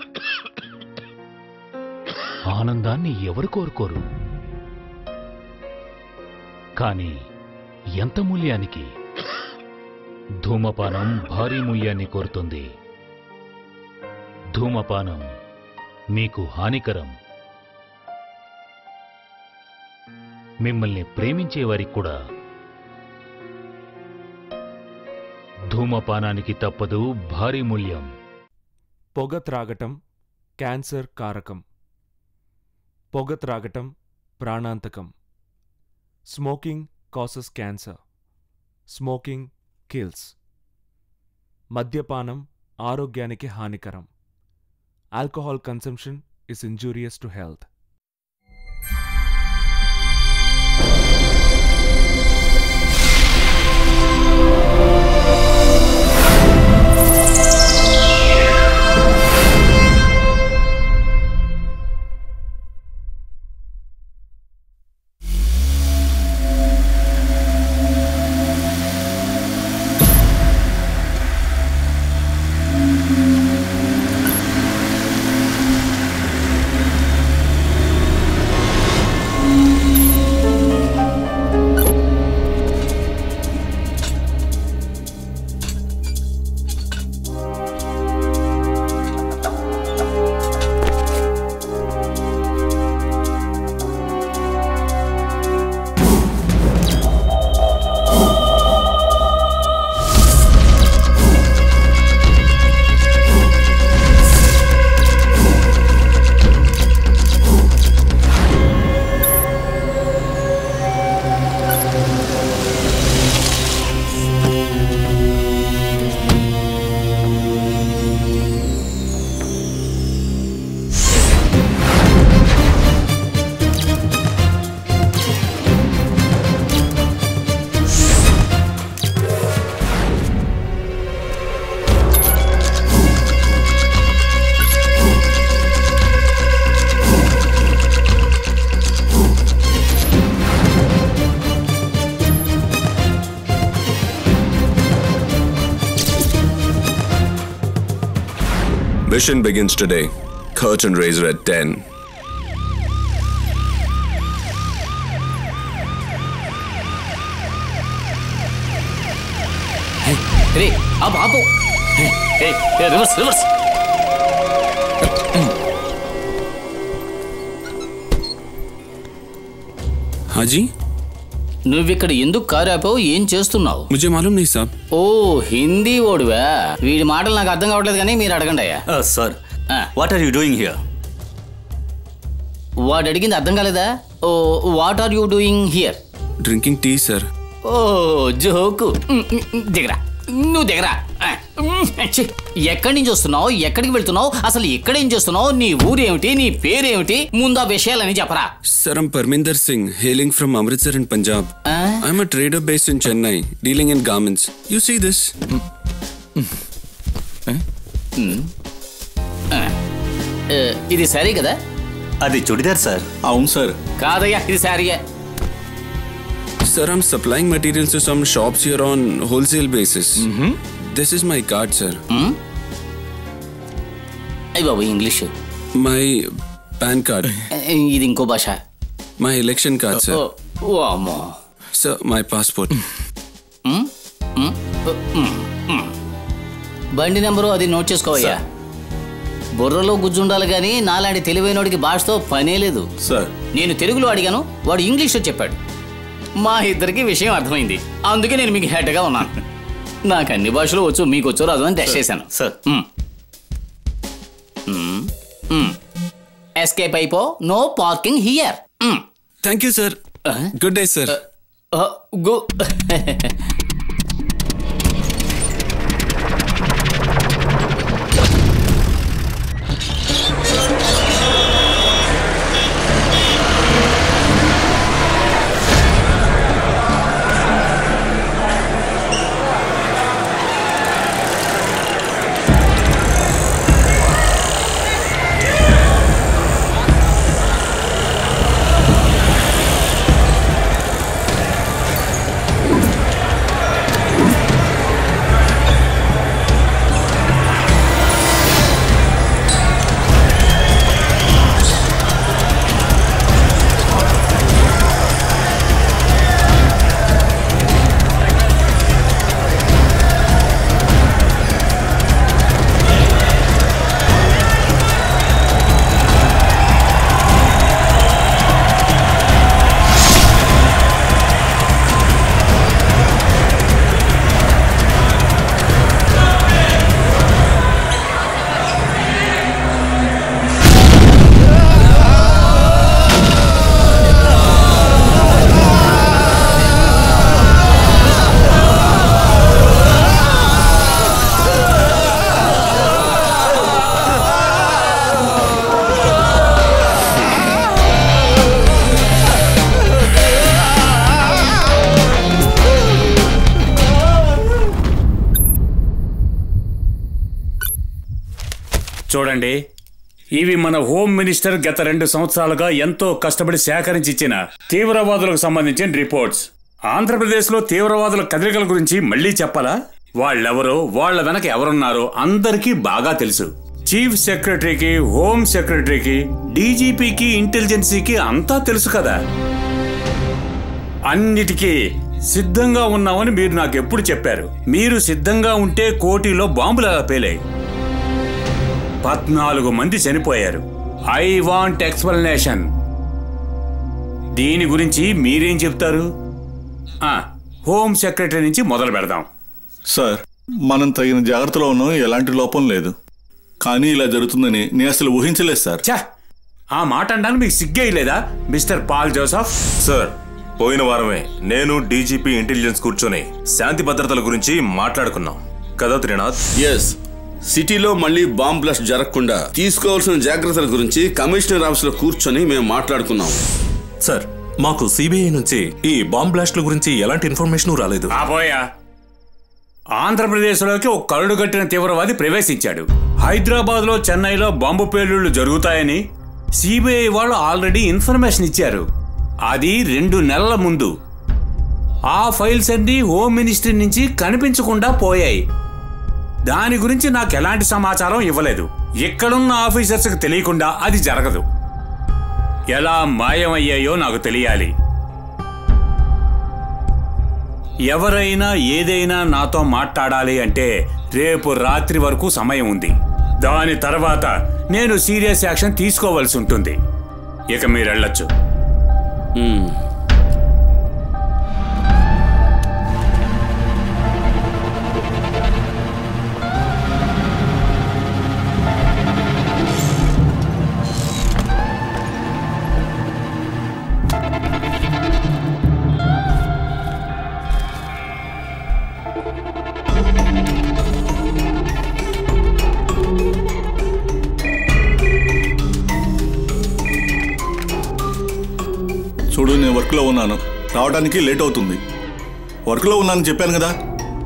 ఆనందాన్ని ఎవరు కోరుకోరు కానీ ఎంత మూల్యానికి ధూమపానం భారీ మూల్యాన్ని కోరుతుంది ధూమపానం మీకు హానికరం మిమ్మల్ని ప్రేమించే వారికి కూడా ధూమపానానికి తప్పదు భారీ మూల్యం పొగ త్రాగటం క్యాన్సర్ కారకం పొగ త్రాగటం ప్రాణాంతకం smoking causes cancer smoking kills మద్యపానం ఆరోగ్యానికి హానికరం alcohol consumption is injurious to health Mission begins today. Curtain raiser at 10. రే ఆపు ఆపు ఏ రివర్స్ రివర్స్ हाँ जी నువ్విక్కడ ఎందుకు కారు ఆపావు ఏం చేస్తున్నావు मुझे मालूम नहीं साहब ఓ హిందీ ఓడివా వీడి మాటలు నాకు అర్థం కావట్లేదు కానీ మీరు అడగండి అయ్యా sir what are you doing here వాడు అడిగింది అర్థం కాలేదా ఓ what are you doing here drinking tea sir ఓ జోకు ఉమ్, ఉమ్, దిగరా నువ్వు దిగరా ఆ, ఉమ్, ఛీ, ఎక్కడి నుంచి వస్తున్నావు ఎక్కడికి వెళ్తున్నావు అసలు ఎక్కడేం చేస్తున్నావు నీ ఊరేమిటి నీ పేరేమిటి ముందు ఆ విషయాలని చెప్పరా Sir, I'm Parminder Singh, hailing from Amritsar in Punjab. I'm a trader based in Chennai, dealing in garments. You see this? ఏ, ఇది సరే కదా అది చుడిదార్ సార్ అవును సార్ కాదయ్యా ఇది సారీయే Sir, I'm supplying materials to some shops here on wholesale basis. This is my card, sir. అయ్యి బాబు English My PAN card. ఇది ఇంకో భాష My election card, sir. ఓ, ఓ అమ్మో Sir, my passport. ఉమ్, ఉమ్, ఉమ్, ఉమ్. బండి నెంబరు అది నోట్ చేసుకోవయ్యా బుర్రలో గుజ్జుండాలి కానీ నాలాంటి తెలివైనోడికి భాషతో పనే లేదు సార్ నేను తెలుగులో అడిగాను వాడు ఇంగ్లీష్లో చెప్పాడు మా ఇద్దరికి విషయం అర్థమైంది అందుకే నేను మీకు హెడ్గా ఉన్నాను నాకు అన్ని భాషలు వచ్చు మీకు వచ్చు రాదు అని టెస్ట్ చేశాను సార్ ఎస్కేప్ అయిపో no parking here Thank you, sir. Good day, sir. Go చూడండి ఇవి మన హోమ్ మినిస్టర్ గత రెండు సంవత్సరాలుగా ఎంతో కష్టపడి సేకరించి ఇచ్చిన తీవ్రవాదులకు సంబంధించిన రిపోర్ట్స్ ఆంధ్రప్రదేశ్లో తీవ్రవాదుల కదలికల గురించి మళ్ళీ చెప్పాలా వాళ్ళెవరో వాళ్ళ వెనక ఎవరున్నారో అందరికీ బాగా తెలుసు చీఫ్ సెక్రటరీకి హోమ్ సెక్రటరీకి డీజీపీకి ఇంటెలిజెన్సీకి అంతా తెలుసు కదా అన్నిటికీ సిద్ధంగా ఉన్నామని మీరు నాకు ఎప్పుడు చెప్పారు మీరు సిద్ధంగా ఉంటే కోటిలో బాంబులు అలా పేలాయి పద్నాలుగు మంది చనిపోయారు ఐ వాంట్ ఎక్స్ప్లెనేషన్ దీని గురించి మీరేం చెప్తారు ఆ, హోమ్ సెక్రటరీ నుంచి మొదలు పెడదాం సార్ మనం తగిన జాగ్రత్తలో ఉన్నాం ఎలాంటి లోపం లేదు కానీ ఇలా జరుగుతుందని నేను అసలు ఊహించలేదు సార్ ఛ! ఆ మాట అనడానికి మీకు సిగ్గే లేదా మిస్టర్ పాల్ జోసఫ్ సార్ పోయిన వారమే నేను డీజీపీ ఇంటెలిజెన్స్ కూర్చొని శాంతి భద్రతల గురించి మాట్లాడుకున్నాం కదా త్రినాథ్ ఎస్ సిటీలో మళ్ళీ బాంబ్ బ్లాస్ట్ జరగకుండా తీసుకోవాల్సిన జాగ్రత్తల గురించి కమిషనర్ ఆఫీస్ లో కూర్చొని మేము మాట్లాడుకున్నాం సార్ మాకు సిబిఐ నుంచి ఈ బాంబ్ బ్లాస్ట్ల గురించి ఎలాంటి ఇన్ఫర్మేషన్ రాలేదు ఆపోయా ఆంధ్రప్రదేశ్లోకి ఒక కరుడు కట్టిన తీవ్రవాది ప్రవేశించాడు హైదరాబాద్లో చెన్నైలో బాంబు పేలుళ్లు జరుగుతాయని సిబిఐ వాళ్ళు ఆల్రెడీ ఇన్ఫర్మేషన్ ఇచ్చారు అది రెండు నెలల ముందు ఆ ఫైల్స్ అన్ని హోమ్ మినిస్ట్రీ నుంచి కనిపించకుండా పోయాయి దాని గురించి నాకు ఎలాంటి సమాచారం ఇవ్వలేదు ఇక్కడున్న ఆఫీసర్స్కి తెలియకుండా అది జరగదు ఎలా మాయమయ్యాయో నాకు తెలియాలి ఎవరైనా ఏదైనా నాతో మాట్లాడాలి అంటే రేపు రాత్రి వరకు సమయం ఉంది దాని తర్వాత నేను సీరియస్ యాక్షన్ తీసుకోవాల్సి ఉంటుంది ఇక మీరు వెళ్ళొచ్చు చూడు నేను వర్క్లో ఉన్నాను రావడానికి లేట్ అవుతుంది వర్క్లో ఉన్నానని చెప్పాను కదా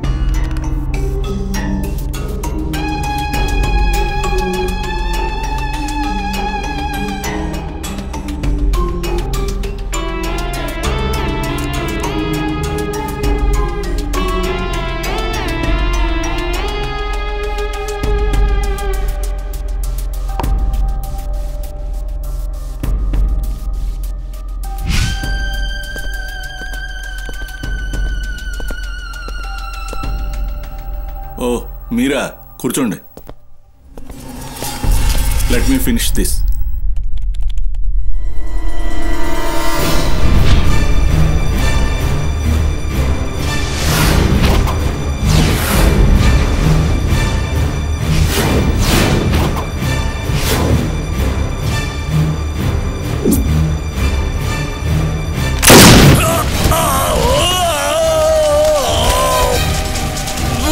ఓ మీరా కూర్చోండి let me finish this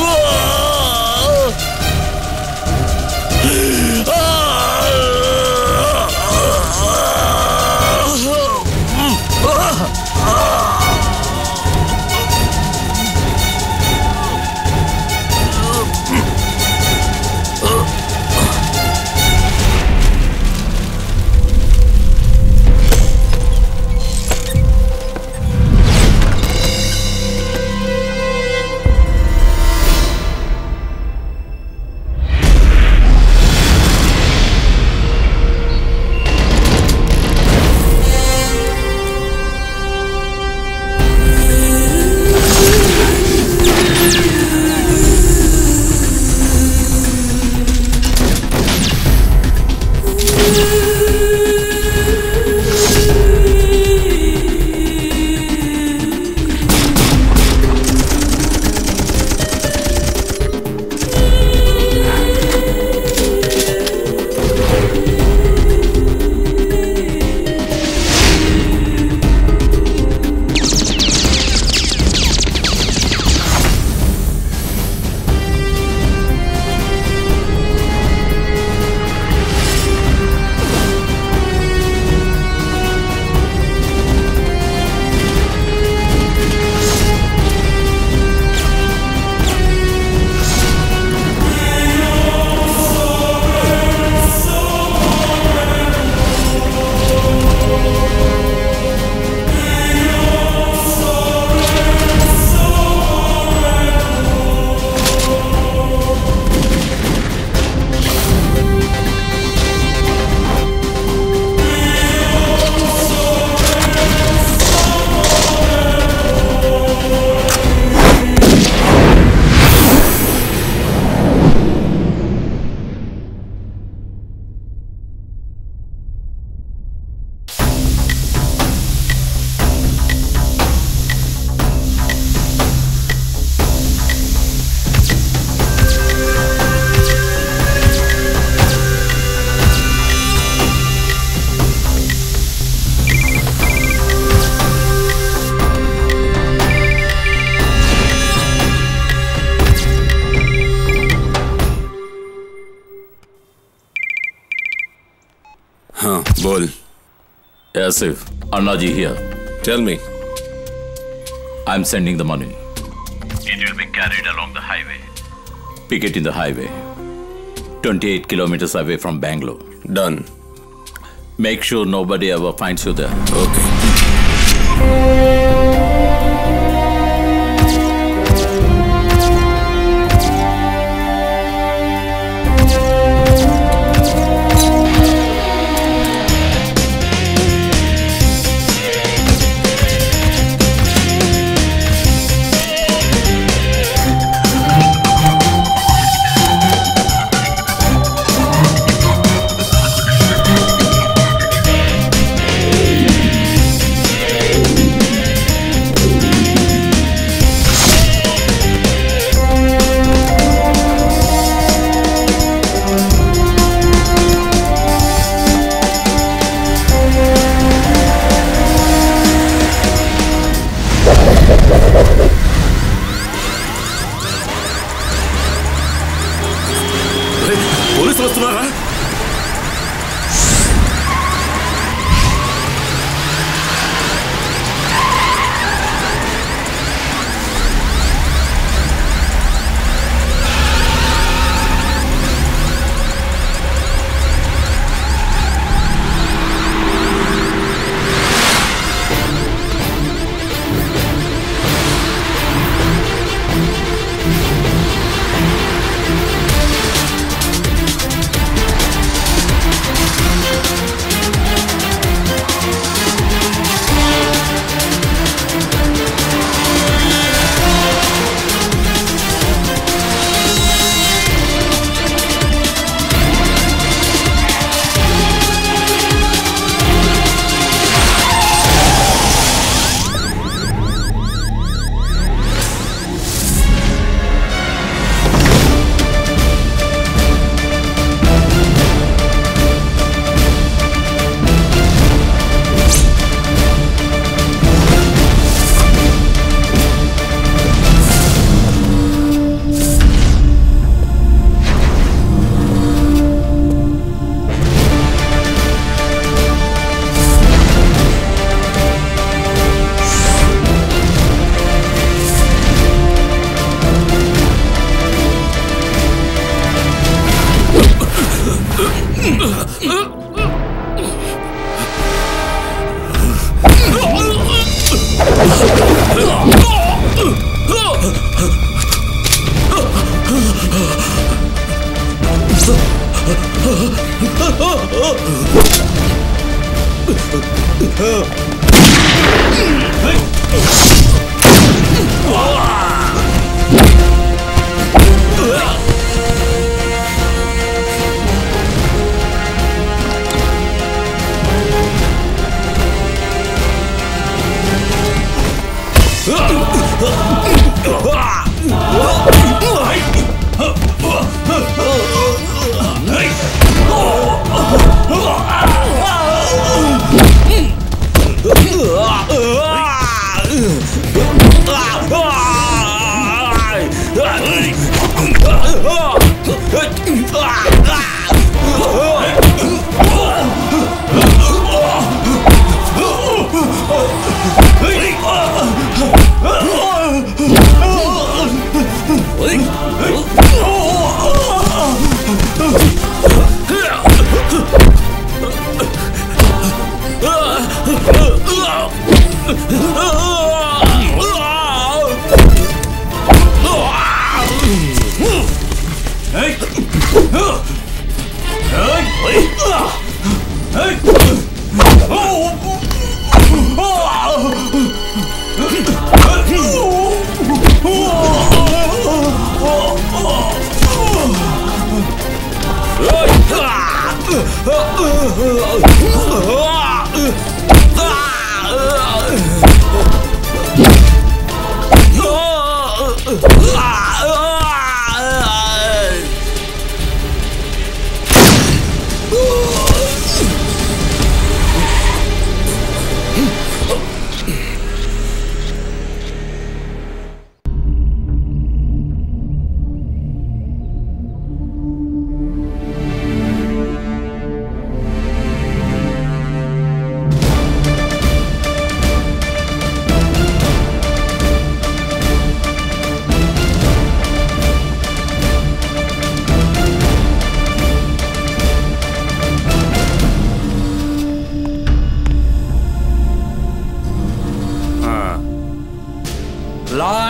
Ah! हाँ बोल Asif, Annaji here. Tell me. I'm sending the money. It will be carried along the highway. Pick it in the highway. 28 kilometers away from Bangalore. Done. Make sure nobody ever finds you there. Okay. పోలీసులు వస్తున్నారా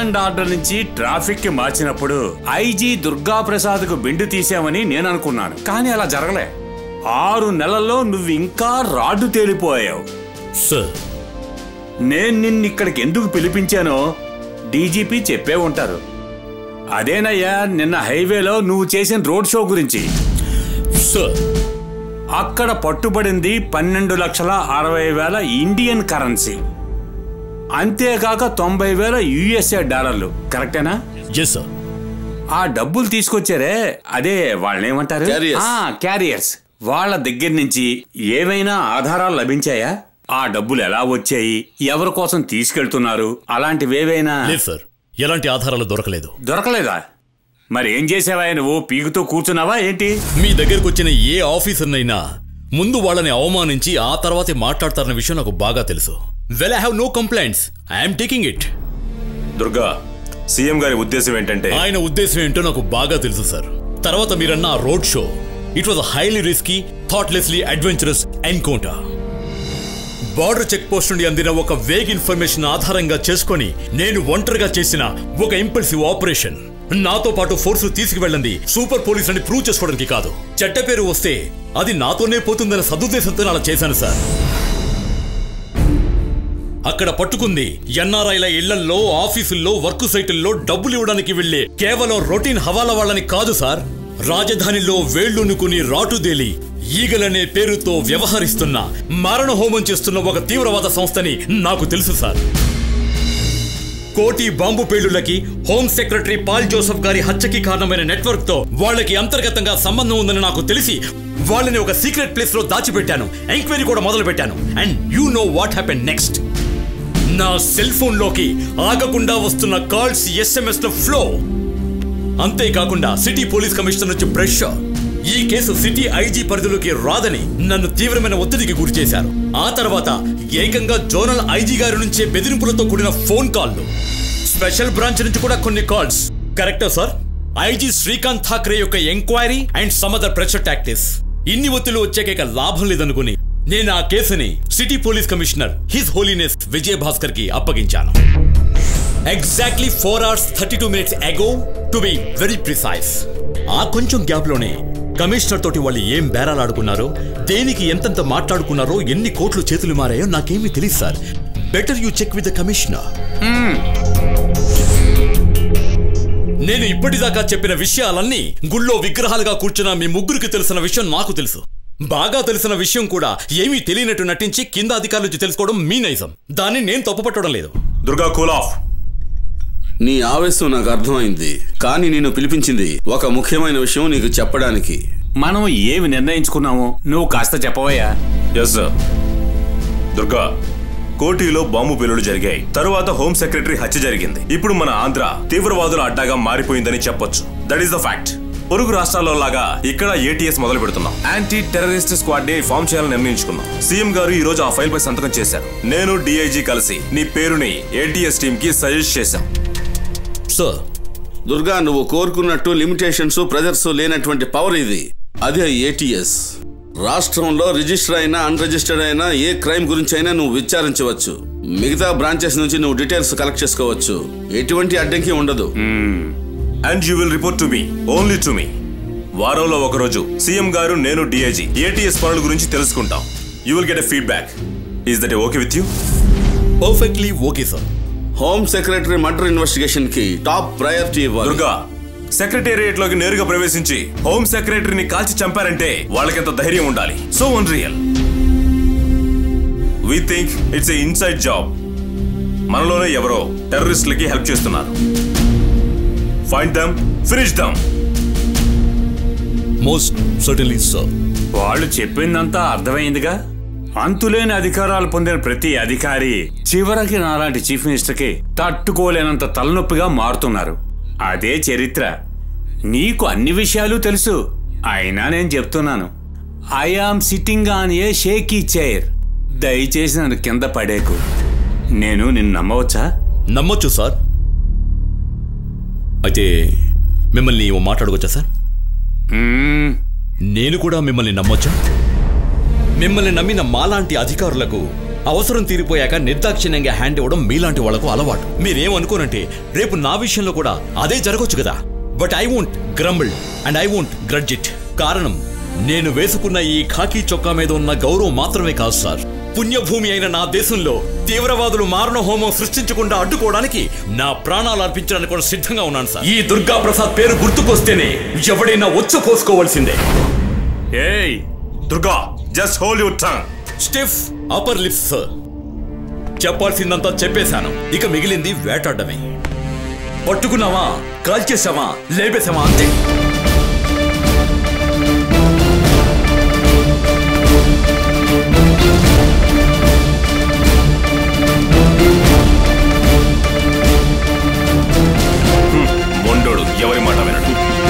and order నుంచి traffic కి మార్చినప్పుడు IG Durga Prasad కు బిండు తీసామని నేను అనుకున్నాను కానీ అలా జరగలే ఆరు నెలల్లో నువ్వు ఇంకా రాడ్డు తేలిపోయావు సార్ నేను నిన్ను ఇక్కడికి ఎందుకు పిలిపించానో డీజీపీ చెప్పే ఉంటారు అదేనయ్యా నిన్న హైవేలో నువ్వు చేసిన రోడ్ షో గురించి సార్ అక్కడ పట్టుబడింది పన్నెండు లక్షల అరవై వేల ఇండియన్ కరెన్సీ అంతేకాక తొంభై వేల యుఎస్ఏ డాలర్లు కరెక్టేనా ఎస్ సార్ ఆ డబ్బులు తీసుకొచ్చారే అదే వాళ్ళేమంటారు Carriers. క్యారియర్స్ వాళ్ళ దగ్గర నుంచి ఏవైనా ఆధారాలు లభించాయా ఆ డబ్బులు ఎలా వచ్చాయి ఎవరి కోసం తీసుకెళ్తున్నారు అలాంటివేవైనా లేదు సార్ ఎలాంటి ఆధారాలు దొరకలేదు దొరకలేదా మరి ఏం చేసావా నువ్వు పీకుతూ కూర్చున్నావా ఏంటి మీ దగ్గరకు వచ్చిన ఏ ఆఫీసర్నైనా ముందు వాళ్ళని అవమానించి ఆ తర్వాతే మాట్లాడతారన్న విషయం నాకు బాగా తెలుసు well I have no complaints I'm taking it Durga CM గారి ఉద్దేశం ఏంటంటే ఆయన ఉద్దేశం ఏంటో నాకు బాగా తెలుసు సార్ తర్వాత మీరన్న ఆ road show it was highly risky thoughtlessly adventurous encounter border check post నుండి అందిన ఒక వేగ్ ఇన్ఫర్మేషన్ ఆధారంగా చేసుకొని నేను ఒంటరిగా చేసిన ఒక ఇంపల్సివ్ ఆపరేషన్ నాతో పాటు ఫోర్స్ తీసుకువెళ్ళండి సూపర్ పోలీస్ అని ప్రూవ్ చేసుకోవడానికి కాదు చెడ్డ పేరు వస్తే అది నాతోనే పోతుందన్న సదుద్దేశంతో అలా చేశాను సార్ అక్కడ పట్టుకుంది ఎన్ఆర్ఐల ఇళ్లల్లో ఆఫీసుల్లో వర్క్ సైటుల్లో డబ్బులు ఇవ్వడానికి వెళ్లే కేవలం రొటీన్ హవాలా వాళ్ళని కాదు సార్ రాజధానిలో వేళ్లునుకుని రాటుదేలి ఈగలనే పేరుతో వ్యవహరిస్తున్న మరణ హోమం చేస్తున్న ఒక తీవ్రవాద సంస్థని నాకు తెలుసు సార్ కోటి బాంబు పేలుళ్లకి హోమ్ సెక్రటరీ పాల్ జోసెఫ్ గారి హత్యకి కారణమైన నెట్వర్క్ తో వాళ్ళకి అంతర్గతంగా సంబంధం ఉందని నాకు తెలిసి వాళ్ళని ఒక సీక్రెట్ ప్లేస్ లో దాచిపెట్టాను ఎంక్వైరీ కూడా మొదలు పెట్టాను and you know what happen next నా సెల్ ఫోన్ లోకి ఆగకుండా వస్తున్న కాల్స్ ఎస్ఎంఎస్ లో ఫ్లో అంతేకాకుండా సిటీ పోలీస్ కమిషనర్ నుంచి ప్రెషర్ ఈ కేసు సిటీ ఐజీ పరిధిలోకి రాదని నన్ను తీవ్రమైన ఒత్తిడికి గురి చేశారు ఆ తర్వాత ఏకంగా జోనల్ ఐజీ గారి నుంచే బెదిరింపులతో కూడిన ఫోన్ కాల్లు స్పెషల్ బ్రాంచ్ నుంచి కూడా కొన్ని కాల్స్ కరెక్టా సార్ ఐజీ శ్రీకాంత్ ఠాక్రే యొక్క enquiry and some other pressure tactics ఇన్ని ఒత్తిళ్లు వచ్చాక లాభం లేదనుకుని నేను ఆ కేసుని city police commissioner his holiness Vijay Bhaskar కి అప్పగించాను exactly four hours thirty two minutes ago to be very precise ఆ కొంచెం గ్యాప్ లోనే కమిషనర్ తోటి వాళ్ళు ఏం బేరాలాడుకున్నారో దేనికి ఎంతెంత మాట్లాడుకున్నారో ఎన్ని కోట్లు చేతులు మారాయో నాకేమీ తెలియదు sir better you check with the commissioner నేను ఇప్పటిదాకా చెప్పిన విషయాలన్నీ గుళ్ళో విగ్రహాలుగా కూర్చున్న మీ ముగ్గురికి తెలిసిన విషయం నాకు తెలుసు బాగా తెలిసిన విషయం కూడా ఏమీ తెలియనట్టు నటించి కింద అధికారుల నుంచి తెలుసుకోవడం మీ నైజం దాన్ని నేను తప్పుపట్టడం లేదు దుర్గా కూల్ ఆఫ్ నీ ఆవేశం నాకు అర్థమైంది కానీ నేను పిలిపించింది ఒక ముఖ్యమైన విషయం నీకు చెప్పడానికి మనం ఏమి నిర్ణయించుకున్నామో నువ్వు కాస్త చెప్పవయ్యా ఎస్ సార్ దుర్గా కోటిలో బాంబు పేలుడు జరిగాయి తరువాత హోమ్ సెక్రటరీ హత్య జరిగింది ఇప్పుడు మన ఆంధ్ర తీవ్రవాదుల అడ్డాగా మారిపోయిందని చెప్పొచ్చు దట్ ఈస్ ద ఫ్యాక్ట్ పొరుగు రాష్ట్రాల్లో లాగా ఇక్కడ ఏటీఎస్ మొదలు పెడుతున్నాం యాంటీ టెర్రరిస్ట్ స్క్వాడ్ ని ఫామ్ చేయాలని నిర్ణయించుకున్నాం సీఎం గారు ఈ రోజు ఆ ఫైల్ పై సంతకం చేశారు నేను డిఐజీ కలిసి నీ పేరుని ఏటీఎస్ టీమ్ కి సజెస్ట్ చేశాం సార్ దుర్గా నువ్వు కోరుకున్నట్టు లిమిటేషన్స్ ప్రెజర్స్ లేనటువంటి పవర్ ఇది అదే ఏటీఎస్ రాష్ట్రంలో రిజిస్టర్ అయినా అన్రిజిస్టర్డ్ అయినా ఏ క్రైమ్ గురించి అయినా నువ్వు విచారించవచ్చు మిగతా బ్రాంచెస్ నుంచి నువ్వు డీటెయిల్స్ కలెక్ట్ చేసుకోవచ్చు ఎటువంటి అడ్డంకి ఉండదు and you will report to me only to me వారంలో ఒక రోజు సీఎం గారు నేను డిఐజీ ఏటీఎస్ పనుల గురించి తెలుసుకుంటాం you will get a feedback is that okay with you perfectly okay sir home secretary murder investigation కి టాప్ ప్రయారిటీ ఇవ్వాలి దుర్గా సెక్రటేరియట్ లోకి నేరుగా ప్రవేశించి హోమ్ సెక్రటరీని కాల్చి చంపారంటే వాళ్ళకెంత ధైర్యం ఉండాలి so one real we think it's a inside job మనలోనే ఎవరో టెర్రరిస్టులకి హెల్ప్ చేస్తున్నారు find them finish them most certainly sir వాళ్ళు చెప్పిందంతా అర్థమైందిగా అంతులేని అధికారాలు పొందిన ప్రతి అధికారి చివరికి నాలాంటి చీఫ్ మినిస్టర్కి తట్టుకోలేనంత తలనొప్పిగా మారుతున్నారు అదే చరిత్ర నీకు అన్ని విషయాలు తెలుసు అయినా నేను చెప్తున్నాను I am sitting on a shaky chair దయచేసి నన్ను కింద పడేకు నేను నిన్ను నమ్మవచ్చా నమ్మొచ్చు సార్ అయితే మిమ్మల్ని ఓ మాట్లాడుకోవచ్చా సార్ నేను కూడా మిమ్మల్ని నమ్మొచ్చా మిమ్మల్ని నమ్మిన మాలాంటి అధికారులకు అవసరం తీరిపోయాక నిర్దాక్షిణ్యంగా హ్యాండ్ ఇవ్వడం మీలాంటి వాళ్లకు అలవాటు మీరేమనుకోనంటే రేపు నా విషయంలో కూడా అదే జరగొచ్చు కదా but I won't grumble and I won't grudge it కారణం నేను వేసుకున్న ఈ ఖాకీ చొక్కా మీద ఉన్న గౌరవం మాత్రమే కాదు సార్ పుణ్యభూమి అయిన నా దేశంలో తీవ్రవాదులు మారణ హోమం సృష్టించకుండా అడ్డుకోవడానికి నా ప్రాణాలు అర్పించడానికి కూడా సిద్ధంగా ఉన్నాను సార్ ఈ దుర్గా ప్రసాద్ పేరు గుర్తుకొస్తేనే ఎవడైనా వచ్చి పోసుకోవాల్సిందే ఏయ్ Durga just hold your tongue stiff upper lips sir చెప్పాల్సిందంతా చెప్పేశాను ఇక మిగిలింది వేటాడమే పట్టుకున్నావా కాల్చేసావా లేపేసావా అంతే మొండోడు ఎవరి మాట వినడు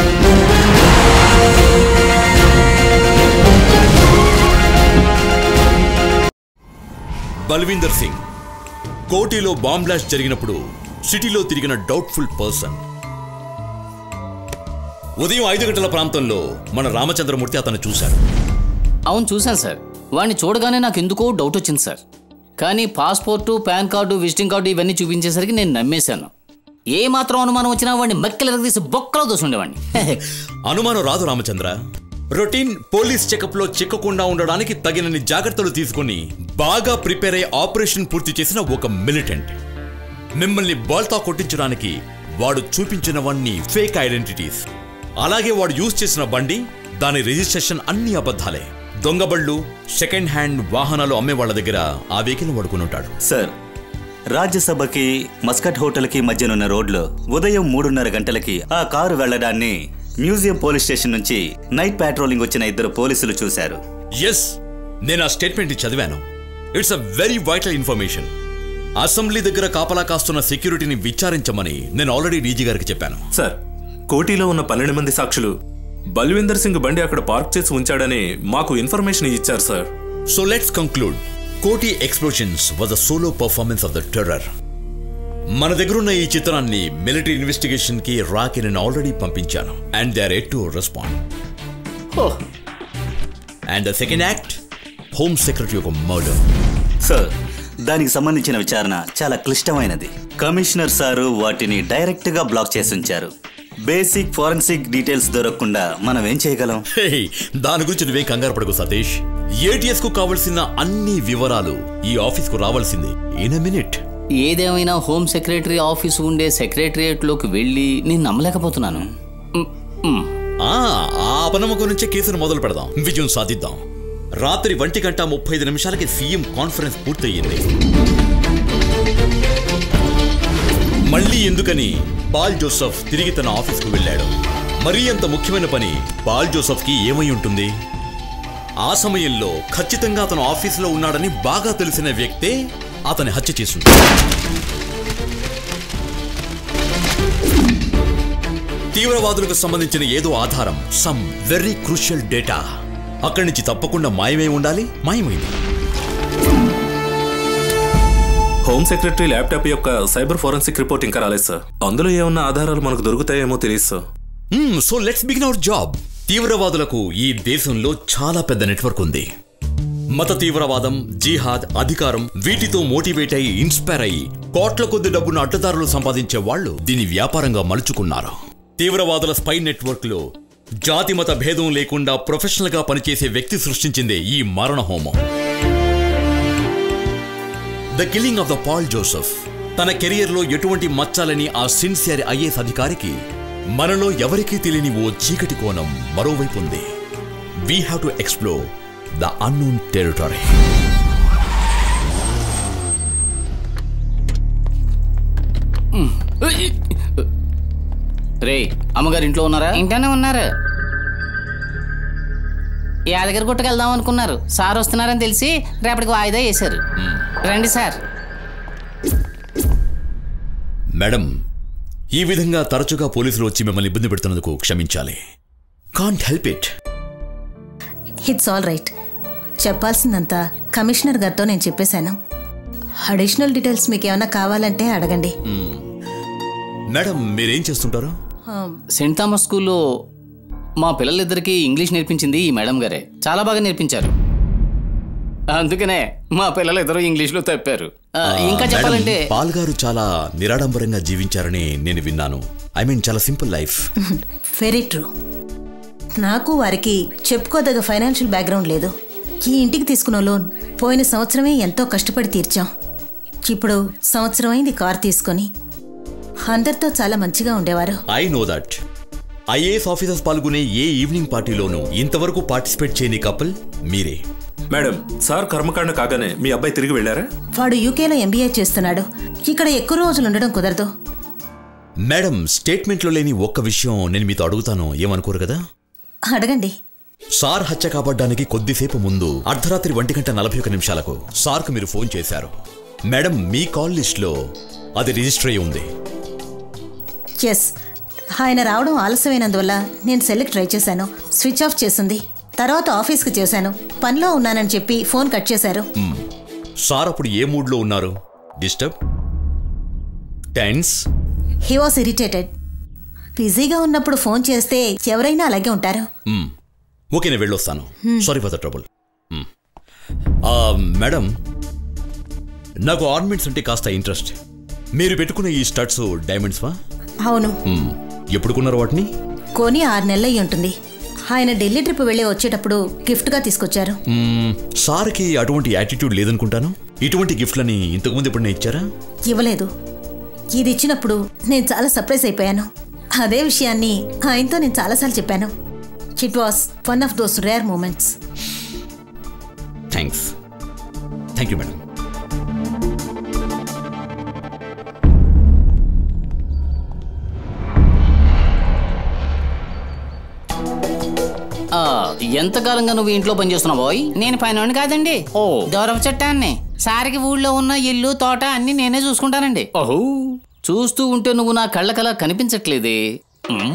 బల్వీందర్ సింగ్ కోటిలో బాంబ్ బ్లాస్ట్ జరిగినప్పుడు సిటీలో తిరిగిన డౌట్ఫుల్ పర్సన్ ఉదయం ఐదు గంటల ప్రాంతంలో మన రామచంద్రమూర్తి అతను చూశారు అవును చూశాను సార్ వాడిని చూడగానే నాకు ఎందుకో డౌట్ వచ్చింది సార్ కానీ passport pan card visiting card ఇవన్నీ చూపించేసరికి నేను నమ్మేశాను ఏ మాత్రం అనుమానం వచ్చినా వాడిని మక్కెలకు తీసి బొక్కలో దోసుండేవాడిని అనుమానం రాదు రామచంద్ర రొటీన్ పోలీస్ చెకప్ లో చిక్కకుండా ఉండడానికి తగినన్ని జాగ్రత్తలు తీసుకుని బాగా ప్రిపేర్ అయ్యి ఆపరేషన్ పూర్తి చేసిన ఒక మిలిటెంట్ మిమ్మల్ని బాల్తా కొట్టించడానికి వాడు చూపించినవన్నీ ఫేక్ ఐడెంటిటీస్ అలాగే వాడు యూజ్ చేసిన బండి దాని రిజిస్ట్రేషన్ అన్ని అబద్ధాలే దొంగ బళ్ళు సెకండ్ హ్యాండ్ వాహనాలు అమ్మే వాళ్ళ దగ్గర ఆ వెహికల్ వాడుకుని ఉంటాడు సార్ రాజ్యసభకి మస్కట్ హోటల్కి మధ్యనున్న రోడ్లో ఉదయం మూడున్నర గంటలకి ఆ కారు వెళ్లడాన్ని మ్యూజియం పోలీస్ స్టేషన్ నుంచి నైట్ పాట్రోలింగ్ వచ్చిన ఇద్దరు పోలీసులు చూశారు ఎస్ నేను ఆ స్టేట్మెంట్ చదివాను it's a very vital information assembly దగ్గర కాపలా కాస్తున్న సెక్యూరిటీని విచారించమని నేను ఆల్రెడీ డీజీ గారికి చెప్పాను సార్ కోటిలో ఉన్న పన్నెండు మంది సాక్షులు బల్వీందర్ సింగ్ బండి అక్కడ పార్క్ చేసి ఉంచాడని మాకు ఇన్ఫర్మేషన్ ఇచ్చారు sir so let's conclude Koti explosions was a solo performance of the terror మన దగ్గరున్న ఈ చిత్రాన్ని మిలిటరీ ఇన్వెస్టిగేషన్ కి రాకి నేను ఆల్రెడీ పంపించాను and they are at to respond and the second act home secretary ఒక మర్డర్ సార్ దానికి సంబంధించిన విచారణ చాలా క్లిష్టమైనది కమిషనర్ సారు వాటిని డైరెక్ట్ గా బ్లాక్ చేసి ఉంచారు బేసిక్ ఫోరెన్సిక్ డీటెయిల్స్ దొరకకుండా మనం ఏం చేయగలం హే, దాని గురించి నువ్వేం కంగారు పడకు సతీష్ ఏటీఎస్ కు కావలసిన అన్ని వివరాలు ఈ ఆఫీస్ కు రావాల్సిందే ఇన్ మినిట్ ఏదేమైనా హోమ్ సెక్రటరీ ఆఫీస్ ఉండే సెక్రటరియేట్లోకి వెళ్ళి నేను నమ్మలేకపోతున్నాను మ్, మ్. ఆ ఆ అపనమ్మకం నుంచే కేసును మొదలు పెడదాం విజయం సాధిద్దాం రాత్రి ఒంటి గంట ముప్పై ఐదు నిమిషాలకి సీఎం కాన్ఫరెన్స్ పూర్తయింది మళ్ళీ ఎందుకని పాల్ జోసెఫ్ తిరిగి తన ఆఫీస్కు వెళ్ళాడు మరీ అంత ముఖ్యమైన పని పాల్ జోసెఫ్కి ఏమై ఉంటుంది ఆ సమయంలో ఖచ్చితంగా అతను ఆఫీసులో ఉన్నాడని బాగా తెలిసిన వ్యక్తే అతని హత్య చేసింది తీవ్రవాదులకు సంబంధించిన ఏదో ఆధారం సమ్ వెరీ క్రూషియల్ డేటా అక్కడి నుంచి తప్పకుండా మాయమై ఉండాలి మాయమైంది హోమ్ సెక్రటరీ ల్యాప్టాప్ యొక్క సైబర్ ఫోరెన్సిక్ రిపోర్ట్ ఇంకా రాలేదు సార్ అందులో ఏమన్నా ఆధారాలు మనకు దొరుకుతాయేమో తెలియదు sir so let's begin our job తీవ్రవాదులకు ఈ దేశంలో చాలా పెద్ద నెట్వర్క్ ఉంది మత తీవ్రవాదం జిహాద్ అధికారం వీటితో మోటివేట్ అయి ఇన్స్పైర్ అయ్యి కోట్ల కొద్ది డబ్బును అడ్డదారులు సంపాదించే వాళ్ళు దీని వ్యాపారంగా మలుచుకున్నారు తీవ్రవాదుల స్పై నెట్వర్క్ లో జాతి మత భేదం లేకుండా ప్రొఫెషనల్ గా పనిచేసే వ్యక్తి సృష్టించిందే ఈ మరణ హోమం the killing of the Paul Joseph తన కెరియర్లో ఎటువంటి మచ్చాలని ఆ సిన్సియర్ ఐఏఎస్ అధికారికి మనలో ఎవరికీ తెలియని ఓ చీకటి కోణం మరోవైపు ఉంది we have to explore the unknown territory రే అమ్మగారు ఇంట్లో ఉన్నారా ఇంట్లోనే ఉన్నారు యాదగిరి గుట్టకి వెళ్దాం అనుకున్నారు సార్ వస్తున్నారని తెలిసి రేపటికి వాయిదా వేశారు రండి సార్ మేడం ఈ విధంగా తరచుగా పోలీసులు వచ్చి మిమ్మల్ని ఇబ్బంది పెడుతున్నందుకు క్షమించాలి can't help it it's all right చెప్పాల్సిందంతా కమిషనర్ గారితో నేను చెప్పేశాను అడిషనల్ డీటెయిల్స్ మీకు ఏమైనా కావాలంటే అడగండి మేడం మీరేం చేస్తుంటారు సెయింట్ థామస్ స్కూల్లో మా పిల్లలిద్దరికీ ఇంగ్లీష్ నేర్పించింది ఈ మేడం గారే చాలా బాగా నేర్పించారు అందుకనే మా పిల్లలు ఇద్దరు ఇంగ్లీష్లో తప్పారు ఆ, ఇంకా మేడం, చెప్పాలంటే పాల్ గారు చాలా నిరాడంబరంగా జీవించారని నేను విన్నాను ఐ మీన్ చాలా సింపుల్ లైఫ్ వెరీ ట్రూ నాకు వారికి చెప్పుకోదగ్గ ఫైనాన్షియల్ బ్యాక్గ్రౌండ్ లేదు ఈ ఇంటికి తీసుకున్న లోన్ పోయిన సంవత్సరమే ఎంతో కష్టపడి తీర్చాం ఇప్పుడు సంవత్సరం అయింది కార్ తీసుకొని అందరితో చాలా మంచిగా ఉండేవారు I know that IAS officers పాల్గొనే ఏ ఈవినింగ్ పార్టీలోనూ ఇంతవరకు పార్టిసిపేట్ చేయని కపుల్ మీరే మేడం సార్ కర్మకాండ కాగానే మీ అబ్బాయి తిరిగి వెళ్ళారా వాడు యూకేలో ఎంబీఏ చేస్తున్నాడు ఇక్కడ ఎక్కువ రోజులు ఉండడం కుదరదు మేడం స్టేట్మెంట్లో లేని ఒక్క విషయం నేను మీతో అడుగుతాను ఏమనుకోరు కదా అడగండి సార్ హత్య కాబడ్డానికి కొద్దిసేపు ముందు అర్ధరాత్రి ఒంటి గంట నలభై ఒక నిమిషాలకు సార్కు మీరు ఫోన్ చేశారు మేడం మీ కాల్ లిస్ట్లో అది రిజిస్టర్ అయి ఉంది ఎస్ ఆయన రావడం ఆలస్యమైనందువల్ల నేను సెల్కి ట్రై చేశాను స్విచ్ ఆఫ్ చేసింది తర్వాత ఆఫీస్కి చేశాను పనిలో ఉన్నానని చెప్పి ఫోన్ కట్ చేశారు మ్మ్. సార్ అప్పుడు ఏ మూడ్లో ఉన్నారు disturb tense he was irritated బిజీగా ఉన్నప్పుడు ఫోన్ చేస్తే ఎవరైనా అలాగే ఉంటారు మ్మ్. ఓకే నేను వెళ్ళొస్తాను Hmm. Sorry for the trouble madam నాకు ఆర్నమెంట్స్ అంటే కాస్త ఇంట్రెస్ట్ మీరు పెట్టుకున్న ఈ స్టడ్స్ డైమండ్స్ వా అవును మ్మ్. ఎప్పుడు కొన్నారు వాటిని కొని ఆరు నెలలు అయి ఉంటుంది ఆయన ఢిల్లీ ట్రిప్ వెళ్ళి వచ్చేటప్పుడు గిఫ్ట్గా తీసుకొచ్చారు మ్మ్. సార్కి అటువంటి యాటిట్యూడ్ లేదనుకుంటాను ఇటువంటి గిఫ్ట్లని ఇంతకుముందు ఎప్పుడైనా ఇచ్చారా ఇవ్వలేదు ఇది ఇచ్చినప్పుడు నేను చాలా సర్ప్రైజ్ అయిపోయాను అదే విషయాన్ని ఆయనతో నేను చాలాసార్లు చెప్పాను it was one of those rare moments thanks thank you madam ఆ, ఎంతకాలంగా నువ్వు ఇంట్లో పనిచేస్తున్నావు బాయ్ నేను పని కాదండి ఓ దూరం చట్టాన్ని సారికి ఊళ్ళో ఉన్న ఇల్లు తోట అన్ని నేనే చూసుకుంటానండి ఓహో చూస్తూ ఉంటే నువ్వు నా కళ్ళకలా కనిపించట్లేదే ఉమ్.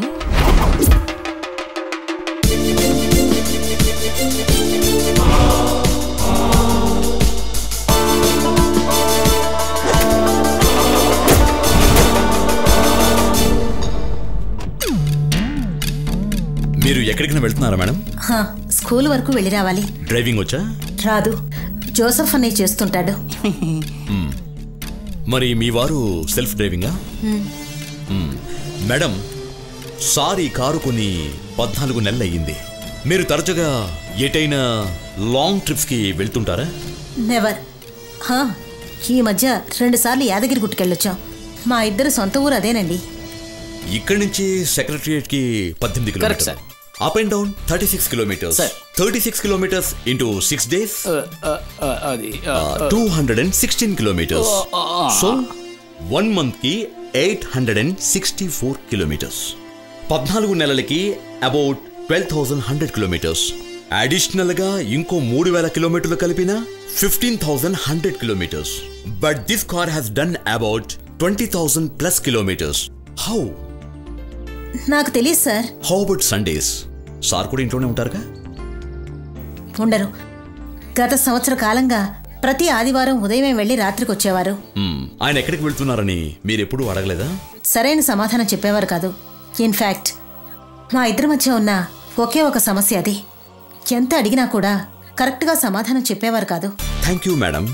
మీరు ఎక్కడికైనా వెళ్తున్నారా మేడం హా, స్కూల్ వరకు వెళ్ళి రావాలి డ్రైవింగ్ వచ్చా రాదు జోసఫ్ అనే చేస్తుంటాడు మ్మ్. మరి మీ వారు సెల్ఫ్ డ్రైవింగా హ్మ్. మ్మ్. మేడం సార్ ఈ కారు కొని పద్నాలుగు నెలలు అయ్యింది మీరు తరచుగా ఎటైనా లాంగ్ ట్రిప్స్కి వెళ్తుంటారా నెవర్ హా, ఈ మధ్య రెండుసార్లు యాదగిరి గుట్టుకెళ్ళొచ్చాం మా ఇద్దరు సొంత ఊరు అదేనండి ఇక్కడి నుంచి సెక్రటరియట్ కి పద్దెనిమిది kilometres up and down thirty six kilometres thirty six kilometres into six days అది two hundred and sixteen kilometres so one month కి eight hundred and sixty four kilometres పద్నాలుగు నెలలకి about twelve thousand hundred kilometres additional గా ఇంకో మూడు వేల కిలోమీటర్లు కలిపిన fifteen thousand hundred kilometres but this car has done about twenty thousand plus kilometres how నాకు తెలియదు sir how about Sundays sir కూడా ఇంట్లోనే ఉంటారుగా ఉండరు గత సంవత్సర కాలంగా ప్రతి ఆదివారం ఉదయమే వెళ్ళి రాత్రికి వచ్చేవారు మ్మ్. ఆయన ఎక్కడికి వెళ్తున్నారని మీరు ఎప్పుడూ అడగలేదా సరైన సమాధానం చెప్పేవారు కాదు ఇన్ఫ్యాక్ట్ మా ఇద్దరి మధ్య ఉన్న ఒకే ఒక సమస్య అది ఎంత అడిగినా కూడా కరెక్ట్గా సమాధానం చెప్పేవారు కాదు thank you madam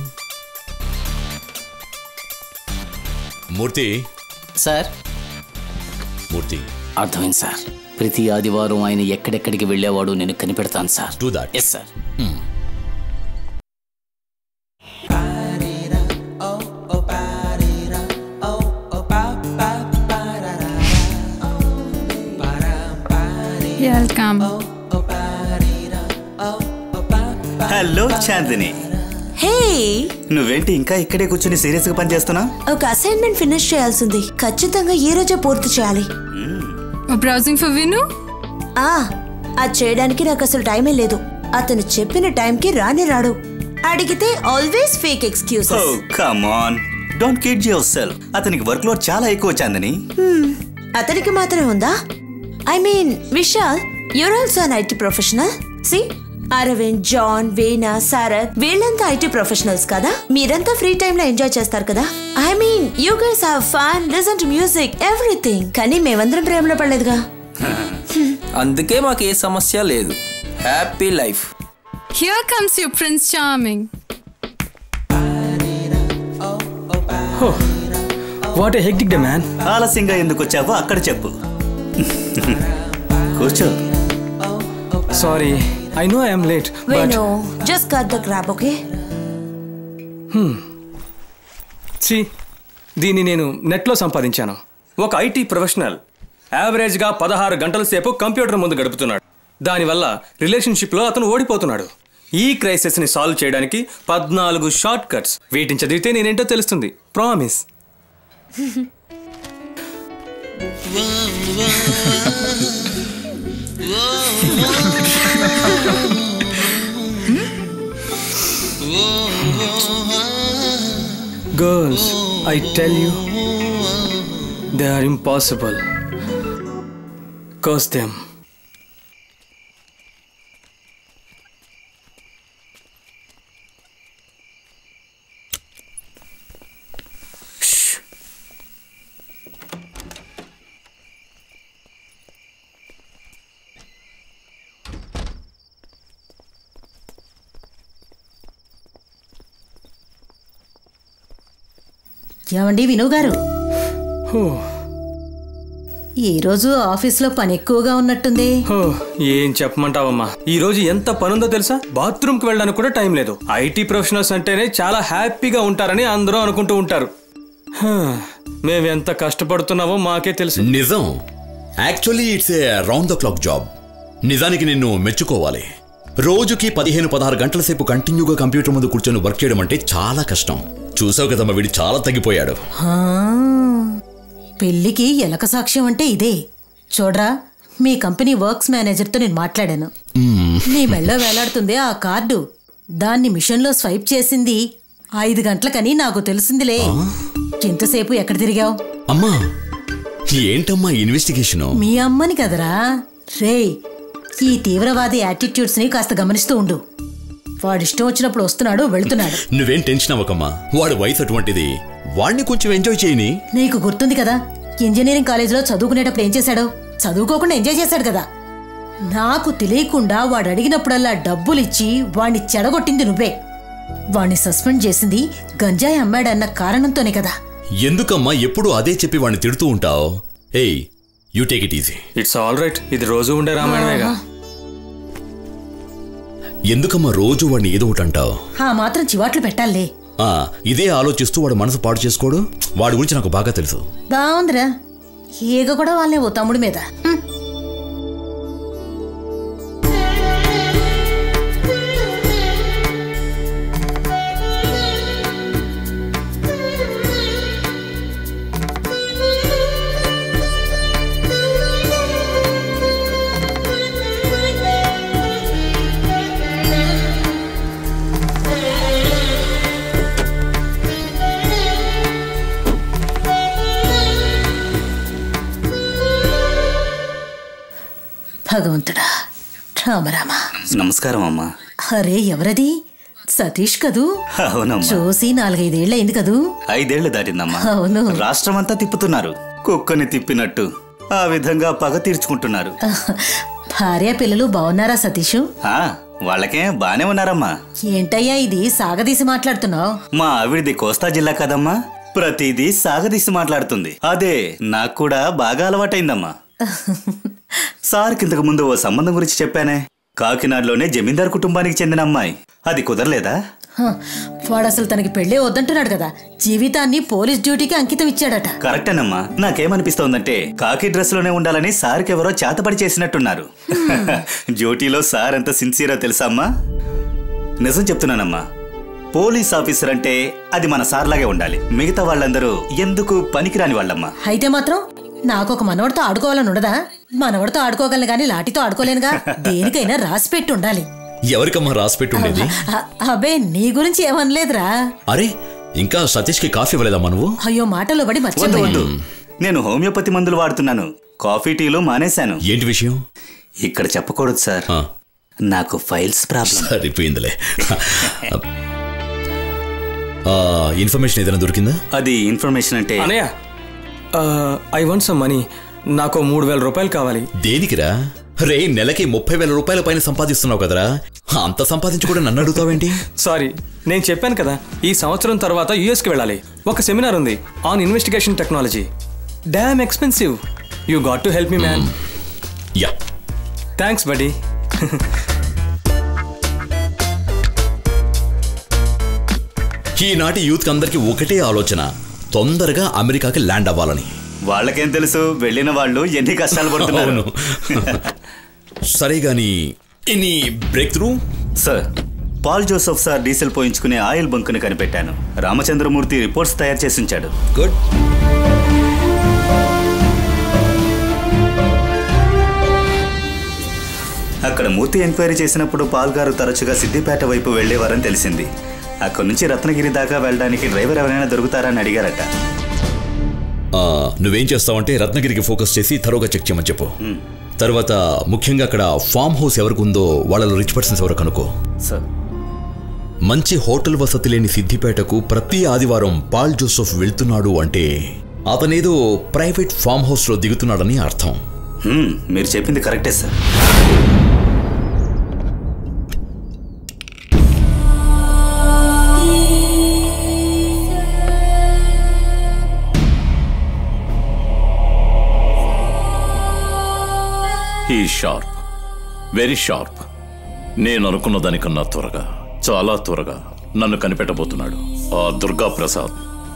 Murthy sir Murthy అర్థమైంది సార్ ప్రతి ఆదివారం ఆయన ఎక్కడెక్కడికి వెళ్ళేవాడు నేను కనిపెడతాను sir do that yes sir welcome hello Chandini hey నువ్వేంటి ఇంకా ఇక్కడే కూర్చుని సీరియస్ గా పనిచేస్తున్నా ఒక అసైన్మెంట్ ఫినిష్ చేయాల్సింది ఖచ్చితంగా ఈ రోజే పూర్తి చేయాలి బ్రౌజింగ్ ఫర్ విను ఆ అది చేయడానికి నాకు అసలు టైమే లేదు అతను చెప్పిన టైంకి రాని రాడు అడిగితే always fake O excuses come on don't kid yourself అతనికి వర్క్ లోడ్ చాలా ఎక్కువ చాందిని అతనికి మాత్రమే ఉందా I mean Vishal you're also an IT professional see Aravind John Veena Sarath వీళ్ళంతా ఐటీ ప్రొఫెషనల్స్ కదా మీరంతా ఫ్రీ టైమ్ లో ఎంజాయ్ చేస్తారు కదా I mean you guys have fun listen to music everything కానీ మేమందరం ప్రేమలో పడలేదుగా అందుకే మాకు ఏ సమస్య లేదు happy life Here comes your Prince Charming. What a hectic day man ఆలస్యంగా ఎందుకు వచ్చావో అక్కడ చెప్పు కూర్చో sorry I know I'm late but Venu just cut the crap okay see దీన్ని నేను నెట్లో సంపాదించాను ఒక ఐటీ ప్రొఫెషనల్ యావరేజ్గా పదహారు గంటల సేపు కంప్యూటర్ ముందు గడుపుతున్నాడు దానివల్ల రిలేషన్షిప్లో అతను ఓడిపోతున్నాడు ఈ క్రైసిస్ని సాల్వ్ చేయడానికి పద్నాలుగు షార్ట్ కట్స్ వీటిని చదివితే నేనేంటో తెలుస్తుంది promise Girls, I tell you, they are impossible. Curse them. ఏమండి విను గారు ఈరోజు ఆఫీస్లో పని ఎక్కువగా ఉన్నట్టుంది హో, ఏం చెప్పమంటావమ్మా ఈ రోజు ఎంత పనుందో తెలుసా బాత్రూమ్కి వెళ్ళడానికి కూడా టైం లేదు ఐటీ ప్రొఫెషనల్స్ అంటేనే చాలా హ్యాపీగా ఉంటారని అందరూ అనుకుంటూ ఉంటారు హా, మేము ఎంత కష్టపడుతున్నామో మాకే తెలుసు నిజం actually it's around the clock job నిజానికి నిన్ను మెచ్చుకోవాలి రోజుకి పదిహేను పదహారు గంటల సేపు కంటిన్యూగా కంప్యూటర్ ముందు కూర్చొని వర్క్ చేయడం అంటే చాలా కష్టం చూసావు కదమ్మా వీడు చాలా తగ్గిపోయాడు హా, పెళ్లికి ఎలక సాక్ష్యం అంటే ఇదే చూడరా మీ కంపెనీ వర్క్స్ మేనేజర్తో నేను మాట్లాడాను నీ మెళ్ళో వేలాడుతుంది ఆ కార్డు దాన్ని మిషన్లో స్వైప్ చేసింది ఐదు గంటలకని నాకు తెలిసిందిలే ఎంతసేపు ఎక్కడ తిరిగావు అమ్మా ఏంటమ్మా ఇన్వెస్టిగేషన్ మీ అమ్మని కదరా రేయ్ ఈ తీవ్రవాది యాటిట్యూడ్స్ ని కాస్త గమనిస్తూ ఉండు వాడిష్టం వచ్చినప్పుడు వస్తున్నాడు వెళ్తున్నాడు నువ్వేం టెన్షన్ అవ్వకమ్మా వాడి వయసు అటువంటిది వాడిని కొంచెం ఎంజాయ్ చేయని నీకు గుర్తుంది కదా ఇంజనీరింగ్ కాలేజీలో చదువుకునేటప్పుడు ఏం చేశాడు చదువుకోకుండా ఎంజాయ్ చేశాడు కదా నాకు తెలియకుండా వాడు అడిగినప్పుడల్లా డబ్బులిచ్చి వాణ్ణి చెడగొట్టింది నువ్వే వాణ్ణి సస్పెండ్ చేసింది గంజాయి అమ్మాడన్న కారణంతోనే కదా ఎందుకమ్మా ఎప్పుడు అదే చెప్పి వాడిని తిడుతూ ఉంటావు ఏయ్ you take it easy it's all right ఇది రోజు ఉండే రామాయణమేగా ఎందుకమ్మా రోజు వాడిని ఏదో ఒకటి అంటావు ఆ మాత్రం చివాట్లు పెట్టాలే ఆ, ఇదే ఆలోచిస్తూ వాడు మనసు పాడు చేసుకోడు వాడి గురించి నాకు బాగా తెలుసు బాగుందిరా ఈగ కూడా వాళ్ళే ఓ తమ్ముడి మీద హ్మ్. భగవంతుడా రామరామ నమస్కారం అమ్మా అరే ఎవరది సతీష్ కదూ అవునమ్మా చూసి నాలుగైదేళ్లయింది కదూ ఐదేళ్లు దాటిందమ్మా అవును రాష్ట్రం అంతా తిప్పుతున్నారు కుక్కని తిప్పినట్టు ఆ విధంగా పగ తీర్చుకుంటున్నారు భార్య పిల్లలు బాగున్నారా సతీషు ఆ వాళ్ళకే బానే ఉన్నారమ్మా ఏంటయ్యా ఇది సాగదీసి మాట్లాడుతున్నావు మా ఆవిడిది కోస్తా జిల్లా కదమ్మా ప్రతిదీ సాగదీసి మాట్లాడుతుంది అదే నాకు కూడా బాగా అలవాటైందమ్మా సార్ కిందకు ముందు ఓ సంబంధం గురించి చెప్పానే కాకినాడలోనే జమీందార్ కుటుంబానికి చెందిన అమ్మాయి అది కుదరలేదా వాడు అసలు తనకి పెళ్ళే వద్దంటున్నాడు కదా జీవితాన్ని పోలీస్ డ్యూటీకి అంకితం ఇచ్చాడట కరెక్టేనమ్మా నాకేమనిపిస్తోందంటే కాకి డ్రెస్ లోనే ఉండాలని సార్కి ఎవరో చేతపడి చేసినట్టున్నారు డ్యూటీలో సార్ ఎంత సిన్సియరో తెలుసా అమ్మా నిజం చెప్తున్నానమ్మా పోలీస్ ఆఫీసర్ అంటే అది మన సార్ లాగే ఉండాలి మిగతా వాళ్ళందరూ ఎందుకు పనికిరాని వాళ్ళమ్మా అయితే మాత్రం నాకు ఒక మనవడితో ఆడుకోవాలని ఉండదా మనవడితో ఆడుకోగలను గాని లాఠీతో ఆడుకోలేనుగా దేనికైనా రాసి పెట్టి ఉండాలి ఎవరికమ్మా రాసి పెట్టి ఉండేది అ- అబే నీ గురించి ఏమనలేదురా అరే ఇంకా సతీష్కి కాఫీ ఇవ్వలేదమ్మా నువ్వు అయ్యో మాటలో పడి వద్దు మర్చిపోయాను వద్దు నేను హోమియోపతి మందులు వాడుతున్నాను కాఫీ టీలు మానేశాను ఏంటి విషయం ఇక్కడ చెప్పకూడదు సార్ నాకు ఫైల్స్ ప్రాబ్లం సరిపోయిందిలే ఆ, ఇన్ఫర్మేషన్ ఏదైనా దొరికిందా అది ఇన్ఫర్మేషన్ అంటే అనయ్య ఐ వాంట్ సమ్ మనీ నాకు మూడు వేల రూపాయలు కావాలి దేనికిరా రే నెలకి ముప్పై వేల రూపాయల పైన సంపాదిస్తున్నావు కదరా అంత సంపాదించి కూడా నన్ను అడుగుతావేంటి సారీ నేను చెప్పాను కదా ఈ సంవత్సరం తర్వాత యుఎస్కి వెళ్ళాలి ఒక సెమినార్ ఉంది on investigation technology damn expensive you got to help me man yeah thanks buddy ఈనాటి యూత్ అందరికి ఒకటే ఆలోచన తొందరగా అమెరికాకి ల్యాండ్ అవ్వాలని వాళ్ళకేం తెలుసు వెళ్ళిన వాళ్ళు ఎన్ని కష్టాలు పడుతున్నారు అవును. సరే గాని any breakthrough sir Paul Joseph sir diesel పోయించుకునే ఆయిల్ బంకుని కనిపెట్టాను రామచంద్రమూర్తి రిపోర్ట్స్ తయారు చేసి ఉంచాడు గుడ్ అక్కడ మూర్తి ఎంక్వైరీ చేసినప్పుడు పాల్ గారు తరచుగా సిద్దిపేట వైపు వెళ్లేవారని తెలిసింది అక్కడి నుంచి రత్నగిరి దాకా వెళ్ళడానికి డ్రైవర్ ఎవరైనా దొరుకుతారని అడిగారట ఆ, నువ్వేం చేస్తావంటే రత్నగిరికి ఫోకస్ చేసి తరోగా చెక్ చేయమని చెప్పు తర్వాత ముఖ్యంగా అక్కడ ఫామ్ హౌస్ ఎవరికి ఉందో వాళ్ళలో రిచ్ పర్సన్స్ ఎవరు కనుకో సార్ మంచి హోటల్ వసతి లేని సిద్దిపేటకు ప్రతి ఆదివారం పాల్ జోసెఫ్ వెళ్తున్నాడు అంటే అతనేదో ప్రైవేట్ ఫామ్ హౌస్లో దిగుతున్నాడని అర్థం హ్మ్, మీరు చెప్పింది కరెక్టే sir he sharp very sharp నేను అనుకున్న దానికన్నా త్వరగా చాలా త్వరగా నన్ను కనిపెట్టబోతున్నాడు ఆ దుర్గా ప్రసాద్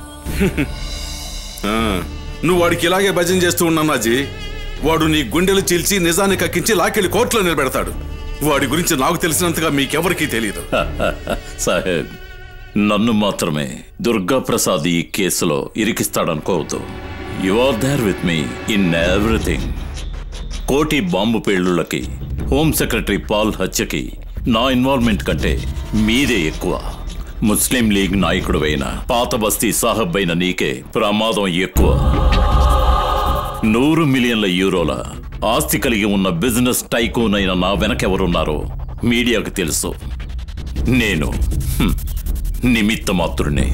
ఆ, నువ్వు వాడికి ఇలాగే భజన చేస్తూ ఉన్నా నాజీ వాడు నీ గుండెలు చీల్చి నిజాన్ని కక్కించి లాకెళ్ళి కోర్టులో నిలబెడతాడు వాడి గురించి నాకు తెలిసినంతగా మీకెవరికీ తెలియదు సాహెబ్ నన్ను మాత్రమే దుర్గా ప్రసాద్ ఈ కేసులో ఇరికిస్తాడనుకోవద్దు you are there with me in everything Koti bomb పేలుళ్ళకి హోమ్ సెక్రటరీ పాల్ హత్యకి నా ఇన్వాల్వ్మెంట్ కంటే మీదే ఎక్కువ ముస్లిం లీగ్ నాయకుడు అయిన పాత బస్తీ సాహబ్ అయిన నీకే ప్రమాదం ఎక్కువ నూరు మిలియన్ల యూరోల ఆస్తి కలిగి ఉన్న బిజినెస్ టైకూన్ అయిన నా వెనకెవరున్నారో మీడియాకు తెలుసు నేను హ్మ్, నిమిత్త మాత్రుడినే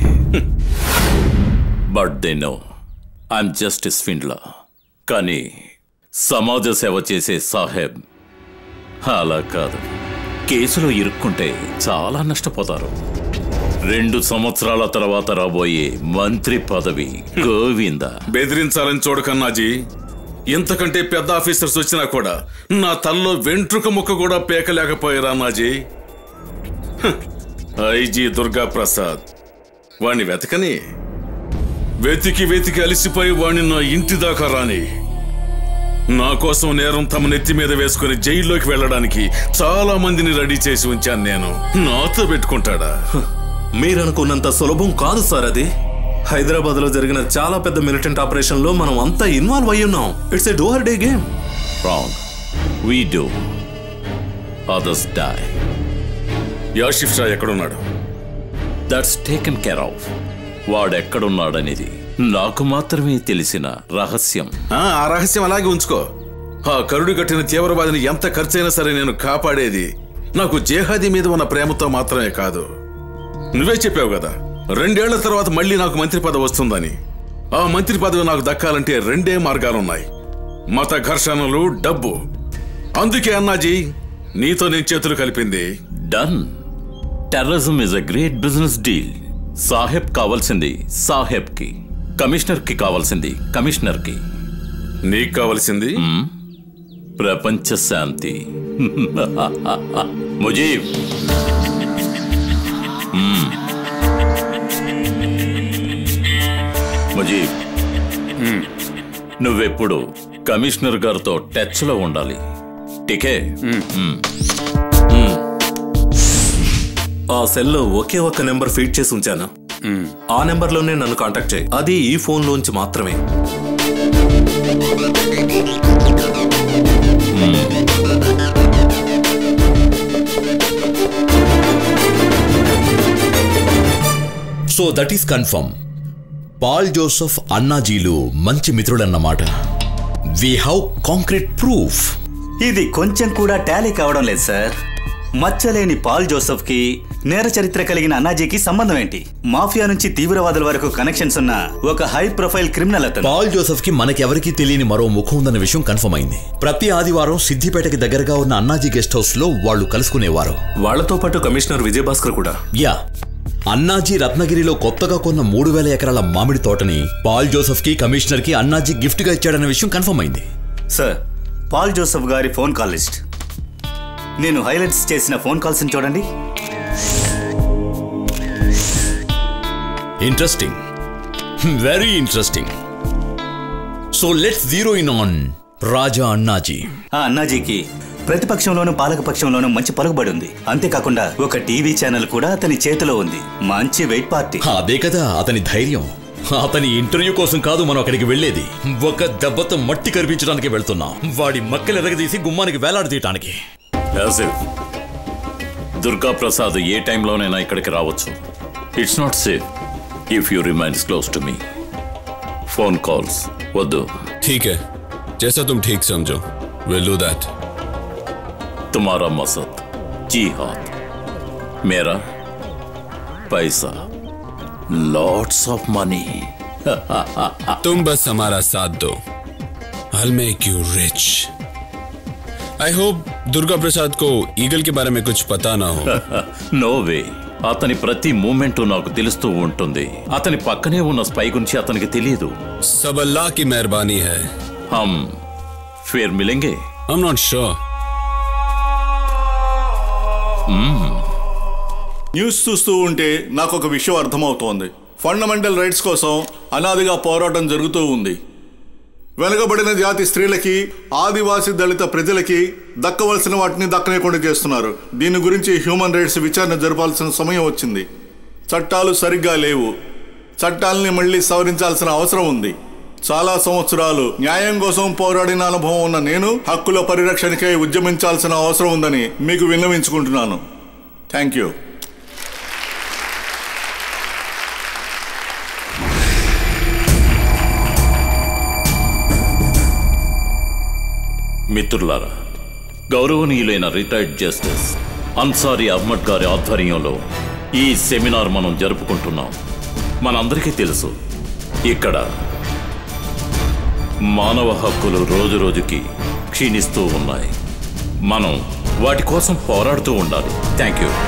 but they know I'm just swindler కానీ సమాజ సేవ చేసే సాహెబ్ అలా కాదు కేసులో ఇరుక్కుంటే చాలా నష్టపోతారు రెండు సంవత్సరాల తర్వాత రాబోయే మంత్రి పదవి గోవింద బెదిరించాలని చూడకన్నాజీ ఇంతకంటే పెద్ద ఆఫీసర్స్ వచ్చినా కూడా నా తల్లో వెంట్రుక ముక్క కూడా పేకలేకపోయారా నాజీ హ్, ఐజీ దుర్గా ప్రసాద్ వాణ్ణి వెతకని వెతికి వెతికి అలిసిపోయి వాణ్ణి నా ఇంటి దాకా రాని నా కోసం నేరం తమ నెత్తి మీద వేసుకుని జైల్లోకి వెళ్ళడానికి చాలా మందిని రెడీ చేసి ఉంచాను నేను నాతో పెట్టుకుంటాడా మీరనుకున్నంత సులభం కాదు సార్ అది హైదరాబాద్ లో జరిగిన చాలా పెద్ద మిలిటెంట్ ఆపరేషన్ లో మనం అంతా ఇన్వాల్వ్ అయి ఉన్నాం it's a do or die game wrong we do others die Yashif Shah ఎక్కడున్నాడు దట్స్ టేకెన్ కేర్ ఆఫ్ వాడెక్కడున్నాడనేది నాకు మాత్రమే తెలిసిన రహస్యం ఆ ఆ రహస్యం అలాగే ఉంచుకో ఆ కరుడు కట్టిన తీవ్రవాదిని ఎంత ఖర్చైనా సరే నేను కాపాడేది నాకు జేహాదీ మీద ఉన్న ప్రేమతో మాత్రమే కాదు నువ్వే చెప్పావు కదా రెండేళ్ల తర్వాత మళ్ళీ నాకు మంత్రి పదవి వస్తుందని ఆ మంత్రి పదవి నాకు దక్కాలంటే రెండే మార్గాలున్నాయి మత ఘర్షణలు డబ్బు అందుకే అన్నాజీ నీతో నేను చేతులు కలిపింది done terrorism is a great business deal సాహెబ్ కావాల్సింది సాహెబ్ కి కమిషనర్ కి కావాల్సింది కమిషనర్ కి నీకు కావాల్సింది ప్రపంచ శాంతి ముజీబ్ మ్మ్. ముజీబ్ నువ్వెప్పుడు కమిషనర్ గారితో టచ్ లో ఉండాలి టికే మ్మ్. ఆ సెల్లో ఒకే ఒక్క నెంబర్ ఫీడ్ చేసి ఉంచాను ఆ నెంబర్ లోనే నన్ను కాంటాక్ట్ చేయి అది ఈ ఫోన్ లోంచి మాత్రమే so that is confirm Paul Joseph అన్నాజీలు మంచి మిత్రులన్నమాట వి హ్యావ్ కాంక్రీట్ ప్రూఫ్ ఇది కొంచెం కూడా టాలీ కావడం లేదు సార్ మచ్చలేని పాల్ జోసెఫ్ కి నేర చరిత్ర కలిగిన అన్నాజీకి సంబంధం ఏంటి మాఫియా నుంచి తీవ్రవాదుల వరకు కనెక్షన్స్ ఉన్న ఒక హై ప్రొఫైల్ క్రిమినల్ అతను పాల్ జోసెఫ్ కి మనకెవరికీ తెలియని మరో ముఖం ఉందన్న విషయం కన్ఫర్మ్ అయింది ప్రతి ఆదివారం సిద్దిపేటకి దగ్గరగా ఉన్న అన్నాజీ గెస్ట్ హౌస్ లో వాళ్ళు కలుసుకునేవారు వాళ్లతో పాటు కమిషనర్ విజయభాస్కర్ కూడా యా అన్నాజీ రత్నగిరిలో కొత్తగా కొన్న మూడు వేల ఎకరాల మామిడి తోటని పాల్ జోసెఫ్ కి కమిషనర్ కి అన్నాజీ గిఫ్ట్ గా ఇచ్చాడన్న విషయం కన్ఫర్మ్ అయింది సార్ పాల్ జోసెఫ్ గారి ఫోన్ కాల్ లిస్ట్ నేను హైలైట్స్ చేసిన ఫోన్ కాల్స్ చూడండి interesting very interesting so let's zero in on Raja Annaji ఆ అన్నాజీకి ప్రతిపక్షంలోనూ పాలకపక్షంలోనూ మంచి పలుకుబడి ఉంది అంతేకాకుండా ఒక టీవీ ఛానల్ కూడా అతని చేతిలో ఉంది మంచి వెయిట్ పార్టీ అదే కదా అతని ధైర్యం అతని ఇంటర్వ్యూ కోసం కాదు మనం అక్కడికి వెళ్ళేది ఒక దెబ్బతో మట్టి కనిపించడానికి వెళ్తున్నాం వాడి మక్కలు ఎరగదీసి గుమ్మానికి వేలాడదీయటానికి యాసిఫ్ దుర్గా ప్రసాద్ ఏ టైంలోనైనా ఇక్కడికి రావచ్చు it's not safe if you remains close to me phone calls వద్దు ठीक है जैसा तुम ठीक समझो विल डू दैट तुम्हारा मकसद जी हाथ मेरा पैसा लॉट्स ऑफ मनी तुम बस हमारा साथ दो I'll make you rich. I hope Durga प्रसाद को ईगल के बारे में कुछ पता ना हो నో వే అతని ప్రతి మూమెంట్ నాకు తెలుస్తూ ఉంటుంది అతని పక్కనే ఉన్న స్పై గురించి అతనికి తెలియదు सब अल्लाह की मेहरबानी है हम फिर मिलेंगे I'm not sure. న్యూస్ చూస్తూ ఉంటే నాకు ఒక విషయం అర్థమవుతోంది ఫండమెంటల్ రైట్స్ కోసం అనాదిగా పోరాటం జరుగుతూ ఉంది వెనుకబడిన జాతి స్త్రీలకి ఆదివాసీ దళిత ప్రజలకి దక్కవలసిన వాటిని దక్కనేకుండా చేస్తున్నారు దీని గురించి హ్యూమన్ రైట్స్ విచారణ జరపాల్సిన సమయం వచ్చింది చట్టాలు సరిగ్గా లేవు చట్టాలని మళ్ళీ సవరించాల్సిన అవసరం ఉంది చాలా సంవత్సరాలు న్యాయం కోసం పోరాడిన అనుభవం ఉన్న నేను హక్కుల పరిరక్షణకై ఉద్యమించాల్సిన అవసరం ఉందని మీకు విన్నవించుకుంటున్నాను థ్యాంక్ యూ మిత్రులారా గౌరవనీయులైన రిటైర్డ్ జస్టిస్ అన్సారీ అహ్మద్ గారి ఆధ్వర్యంలో ఈ సెమినార్ మనం జరుపుకుంటున్నాం మనందరికీ తెలుసు ఇక్కడ మానవ హక్కులు రోజు రోజుకి క్షీణిస్తూ ఉన్నాయి మనం వాటి కోసం పోరాడుతూ ఉండాలి థ్యాంక్ యూ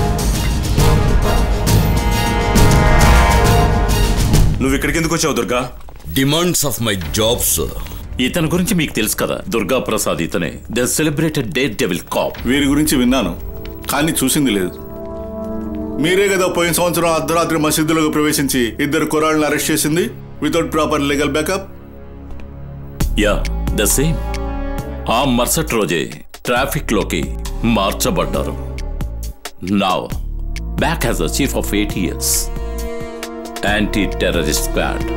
నువ్వు ఇక్కడికి ఎందుకు వచ్చావు Durga demands of my jobs ఇతని గురించి మీకు తెలుసు కదా దుర్గా ప్రసాద్ ఇతనే the celebrated daredevil cop వీరి గురించి విన్నాను కానీ చూసింది లేదు మీరే కదా పోయిన సంవత్సరం అర్ధరాత్రి మసీదులోకి ప్రవేశించి ఇద్దరు కురాళ్ళని అరెస్ట్ చేసింది without proper legal backup yeah the same ఆ మరుసటి రోజే ట్రాఫిక్ లోకి మార్చబడ్డారు now back as a chief of ATS anti terrorist squad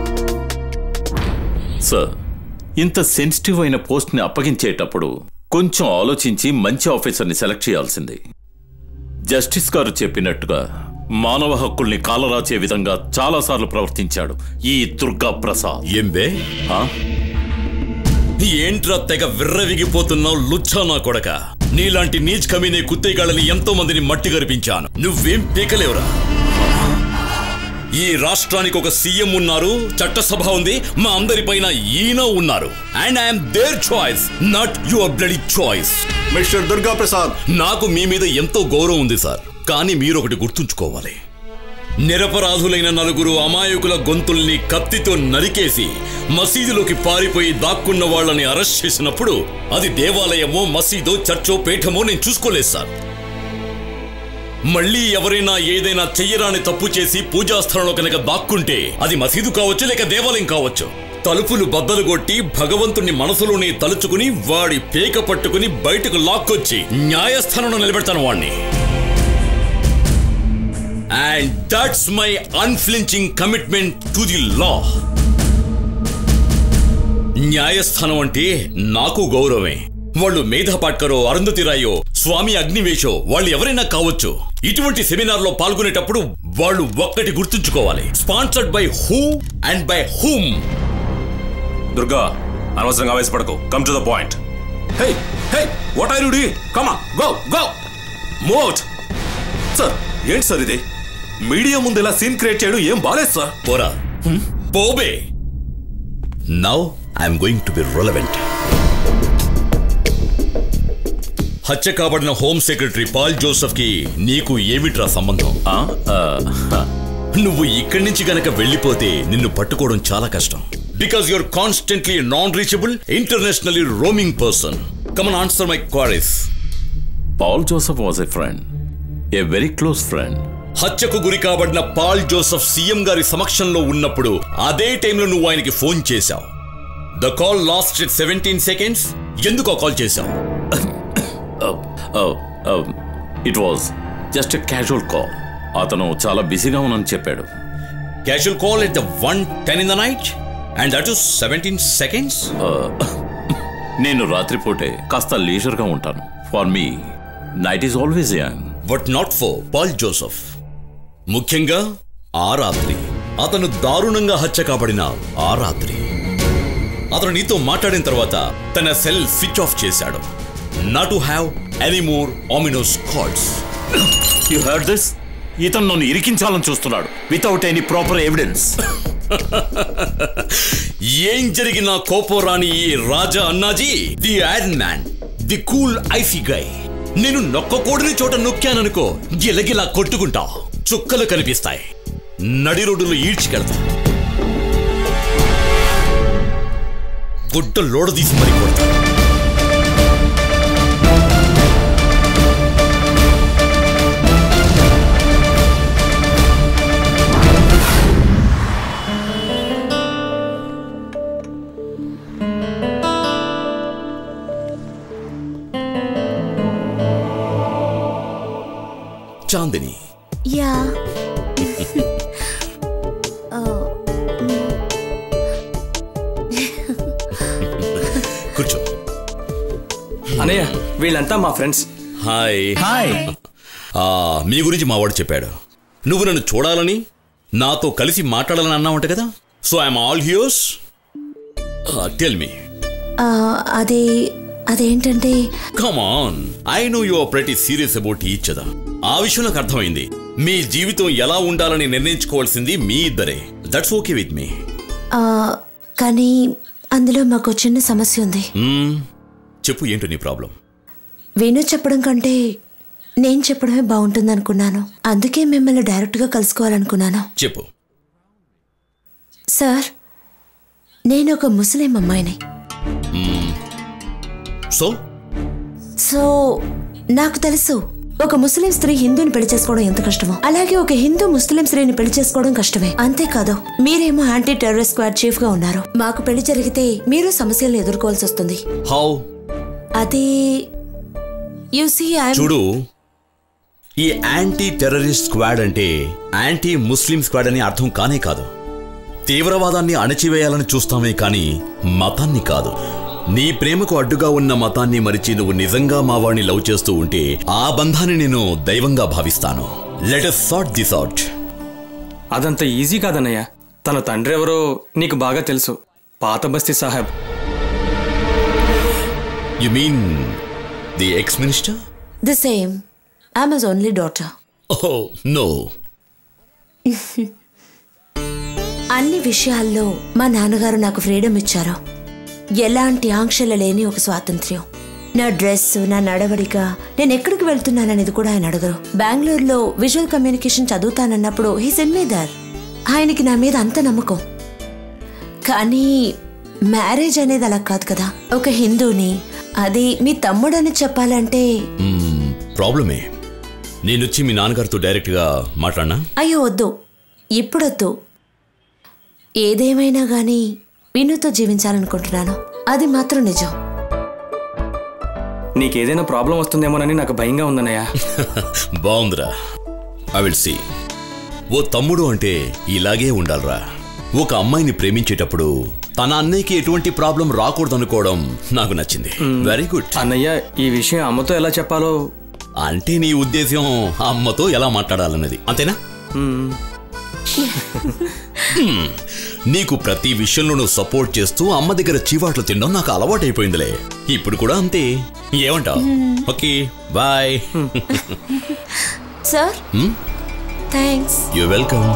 sir ఇంత సెన్సిటివ్ అయిన పోస్ట్ని అప్పగించేటప్పుడు కొంచెం ఆలోచించి మంచి ఆఫీసర్ని సెలెక్ట్ చేయాల్సింది జస్టిస్ గారు చెప్పినట్టుగా మానవ హక్కుల్ని కాలరాచే విధంగా చాలాసార్లు ప్రవర్తించాడు ఈ దుర్గా ప్రసాద్ ఏంబే ఏంట్రా తెగ విర్రవిగిపోతున్నావు లుచ్చా నా కొడక నీలాంటి నీచ్ కమీనే కుత్తేగాళ్ళని ఎంతో మందిని మట్టి గరిపించాను నువ్వేం పీకలేవురా ఈ రాష్ట్రానికి ఒక సీఎం ఉన్నారు చట్టసభ ఉంది మా అందరిపైన ఈయన ఉన్నారు and I'm their choice not your bloody choice mister Durga Prasad నాకు మీ మీద ఎంతో గౌరవం ఉంది సార్ కానీ మీరు ఒకటి గుర్తుంచుకోవాలి నిరపరాధులైన నలుగురు అమాయకుల గొంతుల్ని కత్తితో నరికేసి మసీదులోకి పారిపోయి దాక్కున్న వాళ్ళని అరెస్ట్ చేసినప్పుడు అది దేవాలయమో మసీదో చర్చో పీఠమో నేను చూసుకోలేదు సార్ మళ్ళీ ఎవరైనా ఏదైనా చెయ్యరాని తప్పు చేసి పూజాస్థలంలో కనుక దాక్కుంటే అది మసీదు కావచ్చు లేక దేవాలయం కావచ్చు తలుపులు బద్దలు కొట్టి భగవంతుణ్ణి మనసులోనే తలుచుకుని వాడి పేక పట్టుకుని బయటకు లాక్కొచ్చి న్యాయస్థానంలో నిలబెడతాను వాణ్ణి and that's my unflinching commitment to the law న్యాయస్థానం అంటే నాకు గౌరవమే వాళ్ళు మేధా పాట్కరో అరుంధతి రాయో స్వామి అగ్నివేశో వాళ్ళు ఎవరైనా కావచ్చు ఇటువంటి సెమినార్ లో పాల్గొనేటప్పుడు వాళ్ళు ఒక్కటి గుర్తుంచుకోవాలి sponsored by who and by whom Durga అనవసరంగా ఆవేశపడకు come to the point hey hey what are you doing come on go go మోట్ సార్ ఏంటి సార్ ఇది మీడియా ముందు ఇలా సీన్ క్రియేట్ చేయడం ఏం బాలేదు సార్ పోరా పోబే now I'm going to be relevant హత్య కాబడిన హోమ్ సెక్రటరీ పాల్ జోసెఫ్ కి నీకు ఏమిట్రా సంబంధం నువ్వు ఇక్కడి నుంచి గనక వెళ్ళిపోతే నిన్ను పట్టుకోవడం చాలా కష్టం because your constantly non reachable internationally roaming person come on answer my queries Paul Joseph was a friend a very close friend హత్యకు గురి కాబడిన పాల్ జోసెఫ్ సీఎం గారి సమక్షంలో ఉన్నప్పుడు అదే టైంలో నువ్వు ఆయనకి ఫోన్ చేశావు the call last seventeen seconds ఎందుకు ఆ కాల్ చేశావు it was just a casual call అతను చాలా బిజీగా ఉన్నానని చెప్పాడు casual call at the one ten in the night and that seventeen seconds నేను రాత్రిపూటే కాస్త లీజర్గా ఉంటాను for me night is always young but not for Paul Joseph ముఖ్యంగా ఆ రాత్రి అతను దారుణంగా హత్య కాబడిన ఆ రాత్రి అతను నీతో మాట్లాడిన తర్వాత తన సెల్ స్విచ్ ఆఫ్ చేశాడు not to have any more ominous calls you heard this ఇతను నన్ను ఇరికించాలని చూస్తున్నాడు వితౌట్ ఎనీ ప్రాపర్ ఎవిడెన్స్ ఏం జరిగిన కోపోరాని ఈ Raja Annaji the iron man the cool icy guy నేను నొక్కకూడని చోట నొక్కాననుకో గిలగిలా కొట్టుకుంటా చుక్కలు కనిపిస్తాయి నడి రోడ్డులో ఈడ్చికెళ్తా గుడ్డ లోడ తీసి మరి కొడతా చాందిని యా కూర్చో అనయ్య వీళ్ళంతా మా ఫ్రెండ్స్ హాయ్ హాయ్ ఆ, మీ గురించి మావాడు చెప్పాడు నువ్వు నన్ను చూడాలని నాతో కలిసి మాట్లాడాలని అన్నావంట కదా so I'm all ears tell me ఆ, అది అదేంటంటే come on I know you are pretty serious about each other ఆ విషయం నాకు అర్థమైంది మీ జీవితం ఎలా ఉండాలని నిర్ణయించుకోవాల్సింది మీ ఇద్దరే దట్స్ ఓకే విత్ మీ ఆ, కానీ అందులో మాకు చిన్న సమస్య ఉంది చెప్పు ఏంటో నీ ప్రాబ్లం వేణు చెప్పడం కంటే నేను చెప్పడమే బాగుంటుంది అనుకున్నాను అందుకే మిమ్మల్ని డైరెక్ట్గా కలుసుకోవాలనుకున్నాను చెప్పు సార్ నేను ఒక ముస్లిం అమ్మాయిని సో సో నాకు తెలుసు ఒక ముస్లిం స్త్రీ హిందూని పెళ్లి చేసుకోవడం ఎంత కష్టమో అలాగే ఒక హిందూ ముస్లిం స్త్రీని పెళ్లి చేసుకోవడం కష్టమే అంతేకాదు మీరేమో యాంటీ టెర్రరిస్ట్ స్క్వాడ్ చీఫ్ గా ఉన్నారు మాకు పెళ్లి జరిగితే మీరు సమస్యలను ఎదుర్కోవాల్సి వస్తుంది హౌ అది యూసీ చూడు ఈ యాంటీ టెర్రరిస్ట్ స్క్వాడ్ అంటే యాంటీ ముస్లిం స్క్వాడ్ అని అర్థం కానే కాదు తీవ్రవాదాన్ని అణచివేయాలని చూస్తామే కానీ మతాన్ని కాదు నీ ప్రేమకు అడ్డుగా ఉన్న మతాన్ని మరిచి నువ్వు నిజంగా మా వాడిని లవ్ చేస్తూ ఉంటే ఆ బంధాన్ని నేను దైవంగా భావిస్తాను let us sort this out అదంత ఈజీ కాదన్నయ్య తన తండ్రి ఎవరో నీకు బాగా తెలుసు పాత బస్తీ సాహెబ్ you mean the ex minister the same I'm his only daughter oh no అన్ని విషయాల్లో మా నాన్నగారు నాకు ఫ్రీడమ్ ఇచ్చారు ఎలాంటి ఆంక్షలు లేని ఒక స్వాతంత్ర్యం నా డ్రెస్ నా నడవడిక నేను ఎక్కడికి వెళ్తున్నాననేది కూడా ఆయన అడగరు బెంగళూరులో విజువల్ కమ్యూనికేషన్ చదువుతానన్నప్పుడు హీ సెన్ మీ దర్ ఆయనకి నా మీద అంత నమ్మకం కానీ మ్యారేజ్ అనేది అలా కాదు కదా ఒక హిందూని అది మీ తమ్ముడని చెప్పాలంటే ప్రాబ్లమే నేనొచ్చి మీ నాన్నగారితో డైరెక్ట్గా మాట్లాడినా అయ్యో వద్దు ఇప్పుడొద్దు ఏదేమైనా గానీ వినుతో జీవించాలనుకుంటున్నాను అది మాత్రం నిజం నీకేదైనా ప్రాబ్లం వస్తుందేమోనని నాకు భయంగా ఉందన్నయ్య బాగుందిరా ఐ విల్ సీ ఓ తమ్ముడు అంటే ఇలాగే ఉండాలిరా ఒక అమ్మాయిని ప్రేమించేటప్పుడు తన అన్నయ్యకి ఎటువంటి ప్రాబ్లం రాకూడదనుకోవడం నాకు నచ్చింది వెరీ గుడ్ అన్నయ్య ఈ విషయం అమ్మతో ఎలా చెప్పాలో అంటే నీ ఉద్దేశం అమ్మతో ఎలా మాట్లాడాలన్నది అంతేనా హ్మ్. నీకు ప్రతి విషయంలోనూ సపోర్ట్ చేస్తూ అమ్మ దగ్గర చీవాట్లు తినడం నాకు అలవాటైపోయిందిలే ఇప్పుడు కూడా అంతే ఏమంటావు okay bye sir thanks you welcome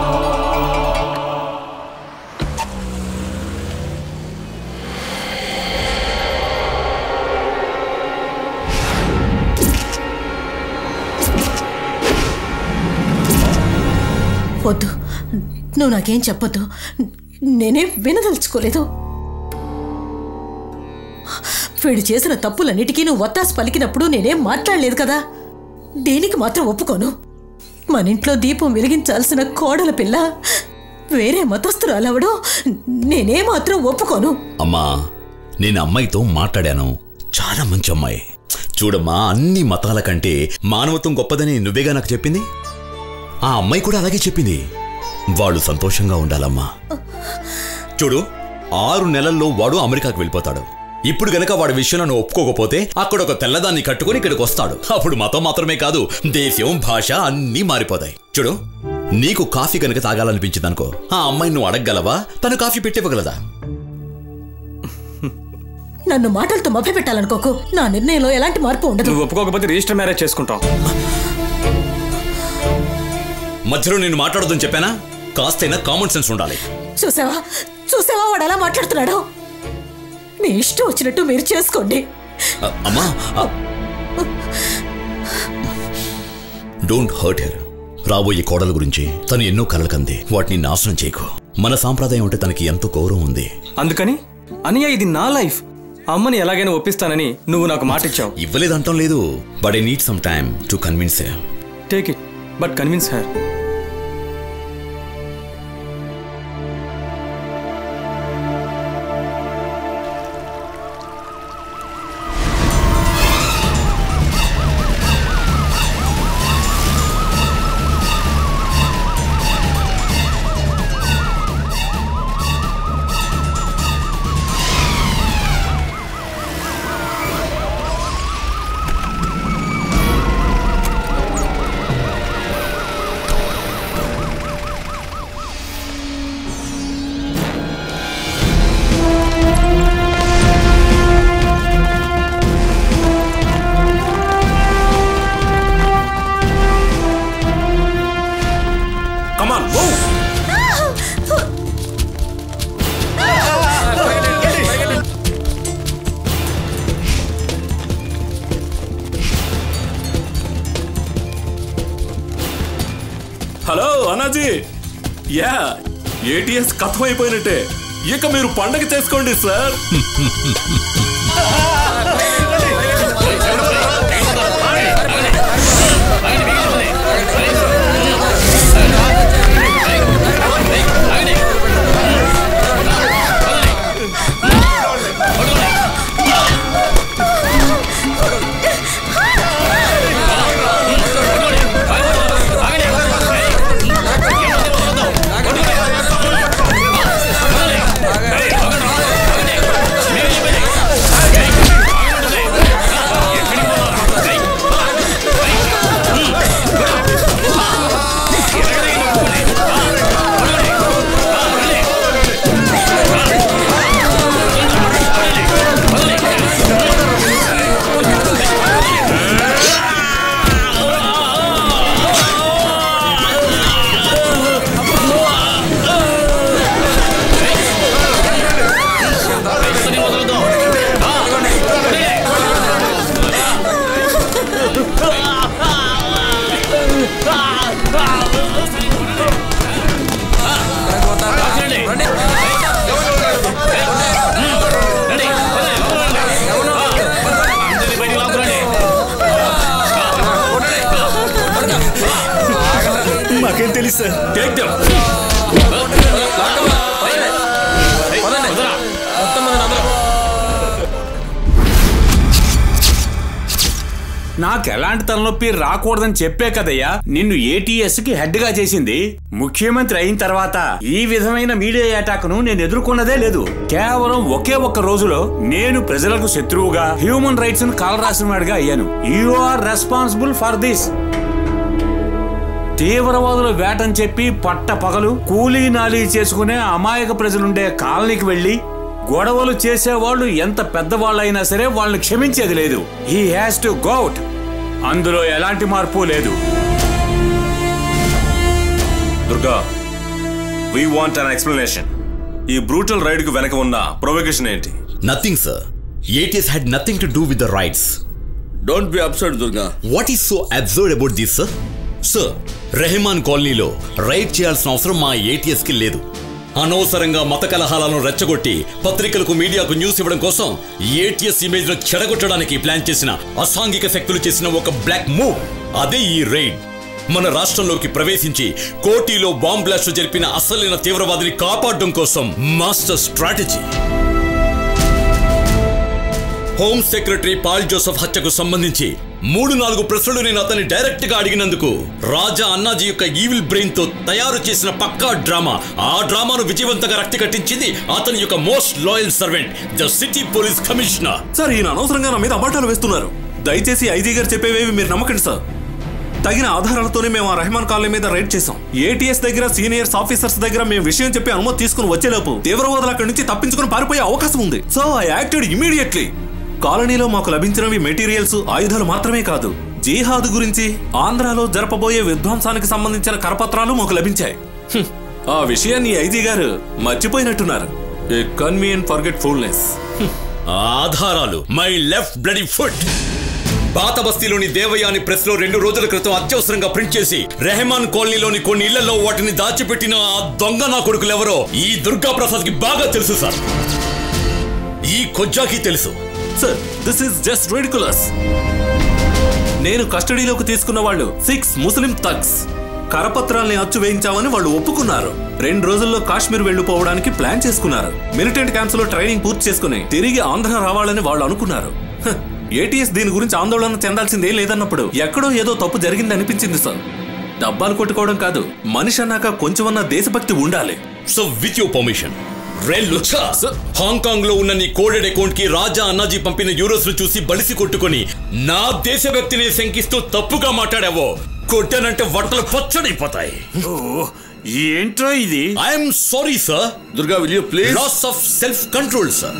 వద్దు నువ్వు నాకేం చెప్పొద్దు నేనేం వినదలుచుకోలేదు వీడు చేసిన తప్పులన్నిటికీ నువ్వు వత్తాసు పలికినప్పుడు నేనేం మాట్లాడలేదు కదా దేనికి మాత్రం ఒప్పుకోను మన ఇంట్లో దీపం వెలిగించాల్సిన కోడల పిల్ల వేరే మతస్థురాలవడం నేనే మాత్రం ఒప్పుకోను అమ్మా నేను అమ్మాయితో మాట్లాడాను చాలా మంచి అమ్మాయి చూడమ్మా అన్ని మతాల కంటే మానవత్వం గొప్పదని నువ్వేగా నాకు చెప్పింది ఆ అమ్మాయి కూడా అలాగే చెప్పింది వాళ్ళు సంతోషంగా ఉండాలమ్మా చూడు ఆరు నెలల్లో వాడు అమెరికాకు వెళ్ళిపోతాడు ఇప్పుడు గనక వాడి విషయంలో నువ్వు ఒప్పుకోకపోతే అక్కడ ఒక తెల్లదాన్ని కట్టుకుని ఇక్కడికి వస్తాడు అప్పుడు మతం మాత్రమే కాదు దేశం భాష అన్నీ మారిపోతాయి చూడు నీకు కాఫీ కనుక తాగాలనిపించింది అనుకో ఆ అమ్మాయిని నువ్వు అడగగలవా తను కాఫీ పెట్టివ్వగలదా నన్ను మాటలతో మభ్య పెట్టాలనుకోకు నా నిర్ణయంలో ఎలాంటి మార్పు ఉండదు నువ్వు ఒప్పుకోకపోతే రిజిస్టర్ మ్యారేజ్ చేసుకుంటాం మధ్యలో నేను మాట్లాడొద్దని చెప్పానా కాస్తైనా కామన్ సెన్స్ ఉండాలి చూసావా చూసావా వాడు ఎలా మాట్లాడుతున్నాడు మీ ఇష్టం వచ్చినట్టు మీరు చేసుకోండి అ- అమ్మా డోంట్ హర్ట్ హెర్ రాబోయే కోడల గురించి తను ఎన్నో కలలు కంది వాటిని నాశనం చేయకు మన సాంప్రదాయం అంటే తనకి ఎంతో గౌరవం ఉంది అందుకని అనియా ఇది నా లైఫ్ అమ్మని ఎలాగైనా ఒప్పిస్తానని నువ్వు నాకు మాట ఇచ్చావు ఇవ్వలేదంటాం లేదు but I need some time to convince take it but convince her come on hello Annaji yeah ATS కథం అయిపోయినట్టే ఇక మీరు పండగ చేసుకోండి సార్ మాకేం తెలుసు సార్ టేక్ దెమ్ నాకు ఎలాంటి తలనొప్పి రాకూడదని చెప్పే కదయ్యా నిన్ను ఏటీఎస్ కి హెడ్ గా చేసింది ముఖ్యమంత్రి అయిన తర్వాత ఈ విధమైన మీడియా అటాక్ ను నేను ఎదుర్కొన్నదే లేదు కేవలం ఒకే ఒక్క రోజులో నేను ప్రజలకు శత్రువుగా హ్యూమన్ రైట్స్ ను కాలరాసిన వాడిగా అయ్యాను you are responsible for this తీవ్రవాదుల వేటని చెప్పి పట్ట పగలు కూలీ నాలీ చేసుకునే అమాయక ప్రజలుండే కాలనీకి వెళ్ళి గొడవలు చేసేవాళ్ళు ఎంత పెద్దవాళ్ళైనా సరే వాళ్ళని క్షమించేది లేదు హీ హ్యాస్ టు గౌట్ అందులో ఎలాంటి మార్పు లేదు Durga we want an explanation ఈ బ్రూటల్ రైడ్ కు వెనక ఉన్న ప్రొవకేషన్ ఏంటి nothing sir ATS had nothing to do with the riots don't be upset Durga what is so absurd about this sir sir Rehman కాలనీలో రైడ్ చేయాల్సిన అవసరం మా ఏటీఎస్ కి లేదు అనవసరంగా మత కలహాలను రెచ్చగొట్టి పత్రికలకు మీడియాకు న్యూస్ ఇవ్వడం కోసం ఏటీఎస్ ఇమేజ్ ను చెడగొట్టడానికి ప్లాన్ చేసిన అసాంఘిక శక్తులు చేసిన ఒక బ్లాక్ మూవ్ అదే ఈ రైడ్ మన రాష్ట్రంలోకి ప్రవేశించి కోటిలో బాంబ్ బ్లాస్ట్ జరిపిన అసలైన తీవ్రవాదిని కాపాడడం కోసం master strategy home secretary Paul Joseph హత్యకు సంబంధించి మూడు నాలుగు ప్రశ్నలు నేను అతన్ని డైరెక్ట్ గా అడిగినందుకు రాజా అన్నాజీ యొక్క ఈవిల్ బ్రెయిన్ తో తయారు చేసిన పక్కా డ్రామా ఆ డ్రామాను విజయవంతంగా రక్తి కట్టించింది అతని యొక్క most loyal servant the city police commissioner sir ఈయన అనవసరంగా నా మీద అబాటాలు వేస్తున్నారు దయచేసి ఐజీ గారు చెప్పేవేవి మీరు నమ్మకండి సార్ తగిన ఆధారాలతోనే మేము ఆ రెహమాన్ కాలనీ మీద రైడ్ చేసాం ఏటీఎస్ దగ్గర సీనియర్స్ ఆఫీసర్స్ దగ్గర మేము విషయం చెప్పి అనుమతి తీసుకుని వచ్చేలోపు తీవ్రవాదులు అక్కడి నుంచి తప్పించుకుని పారిపోయే అవకాశం ఉంది సో ఐ యాక్టెడ్ ఇమీడియట్లీ కాలనీలో మాకు లభించినవి మెటీరియల్స్ ఆయుధాలు మాత్రమే కాదు జీహాద్ గురించి ఆంధ్రాలో జరపబోయే విధ్వంసానికి సంబంధించిన కరపత్రాలు మాకు లభించాయి హ్మ్. ఆ విషయాన్ని ఐజీ గారు మర్చిపోయినట్టున్నారు ఏ కన్వీనియంట్ ఫర్గెట్ ఫుల్నెస్ ఆధారాలు మై లెఫ్ట్ బ్లడీ ఫుట్ పాత బస్తీలోని దేవయాని ప్రెస్ లో రెండు రోజుల క్రితం అత్యవసరంగా ప్రింట్ చేసి రెహమాన్ కాలనీలోని కొన్ని ఇళ్లలో వాటిని దాచిపెట్టిన ఆ దొంగ నా కొడుకులెవరో ఈ దుర్గా ప్రసాద్ కి బాగా తెలుసు సార్ ఈ కొజ్జాకి తెలుసు sir this is just ridiculous నేను కస్టడీలోకి తీసుకున్న వాళ్ళు సిక్స్ ముస్లిం థగ్స్ కరపత్రాల్ని అచ్చు వేయించామని వాళ్ళు ఒప్పుకున్నారు రెండు రోజుల్లో కాశ్మీర్ వెళ్లిపోవడానికి ప్లాన్ చేసుకున్నారు మిలిటెంట్ క్యాంప్స్ లో ట్రైనింగ్ పూర్తి చేసుకుని తిరిగి ఆంధ్ర రావాలని వాళ్ళు అనుకున్నారు ఏటీఎస్ దీని గురించి ఆందోళన చెందాల్సిందేం లేదన్నప్పుడు ఎక్కడో ఏదో తప్పు జరిగింది అనిపించింది సార్ డబ్బాలు కొట్టుకోవడం కాదు మనిషి అన్నాక కొంచెమన్నా దేశభక్తి ఉండాలి సో విత్ యువర్ పర్మిషన్ లుచ్చా హాంకాంగ్ లో ఉన్న నీ కోడెడ్ అకౌంట్ కి రాజా అన్నాజీ పంపిన యూరోస్ ను చూసి బలిసి కొట్టుకొని నా దేశభక్తిని శంకిస్తూ తప్పుగా మాట్లాడావో కొట్టానంటే వంటలు పచ్చడైపోతాయి ఏంట్రో ఇది I'm sorry sir Durga will you please loss of self control sir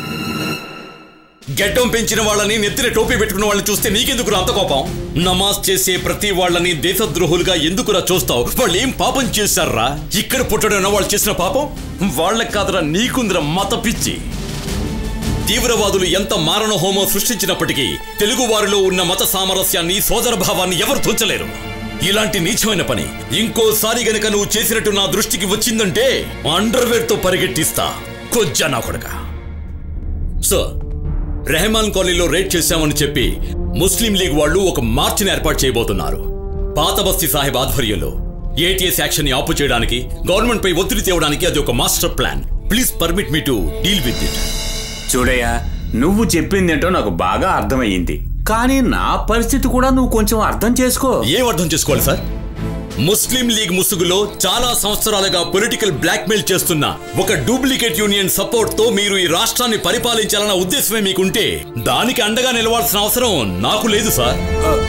గెడ్డం పెంచిన వాళ్ళని నెత్తిన టోపీ పెట్టుకున్న వాళ్ళని చూస్తే నీకెందుకురా అంత కోపం నమాజ్ చేసే ప్రతి వాళ్ళని దేశద్రోహులుగా ఎందుకురా చూస్తావు వాళ్ళు ఏం పాపం చేశారా ఇక్కడ పుట్టడం వాళ్ళు చేసిన పాపం వాళ్ళకి కాదురా నీకుందిరా మత పిచ్చి తీవ్రవాదులు ఎంత మారణ హోమం సృష్టించినప్పటికీ తెలుగు వారిలో ఉన్న మత సామరస్యాన్ని సోదర భావాన్ని ఎవరు తుంచలేరు ఇలాంటి నీచమైన పని ఇంకోసారి గనక నువ్వు చేసినట్టు నా దృష్టికి వచ్చిందంటే అండర్వేర్ తో పరిగెట్టిస్తా కొజ్జా నా కొడక సార్ రెహమాన్ కాలనీలో రేడ్ చేశామని చెప్పి ముస్లిం లీగ్ వాళ్ళు ఒక మార్చిని ఏర్పాటు చేయబోతున్నారు పాత బస్తీ సాహెబ్ ఆధ్వర్యంలో ఏటీఎస్ యాక్షన్ ని ఆపు చేయడానికి గవర్నమెంట్ పై ఒత్తిడి తేవడానికి అది ఒక master plan please permit me to deal with it చూడయ్యా నువ్వు చెప్పిందేంటో నాకు బాగా అర్థమయ్యింది కానీ నా పరిస్థితి కూడా నువ్వు కొంచెం అర్థం చేసుకో ఏం అర్థం చేసుకోవాలి సార్ ముస్లిం లీగ్ ముసుగులో చాలా సంవత్సరాలుగా పొలిటికల్ బ్లాక్మెయిల్ చేస్తున్న ఒక డూప్లికేట్ యూనియన్ సపోర్ట్ తో మీరు ఈ రాష్ట్రాన్ని పరిపాలించాలన్న ఉద్దేశమే మీకుంటే దానికి అండగా నిలవాల్సిన అవసరం నాకు లేదు సార్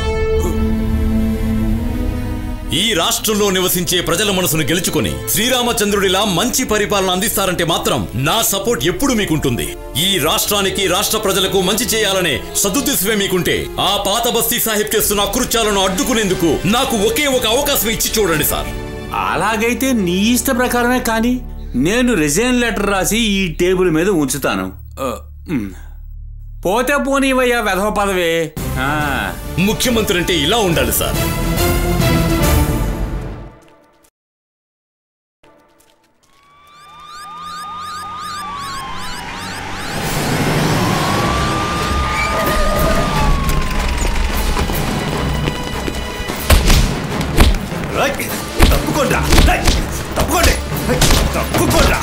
ఈ రాష్ట్రంలో నివసించే ప్రజల మనసును గెలుచుకొని శ్రీరామచంద్రుడిలా మంచి పరిపాలన అందిస్తారంటే మాత్రం నా సపోర్ట్ ఎప్పుడు మీకుంటుంది ఈ రాష్ట్రానికి రాష్ట్ర ప్రజలకు మంచి చేయాలనే సదుద్దేశమే మీకుంటే ఆ పాత బస్తీ సాహిబ్ చేస్తున్న అకృత్యాలను అడ్డుకునేందుకు నాకు ఒకే ఒక అవకాశం ఇచ్చి చూడండి సార్ అలాగైతే నీ ఇష్ట ప్రకారమే కానీ నేను రిజైన్ లెటర్ రాసి ఈ టేబుల్ మీద ఉంచుతాను ఆ, ఉమ్. పోతే పోనీవయ్యా వెధవ పదవే ఆ. ముఖ్యమంత్రి అంటే ఇలా ఉండాలి సార్ తప్పుకోండి తప్పుకోండి తప్పుకోండి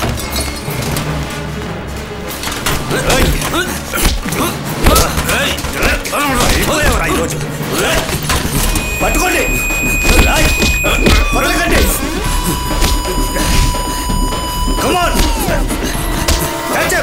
ఈరోజు పట్టుకోండి రాయ్. వదలకండి కమాన్ క్యాచ్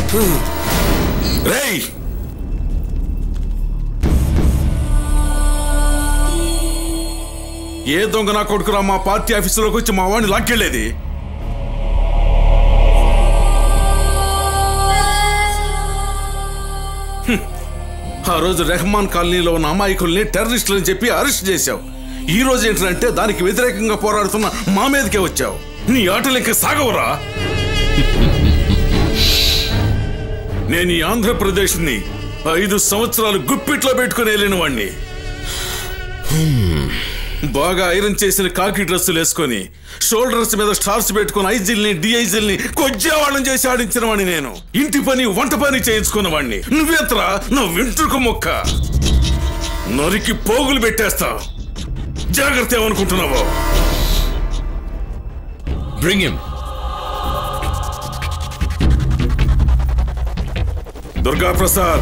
రేయ్ ఏ దొంగ నా కొడుకురా మా పార్టీ ఆఫీసులోకి వచ్చి మా వాడిని లాక్కెళ్ళేది హ్మ్. ఆ రోజు రెహమాన్ కాలనీలో ఉన్న అమాయకుల్ని టెర్రరిస్టులని చెప్పి అరెస్ట్ చేశావు ఈ రోజు ఏంటంటే దానికి వ్యతిరేకంగా పోరాడుతున్న మా మీదకే వచ్చావు నీ ఆటలు ఇంకా సాగవురా నేను ఈ ఆంధ్రప్రదేశ్ని ఐదు సంవత్సరాలు గుప్పిట్లో పెట్టుకుని వెళ్ళిన వాణ్ణి బాగా ఐరన్ చేసిన కాకి డ్రెస్సులు వేసుకొని షోల్డర్స్ మీద స్టార్స్ పెట్టుకుని ఐజిల్ని డిఐజిల్ని కొజ్జేవాళ్ళని చేసి ఆడించిన వాడిని నేను ఇంటి పని వంట పని చేయించుకున్న వాడిని నువ్వెంతరా నా వెంట్రుక మొక్క నరికి పోగులు పెట్టేస్తా జాగ్రత్త ఏమనుకుంటున్నావు బ్రింగ్ హిమ్ దుర్గా ప్రసాద్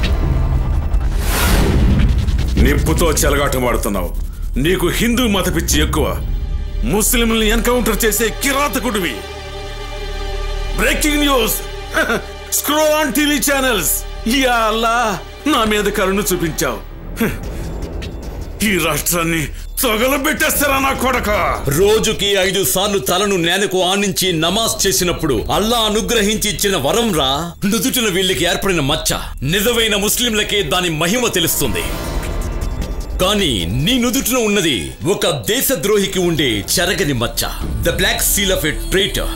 నిప్పుతో చెలగాటమాడుతున్నావు నీకు హిందూ మత పిచ్చి ఎక్కువ ముస్లింల్ని ఎన్కౌంటర్ చేసే కిరాతకుడివి breaking news scroll on TV channels యా అల్లా నా మీద కరుణ చూపించావు హ, ఈ రాష్ట్రాన్ని తగలబెట్టేస్తారా నా కొడక రోజుకి ఐదు సార్లు తలను నేలకు ఆనించి నమాజ్ చేసినప్పుడు అల్లా అనుగ్రహించి ఇచ్చిన వరం రా నుదుటిన వీళ్ళకి ఏర్పడిన మచ్చ నిజమైన ముస్లింలకే దాని మహిమ తెలుస్తుంది కానీ నీ నుదుటిన ఉన్నది ఒక దేశద్రోహికి ఉండే చెరగని మచ్చ the black seal of a traitor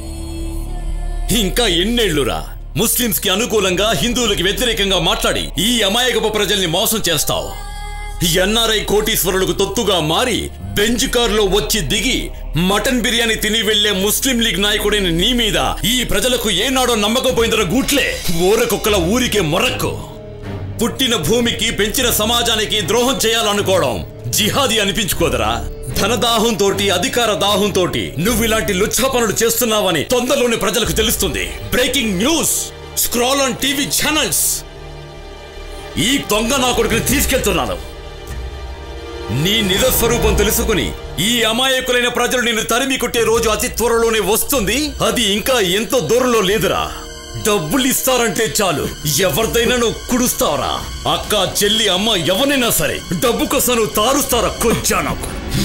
ఇంకా ఎన్నేళ్లురా ముస్లింస్ కి అనుకూలంగా హిందువులకి వ్యతిరేకంగా మాట్లాడి ఈ అమాయకపు ప్రజల్ని మోసం చేస్తావు ఎన్ఆర్ఐ కోటీశ్వరులకు తొత్తుగా మారి బెంచ్ కారులో వచ్చి దిగి మటన్ బిర్యానీ తిని వెళ్లే ముస్లిం లీగ్ నాయకుడైన నీ మీద ఈ ప్రజలకు ఏనాడో నమ్మకం పోయిందర గూట్లే ఊరకొక్కల ఊరికే మొరక్కు పుట్టిన భూమికి పెంచిన సమాజానికి ద్రోహం చేయాలనుకోవడం జిహాదీ అనిపించుకోదరా ధనదాహంతో అధికార దాహంతో నువ్వు ఇలాంటి లుచ్చా పనులు చేస్తున్నావని తొందరలోనే ప్రజలకు తెలుస్తుంది breaking news scroll on TV channels ఈ దొంగ నా కొడుకుని తీసుకెళ్తున్నాను నీ నిజ స్వరూపం తెలుసుకుని ఈ అమాయకులైన ప్రజలు నిన్ను తరిమి కొట్టే రోజు అతి త్వరలోనే వస్తుంది అది ఇంకా ఎంతో దూరంలో లేదురా డబ్బులు ఇస్తారంటే చాలు ఎవరిదైనా నువ్వు కుడుస్తావరా అక్క చెల్లి అమ్మ ఎవరైనా సరే డబ్బు కోసం నువ్వు తారుస్తారా కొంచెం నాకు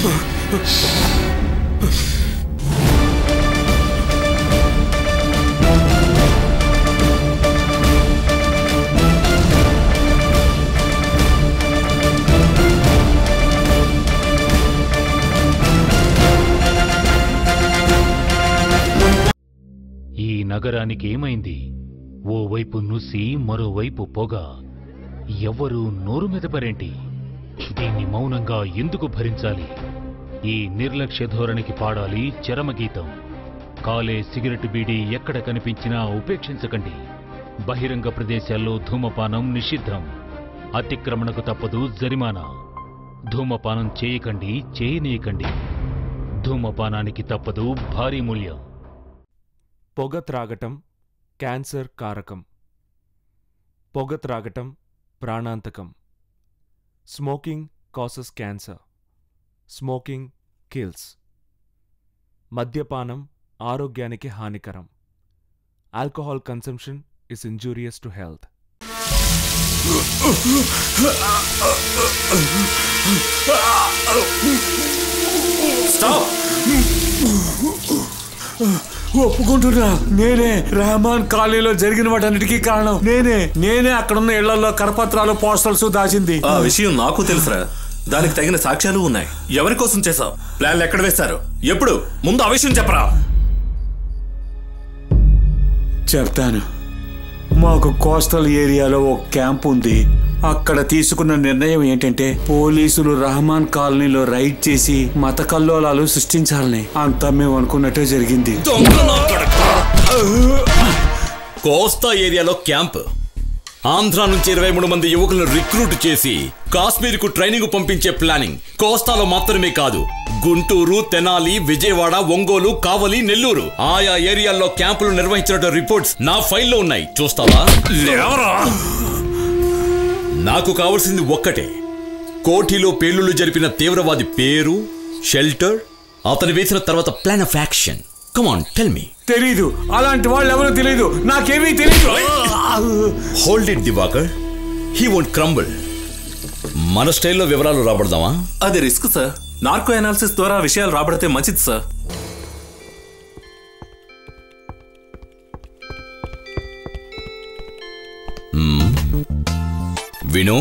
ఈ నగరానికి ఏమైంది ఓవైపు నుసి మరోవైపు పొగ ఎవ్వరూ నోరు మెదపరేంటి దీన్ని మౌనంగా ఎందుకు భరించాలి ఈ నిర్లక్ష్య ధోరణికి పాడాలి చరమగీతం కాలే సిగరెట్ బీడీ ఎక్కడ కనిపించినా ఉపేక్షించకండి బహిరంగ ప్రదేశాల్లో ధూమపానం నిషిద్ధం అతిక్రమణకు తప్పదు జరిమానా ధూమపానం చేయకండి చేయనీయకండి ధూమపానానికి తప్పదు భారీ మూల్యం పొగ త్రాగటం క్యాన్సర్ కారకం పొగ త్రాగటం ప్రాణాంతకం smoking causes cancer smoking kills మద్యపానం ఆరోగ్యానికి హానికరం alcohol consumption is injurious to health stop ఒప్పుకుంటున్నా నేనే రెహమాన్ కాలనీలో జరిగిన వాటన్నిటికీ కారణం నేనే నేనే అక్కడున్న ఇళ్లలో కరపత్రాలు పోస్టర్స్ దాచింది ఆ విషయం నాకు తెలుసురా దానికి తగిన సాక్ష్యాలు ఉన్నాయి ఎవరి కోసం చేసావు ప్లాన్లు ఎక్కడ వేస్తారు ఎప్పుడు ముందు ఆ విషయం చెప్పరా చెప్తాను మాకు కోస్టల్ ఏరియాలో ఒక క్యాంప్ ఉంది అక్కడ తీసుకున్న నిర్ణయం ఏంటంటే పోలీసులు రహమాన్ కాలనీలో రైడ్ చేసి మత కల్లోలాలు సృష్టించాలని అంతా మేము అనుకున్నట్టే జరిగింది కోస్తా ఏరియాలో క్యాంప్ ఆంధ్ర నుంచి ఇరవై మూడు మంది యువకులను రిక్రూట్ చేసి కాశ్మీర్ కు ట్రైనింగ్ పంపించే ప్లానింగ్ కోస్తాలో మాత్రమే కాదు గుంటూరు తెనాలి విజయవాడ ఒంగోలు కావలి నెల్లూరు ఆయా ఏరియాల్లో క్యాంపులు నిర్వహించిన రిపోర్ట్స్ నా ఫైల్లో ఉన్నాయి చూస్తావా నాకు కావాల్సింది ఒక్కటే కోఠిలో పేలుళ్లు జరిపిన తీవ్రవాది పేరు షెల్టర్ అతను వేసిన తర్వాత plan of action come on tell me తెలీదు అలాంటి వాళ్ళు ఎవరో తెలీదు నాకేమీ తెలీదు hold it Diwakar he won't crumble మన స్టైల్లో వివరాలు రాబడదామా అది రిస్క్ సార్ నార్కో అనాలిసిస్ ద్వారా విషయాలు రాబడితే మంచిది సార్ మ్మ్. విను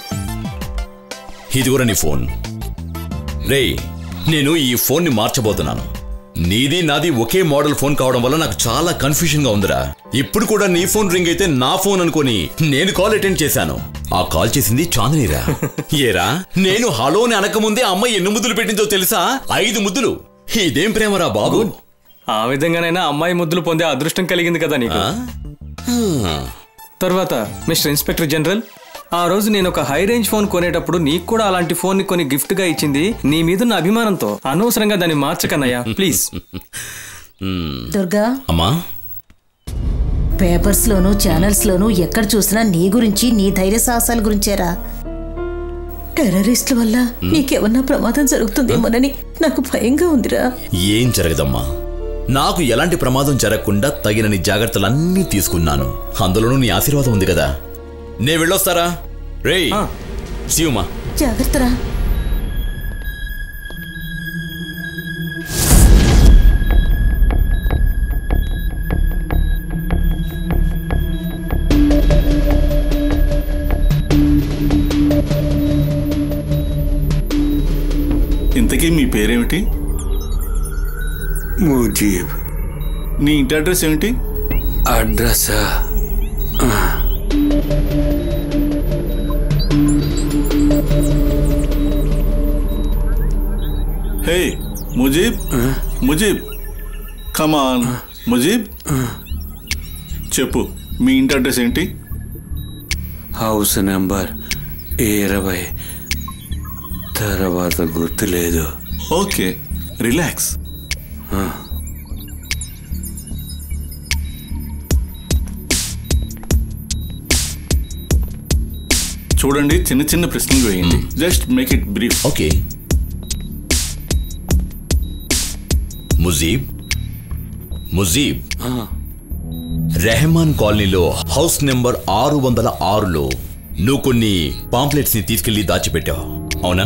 ఇది కూడా నీ ఫోన్ రే నేను ఈ ఫోన్ని మార్చబోతున్నాను నీది నాది ఒకే మోడల్ ఫోన్ కావడం వల్ల నాకు చాలా కన్ఫ్యూజన్ గా ఉందిరా ఇప్పుడు కూడా నీ ఫోన్ రింగ్ అయితే నా ఫోన్ అనుకొని నేను కాల్ అటెండ్ చేశాను ఆ కాల్ చేసింది చాందనీరా ఏరా నేను హలోని అనకముందే ఆ అమ్మాయి ఎన్ని ముద్దులు పెట్టిందో తెలుసా ఐదు ముద్దులు ఇదేం ప్రేమరా బాబు ఆ విధంగానైనా అమ్మాయి ముద్దులు పొందే అదృష్టం కలిగింది కదా నీకు తర్వాత మిస్టర్ ఇన్స్పెక్టర్ జనరల్ ఆ రోజు నేను ఒక హై రేంజ్ ఫోన్ కొనేటప్పుడు నీకు కూడా అలాంటి ఫోన్ ని కొని గిఫ్ట్ గా ఇచ్చింది నీ మీదున్న అభిమానంతో అనవసరంగా దాన్ని మార్చకన్నయ్యా ప్లీజ్ దుర్గా అమ్మా పేపర్స్ లోను ఛానల్స్ లోను ఎక్కడ చూసినా నీ గురించి నీ ధైర్య సాహసాల గురించేరా టెర్రరిస్టుల వల్ల నీకేమన్నా ప్రమాదం జరుగుతుందేమోనని నాకు భయంగా ఉందిరా ఏం జరగదమ్మా నాకు ఎలాంటి ప్రమాదం జరగకుండా తగినన్ని జాగ్రత్తలన్నీ తీసుకున్నాను అందులోనూ నీ ఆశీర్వాదం ఉంది కదా నే వెళ్ళొస్తారా రే శివమా జాగ్రత్తరా ఇంతకీ మీ పేరేమిటి ముజీబ్ నీ ఇంటి అడ్రస్ ఏమిటి address hey Mujeeb Mujeeb come on Mujeeb చెప్పు మీ ఇంటి అడ్రస్ ఏంటి హౌస్ నెంబర్ ఇరవై తర్వాత గుర్తులేదు ఓకే రిలాక్స్ చూడండి చిన్న చిన్న ప్రశ్నలు వేయండి just make it brief okay Mujeeb Mujeeb Rehman కాలనీలో హౌస్ నెంబర్ ఆరు వందల ఆరులో నువ్వు కొన్ని పాంప్లెట్స్ ని తీసుకెళ్లి దాచిపెట్టావు అవునా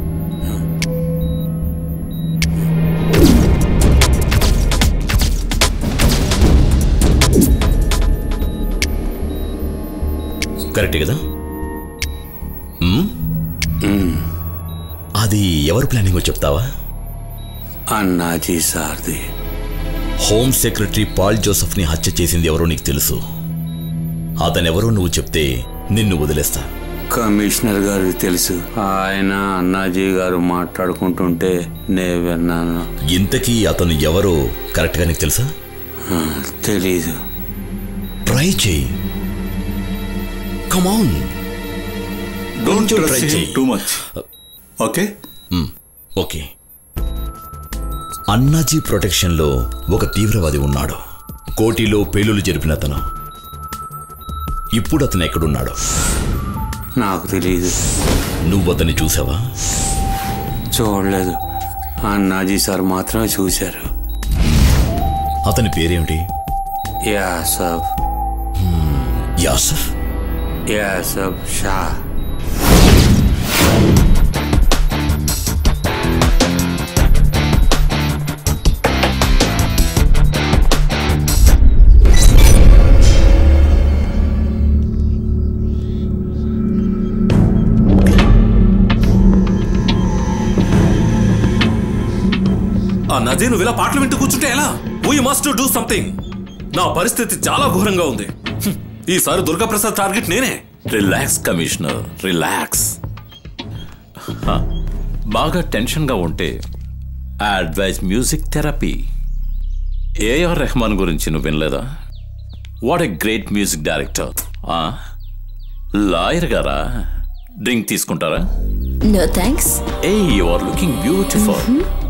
కరెక్టే కదా మ్మ్? అది ఎవరు ప్లానింగో చెప్తావా Annaji sir the home secretary Paul Joseph ని హత్య చేసింది ఎవరో నీకు తెలుసు అతనెవరో నువ్వు చెప్తే నిన్ను వదిలేస్తా కమిషనర్ గారికి తెలుసు ఆయన అన్నాజీ గారు మాట్లాడుకుంటుంటే నే విన్నాను ఇంతకీ అతను ఎవరో కరెక్ట్ గా నీకు తెలుసా తెలీదు ట్రై చేయి come on don't trust too much okay okay Annaji ప్రొటెక్షన్లో ఒక తీవ్రవాది ఉన్నాడు కోటిలో పేలులు జరిపిన అతను ఇప్పుడు అతను ఎక్కడున్నాడు నాకు తెలియదు నువ్వు అతన్ని చూసావా చూడలేదు అన్నాజీ సార్ మాత్రమే చూశారు అతని పేరేమిటి యాసఫ్ యాసఫ్ యాసఫ్ షా ఆ నజీ నువ్వు ఇలా పాటలు వింటూ కూర్చుంటే ఎలా వీ మస్ట్ డూ సంథింగ్ నా పరిస్థితి చాలా ఘోరంగా ఉంది హ్మ్. ఈసారి దుర్గాప్రసాద్ టార్గెట్ నేనే రిలాక్స్ కమిషనర్ రిలాక్స్ హ, బాగా టెన్షన్గా ఉంటే advise music therapy AR Rehman గురించి నువ్వు వినలేదా what a great music director lawyer గారా డ్రింక్ తీసుకుంటారా no thanks hey you are looking beautiful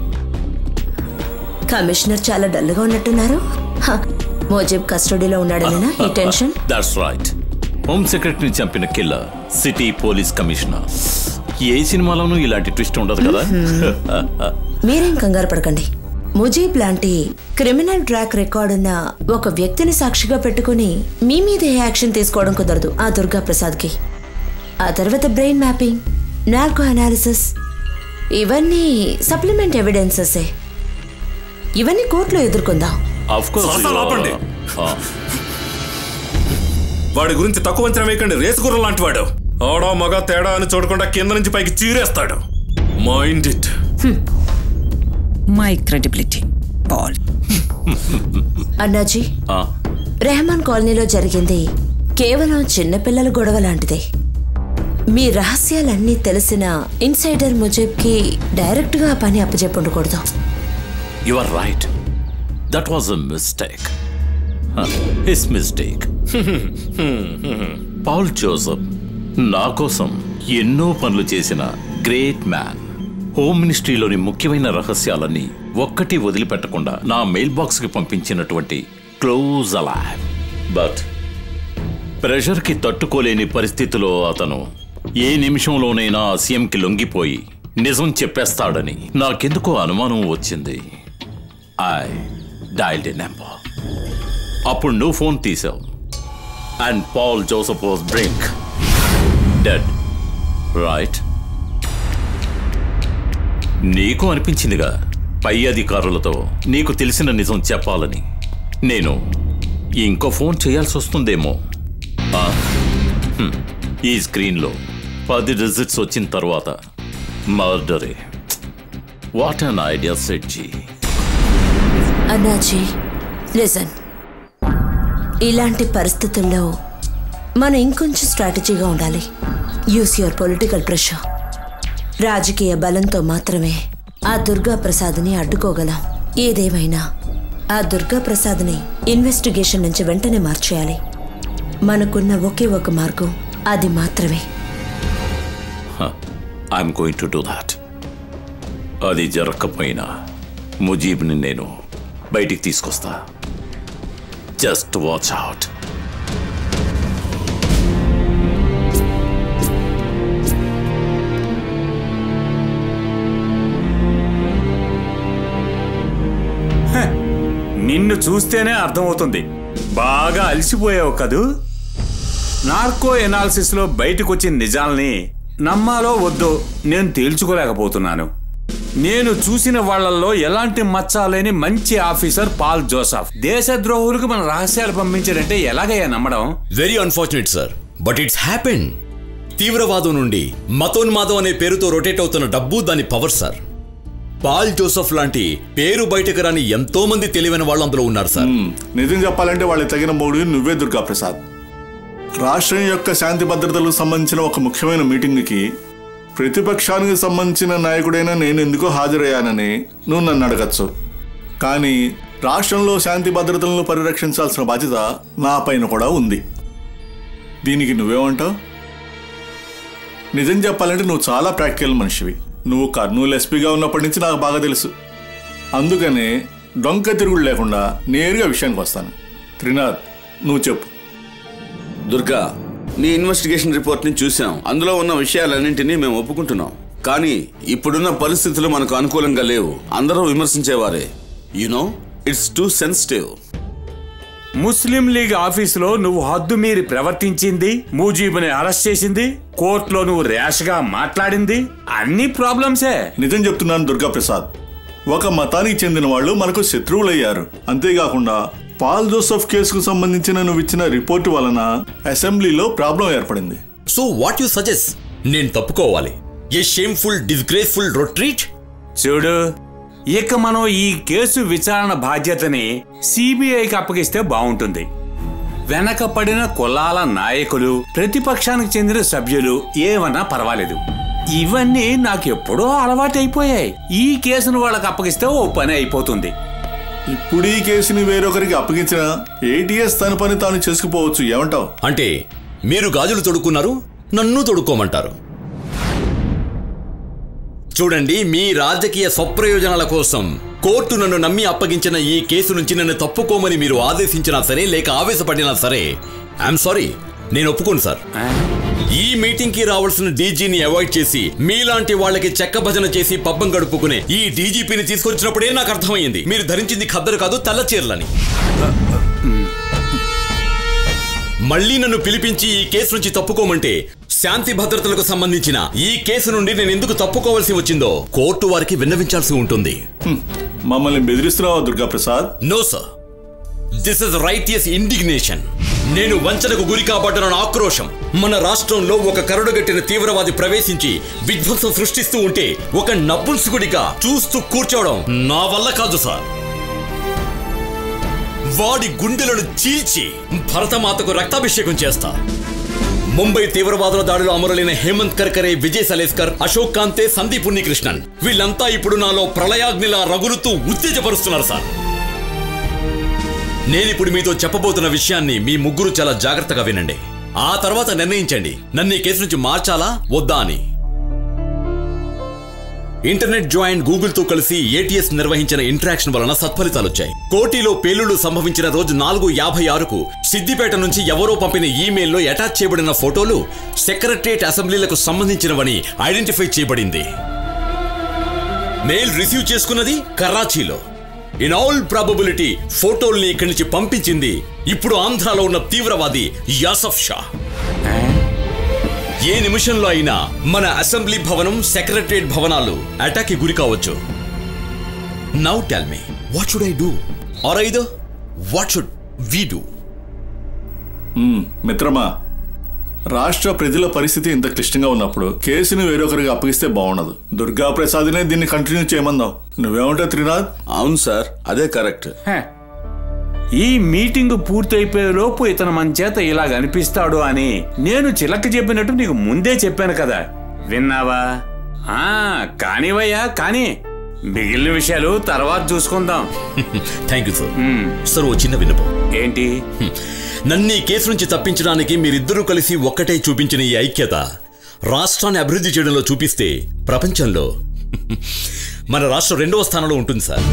commissioner చాలా డల్గా ఉన్నట్టున్నారు హ, మోజేబ్ కస్టడీలో ఉన్నాడనేనా ఈ టెన్షన్ దట్స్ రైట్ హోమ్ సెక్రటరీని చంపిన కిల్లర్ సిటీ పోలీస్ కమిషనర్ ఏ సినిమాలోనూ ఇలాంటి ట్విస్ట్ ఉండదు కదా మీరేం కంగారు పడకండి ముజీబ్ లాంటి క్రిమినల్ ట్రాక్ రికార్డ్ ఉన్న ఒక వ్యక్తిని సాక్షిగా పెట్టుకుని మీ మీద ఏ యాక్షన్ తీసుకోవడం కుదరదు ఆ దుర్గా ప్రసాద్కి ఆ తర్వాత బ్రెయిన్ మ్యాపింగ్ నార్కో అనాలిసిస్ ఇవన్నీ సప్లిమెంట్ ఎవిడెన్సెసే ఇవన్నీ కోర్టులో ఎదుర్కొందాం Of course, సరసా you are- ఆపండి. ఆ, వాడి గురించి తక్కువ అంచనా వేయకండి రేసు గుర్రం లాంటి వాడు ఆడా మగ తేడా అని చూడకుండా కింద నుంచి పైకి చీరేస్తాడు mind it my credibility Paul Annaji ఆ, రెహమాన్ కాలనీలో జరిగింది కేవలం చిన్నపిల్లల గొడవ లాంటిదే మీ రహస్యాలన్నీ తెలిసిన ఇన్సైడర్ ముజీబ్కి డైరెక్ట్గా ఆ పని అప్పచెప్పుండకూడదు You are right. That was a mistake. Huh, His mistake. Paul Joseph నా కోసం ఎన్నో పనులు చేసిన గ్రేట్ మ్యాన్ హోమ్ మినిస్ట్రీలోని ముఖ్యమైన రహస్యాలన్నీ ఒక్కటి వదిలిపెట్టకుండా నా మెయిల్ బాక్స్కి పంపించినటువంటి క్లోజ్ అలాయ్ బట్ ప్రెషర్కి తట్టుకోలేని పరిస్థితిలో అతను ఏ నిమిషంలోనైనా ఆ సీఎంకి లొంగిపోయి నిజం చెప్పేస్తాడని నాకెందుకో అనుమానం వచ్చింది ఐ డైల్డ్ ఎ నెంబర్ అప్పుడు నువ్వు ఫోన్ తీసావు and Paul Joseph was brink dead right నీకు అనిపించిందిగా పై అధికారులతో నీకు తెలిసిన నిజం చెప్పాలని నేను ఇంకో ఫోన్ చేయాల్సి వస్తుందేమో ఆ, హ్మ్, ఈ స్క్రీన్లో పది డిజిట్స్ వచ్చిన తర్వాత మర్డరే what an idea sir ji Annaji listen ఇలాంటి పరిస్థితుల్లో మనం ఇంకొంచెం స్ట్రాటజీగా ఉండాలి యూస్ యువర్ పొలిటికల్ ప్రెషర్ రాజకీయ బలంతో మాత్రమే ఆ దుర్గా ప్రసాద్ని అడ్డుకోగలం ఏదేమైనా ఆ దుర్గా ప్రసాద్ని ఇన్వెస్టిగేషన్ నుంచి వెంటనే మార్చేయాలి మనకున్న ఒకే ఒక మార్గం అది మాత్రమే I'm going to do that అది జరగకపోయినా ముజీబ్ని నేను బయటికి తీసుకొస్తా జస్ట్ వాచ్ అవుట్ నిన్ను చూస్తేనే అర్థమవుతుంది బాగా అలసిపోయావు కదూ నార్కో ఎనాలిసిస్ లో బయటకు వచ్చిన నిజాల్ని నమ్మాలో వద్దో నేను తేల్చుకోలేకపోతున్నాను నేను చూసిన వాళ్ళల్లో ఎలాంటి మచ్చాలేని మంచి ఆఫీసర్ పాల్ జోసఫ్ దేశద్రోహులకు మన రహస్యాలు పంపించారంటే ఎలాగయ్యా నమ్మడం very unfortunate sir but it's happen తీవ్రవాదం నుండి మతోన్మాదం అనే పేరుతో రొటేట్ అవుతున్న డబ్బు దాని పవర్ సార్ పాల్ జోసఫ్ లాంటి పేరు బయటకు రాని ఎంతో మంది తెలివైన వాళ్ళు అందులో ఉన్నారు సార్ నిజం చెప్పాలంటే వాళ్ళకి తగిన మూడు నువ్వే దుర్గా ప్రసాద్ రాష్ట్రం యొక్క శాంతి భద్రతలకు సంబంధించిన ఒక ముఖ్యమైన మీటింగ్కి ప్రతిపక్షానికి సంబంధించిన నాయకుడైన నేను ఎందుకో హాజరయ్యానని నువ్వు నన్ను అడగచ్చు కానీ రాష్ట్రంలో శాంతి భద్రతలను పరిరక్షించాల్సిన బాధ్యత నా పైన కూడా ఉంది దీనికి నువ్వేమంటావు నిజం చెప్పాలంటే నువ్వు చాలా ప్రాక్టికల్ మనిషివి నువ్వు కర్నూలు ఎస్పీగా ఉన్నప్పటి నుంచి నాకు బాగా తెలుసు అందుకనే డొంక తిరుగుడు లేకుండా నేరుగా విషయానికి వస్తాను త్రినాథ్ నువ్వు చెప్పు దుర్గా నీ ఇన్వెస్టిగేషన్ రిపోర్ట్ ని చూసాం అందులో ఉన్న విషయాలన్నింటినీ మేము ఒప్పుకుంటున్నాం కానీ ఇప్పుడున్న పరిస్థితులు మనకు అనుకూలంగా లేవు అందరూ విమర్శించేవారే you know it's too sensitive Muslim league ఆఫీసులో నువ్వు హద్దు మీరి ప్రవర్తించింది మూజీబుని అరెస్ట్ చేసింది కోర్టులో నువ్వు ర్యాష్ గా మాట్లాడింది అన్ని ప్రాబ్లమ్సే నిజం చెప్తున్నాను దుర్గా ప్రసాద్ ఒక మతానికి చెందిన వాళ్ళు మనకు శత్రువులయ్యారు అంతేకాకుండా పాల్ జోసఫ్ కేసుకు సంబంధించిన నువ్వు ఇచ్చిన రిపోర్టు వలన అసెంబ్లీలో ప్రాబ్లం ఏర్పడింది సో వాట్ యు సజెస్ట్ నేను తప్పుకోవాలి ఏ షేమ్ఫుల్ డిస్గ్రేస్ఫుల్ రొట్రీట్ చూడు ఇక మనం ఈ కేసు విచారణ బాధ్యతని సిబిఐకి అప్పగిస్తే బాగుంటుంది వెనకపడిన కులాల నాయకులు ప్రతిపక్షానికి చెందిన సభ్యులు ఏమన్నా పర్వాలేదు ఇవన్నీ నాకు ఎప్పుడో అలవాటైపోయాయి ఈ కేసును వాళ్ళకి అప్పగిస్తే ఓ పని అయిపోతుంది ఇప్పుడు ఈ కేసుని వేరొకరికి అప్పగించిన ఏటీఎస్ తన పని తాను చేసుకుపోవచ్చు ఏమంటావు అంటే మీరు గాజులు తొడుక్కున్నారు నన్ను తొడుక్కోమంటారు చూడండి మీ రాజకీయ స్వప్రయోజనాల కోసం కోర్టు నన్ను నమ్మి అప్పగించిన ఈ కేసు నుంచి నన్ను తప్పుకోమని మీరు ఆదేశించినా సరే లేక ఆవేశపడినా సరే ఐఎమ్ సారీ నేను ఒప్పుకోను సార్ ఈ మీటింగ్ కి రావాల్సిన డీజీని అవాయిడ్ చేసి మీలాంటి వాళ్ళకి చెక్క భజన చేసి పబ్బం గడుపుకునే ఈ డీజీపీని తీసుకొచ్చినప్పుడే నాకు అర్థమైంది మీరు ధరించింది ఖద్దరు కాదు తెల్ల చీరలని మళ్ళీ నన్ను పిలిపించి ఈ కేసు నుంచి తప్పుకోమంటే శాంతి భద్రతలకు సంబంధించిన ఈ కేసు నుండి నేను ఎందుకు తప్పుకోవాల్సి వచ్చిందో కోర్టు వారికి విన్నవించాల్సి ఉంటుంది మమ్మల్ని బెదిరిస్తున్నావా Durgaprasad no sir this is righteous indignation నేను వంచనకు గురి కాబడ్డన ఆక్రోశం మన రాష్ట్రంలో ఒక కరుడుగట్టిన తీవ్రవాది ప్రవేశించి విధ్వంసం సృష్టిస్తూ ఉంటే ఒక నపుంసకుడిగా చూస్తూ కూర్చోవడం నా వల్ల కాదు సార్ వాడి గుండెలను చీల్చి భరతమాతకు రక్తాభిషేకం చేస్తా ముంబై తీవ్రవాదుల దాడిలో అమరులైన హేమంత్ కర్కరే విజయ్ సలేస్కర్ అశోక్ కాంతే సందీప్ ఉన్నికృష్ణన్ వీళ్ళంతా ఇప్పుడు నాలో ప్రళయాగ్నిలా రగులుతూ ఉత్తేజపరుస్తున్నారు సార్ నేనిప్పుడు మీతో చెప్పబోతున్న విషయాన్ని మీ ముగ్గురు చాలా జాగ్రత్తగా వినండి ఆ తర్వాత నిర్ణయించండి నన్ను ఈ కేసు నుంచి మార్చాలా వద్దా అని ఇంటర్నెట్ జాయింట్ గూగుల్ తో కలిసి ఏటీఎస్ నిర్వహించిన ఇంటరాక్షన్ వలన సత్ఫలితాలు వచ్చాయి కోటిలో పేలుళ్లు సంభవించిన రోజు నాలుగు యాభై ఆరుకు సిద్దిపేట నుంచి ఎవరో పంపిన ఈమెయిల్లో అటాచ్ చేయబడిన ఫోటోలు సెక్రటరియట్ అసెంబ్లీలకు సంబంధించినవని ఐడెంటిఫై చేయబడింది మెయిల్ రిసీవ్ చేసుకున్నది కరాచీలో ఇన్ ఆల్ ప్రాబబిలిటీ ఫోటోల్ని ఇక్కడి నుంచి పంపించింది ఇప్పుడు ఆంధ్రాలో ఉన్న తీవ్రవాది యాసఫ్ షా ఏ నిమిషంలో అయినా మన అసెంబ్లీ భవనం సెక్రటరియట్ భవనాలు అటాక్ కి గురి కావచ్చు now tell me what should I do or ఐదో what should we do hmm, మిత్రమా రాష్ట్ర ప్రజల పరిస్థితి ఇంత క్లిష్టంగా ఉన్నప్పుడు కేసుని వేరొకరికి అప్పగిస్తే బాగుండదు దుర్గా ప్రసాద్నే దీన్ని కంటిన్యూ చేయమందాం నువ్వేమంటావు త్రినాథ్ అవును సార్ అదే కరెక్ట్ హే. ఈ మీటింగ్ పూర్తయిపోయే లోపు ఇతను మన చేత ఇలాగ అనిపిస్తాడు అని నేను చిలక చెప్పినట్టు నీకు ముందే చెప్పాను కదా విన్నావా ఆ కానివయ్యా కానీ మిగిలిన విషయాలు తర్వాత చూసుకుందాం థ్యాంక్ యూ సార్ సార్ ఓ చిన్న విన్నపం ఏంటి నన్ను ఈ కేసు నుంచి తప్పించడానికి మీరిద్దరూ కలిసి ఒక్కటే చూపించిన ఈ ఐక్యత రాష్ట్రాన్ని అభివృద్ధి చేయడంలో చూపిస్తే ప్రపంచంలో మన రాష్ట్రం రెండవ స్థానంలో ఉంటుంది సార్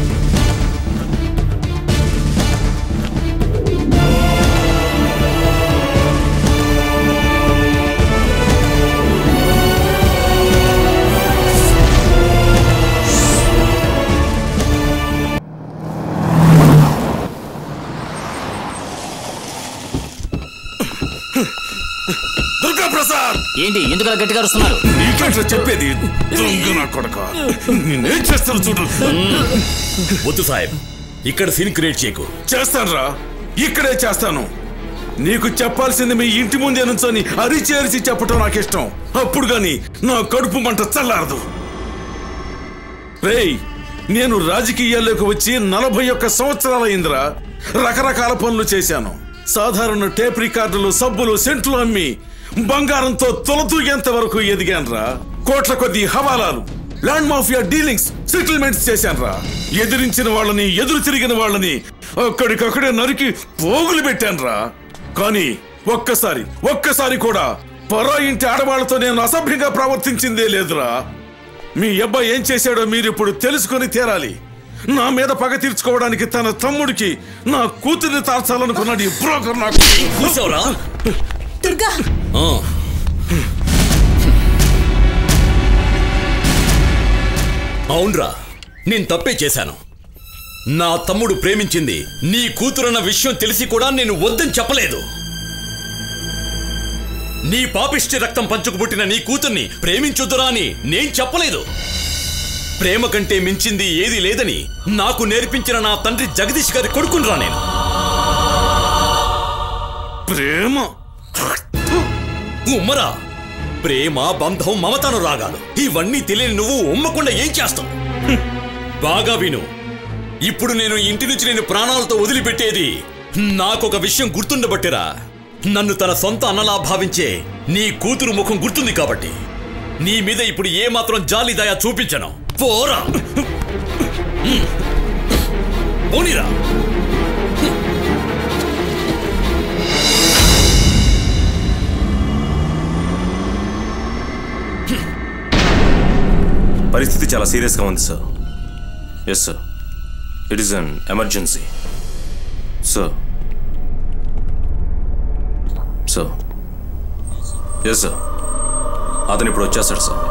దుర్గా ప్రసాద్ ఏంటి ఎందుకు అలా గట్టిగా అరుస్తున్నారు నీకేంట్రా చెప్పేది దొంగ నా కొడక నేనేం చేస్తాను చూడు వద్దు సాహెబ్ ఇక్కడ సీన్ క్రియేట్ చేయకు చేస్తానురా ఇక్కడే చేస్తాను నీకు చెప్పాల్సింది మీ ఇంటి ముందే నుంచొని అరిచి అరిచి చెప్పటం నాకు ఇష్టం అప్పుడు గాని నా కడుపు మంట చల్లారదు రేయ్ నేను రాజకీయాల్లోకి వచ్చి నలభై ఒక్క సంవత్సరాలైందిరా రకరకాల పనులు చేశాను సాధారణ టేప్ రికార్డులు సబ్బులు సెంట్లు అమ్మి బంగారంతో తొలతూగేంత వరకు ఎదిగానురా కోట్ల కొద్ది హవాలాలు ల్యాండ్ మాఫియా డీలింగ్స్ సెటిల్మెంట్స్ చేశానురా ఎదిరించిన వాళ్ళని ఎదురు తిరిగిన వాళ్ళని అక్కడికక్కడే నరికి పోగులు పెట్టానురా కానీ ఒక్కసారి ఒక్కసారి కూడా పరా ఇంటి ఆడవాళ్లతో నేను అసభ్యంగా ప్రవర్తించిందే లేదురా మీ అబ్బాయి ఏం చేశాడో మీరు ఇప్పుడు తెలుసుకొని తీరాలి నా మీద పగ తీర్చుకోవడానికి తన తమ్ముడికి నా కూతుర్ని తార్చాలనుకున్నాడు ఈ బ్రోకర్ నాకు కూర్చోరా దుర్గా అవునరా నేను తప్పే చేశాను నా తమ్ముడు ప్రేమించింది నీ కూతురన్న విషయం తెలిసి కూడా నేను వద్దని చెప్పలేదు నీ పాపిష్టి రక్తం పంచుకు పుట్టిన నీ కూతుర్ని ప్రేమించొద్దురా అని నేను చెప్పలేదు ప్రేమ కంటే మించింది ఏది లేదని నాకు నేర్పించిన నా తండ్రి జగదీష్ గారి కొడుకునరా నేను ప్రేమ ఉమ్మరా ప్రేమ బంధం మమతను రాగాలు ఇవన్నీ తెలియని నువ్వు ఉమ్మకుండా ఏం చేస్తావు హ్మ్. బాగా విను ఇప్పుడు నేను ఇంటి నుంచి నేను ప్రాణాలతో వదిలిపెట్టేది నాకొక విషయం గుర్తుండబట్టిరా నన్ను తన సొంత అన్నలా భావించే నీ కూతురు ముఖం గుర్తుంది కాబట్టి నీ మీద ఇప్పుడు ఏ మాత్రం జాలి దయ చూపించను పోరా హ్మ్. పోనీరా పరిస్థితి చాలా సీరియస్గా ఉంది sir yes sir it is an emergency sir sir yes sir అతను ఇప్పుడు వచ్చేస్తాడు sir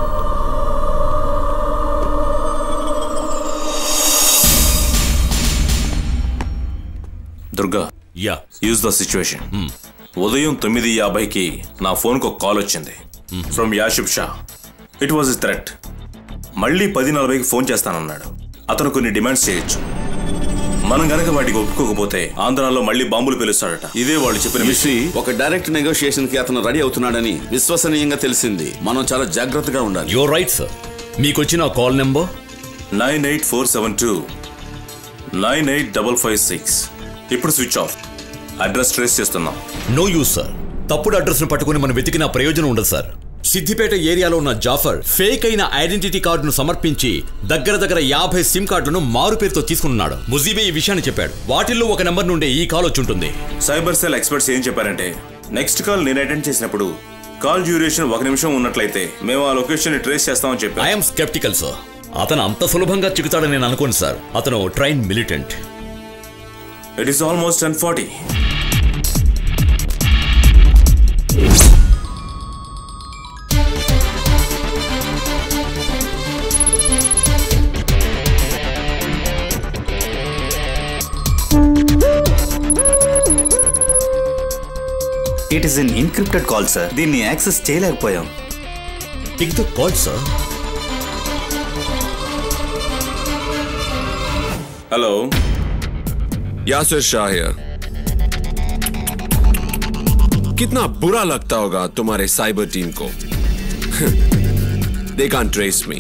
Durga yeah use the situation ఉదయం తొమ్మిది యాభైకి నా ఫోన్కు ఒక కాల్ వచ్చింది from Yasif Shah it was is threat మళ్ళీ పది నలభైకి ఫోన్ చేస్తానన్నాడు అతను కొన్ని డిమాండ్స్ చేయొచ్చు మనం గనక వాటికి ఒప్పుకోకపోతే ఆంధ్రాలో మళ్ళీ బాంబులు పిలుస్తాడట ఇదే వాళ్ళు చెప్పిన విషి ఒక డైరెక్ట్ నెగోషియేషన్ కి అతను రెడీ అవుతున్నాడని విశ్వసనీయంగా తెలిసింది మనం చాలా జాగ్రత్తగా ఉండాలి యో రైట్ సార్ మీకు వచ్చిన call number nine eight four seven two nine eight double five six ఇప్పుడు స్విచ్ ఆఫ్ అడ్రస్ ట్రేస్ చేస్తున్నాం నో యూస్ సార్ తప్పుడు అడ్రస్ ను పట్టుకుని మనం వెతికిన ప్రయోజనం ఉండదు సార్ సిద్దిపేట ఏరియాలో ఉన్న జాఫర్ ఫేక్ అయిన ఐడెంటిటీ కార్డును సమర్పించి దగ్గర దగ్గర యాభై సిమ్ కార్డులను మారు పేరుతో తీసుకున్నాడు ముజీబే ఈ విషయాన్ని చెప్పాడు వాటిల్లో ఒక నెంబర్ నుండి ఈ కాల్ వచ్చుంటుంది సైబర్ సెల్ ఎక్స్పర్ట్స్ ఏం చెప్పారంటే నెక్స్ట్ కాల్ నేను అటెండ్ చేసినప్పుడు కాల్ డ్యూరేషన్ ఒక నిమిషం ఉన్నట్లయితే మేము ఆ లొకేషన్ ట్రేస్ చేస్తామని చెప్పారు ఐఎమ్ స్కెప్టికల్ సార్ అతను అంత సులభంగా చిక్కుతాడని నేను అనుకోను సార్ అతను trained militant it is almost ten forty it is in encrypted call sir దీన్ని యాక్సెస్ చేయలేకపోయాం take the call sir hello Yasir Shah here. कितना बुरा लगता होगा तुम्हारे साइबर टीम को दे can't trace me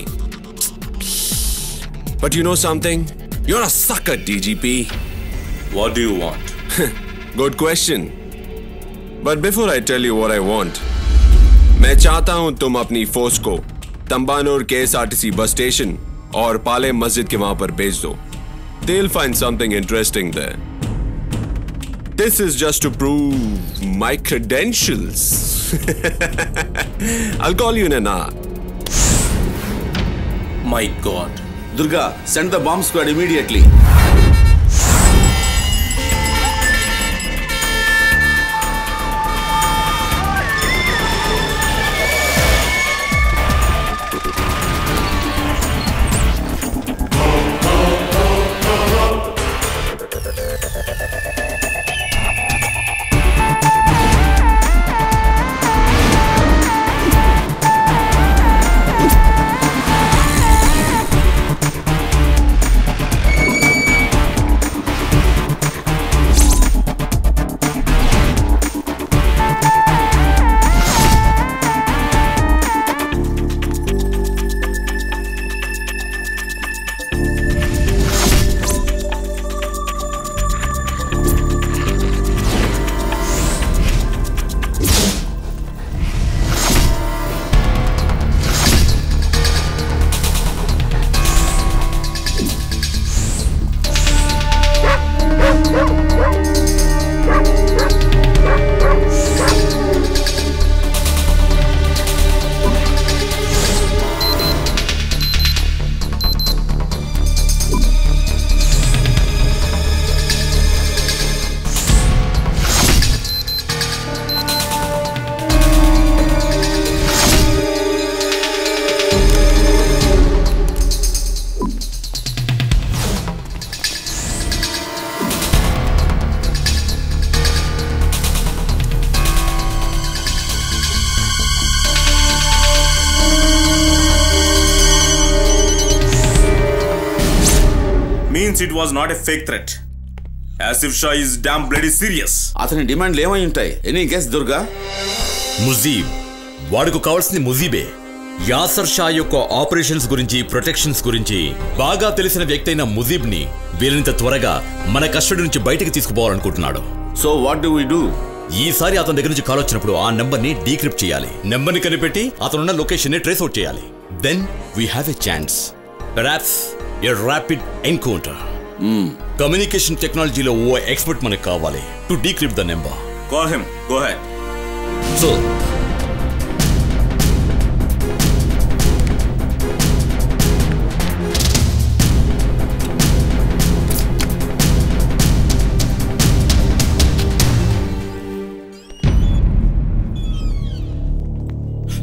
but you know something you're a sucker dgp what do you want good question but before i tell you what i want मैं चाहता हूं तुम अपनी फोर्स को तंबानूर के एसआरटीसी बस स्टेशन और पाले मस्जिद के वहां पर भेज दो They'll find something interesting there. This is just to prove my credentials. I'll call you in an hour. My god Durga send the bomb squad immediately means it was not a fake threat Yasif Shah is damn bloody serious అతని డిమాండ్లు ఏమై ఉంటాయి any guess Durga Mujeeb వాడికి కావాల్సింది ముజీబే Acer Shah యొక్క operations గురించి protections గురించి బాగా తెలిసిన వ్యక్తి అయిన ముజీబ్ ని వీలైనంత త్వరగా మన కస్టడీ నుంచి బయటికి తీసుకుపోవాలనుకుంటున్నాడు so what do we do ఈసారి అతని దగ్గర నుంచి కాల్ వచ్చినప్పుడు ఆ నెంబర్ ని డీక్రిప్ట్ చేయాలి నెంబర్ ని కనిపెట్టి అతనున్న లొకేషన్ ని ట్రేస్ అవుట్ చేయాలి then we have a chance perhaps a rapid encounter communication టెక్నాలజీలో ఓ ఎక్స్పర్ట్ మనకు కావాలి to decrypt the number call him go ahead so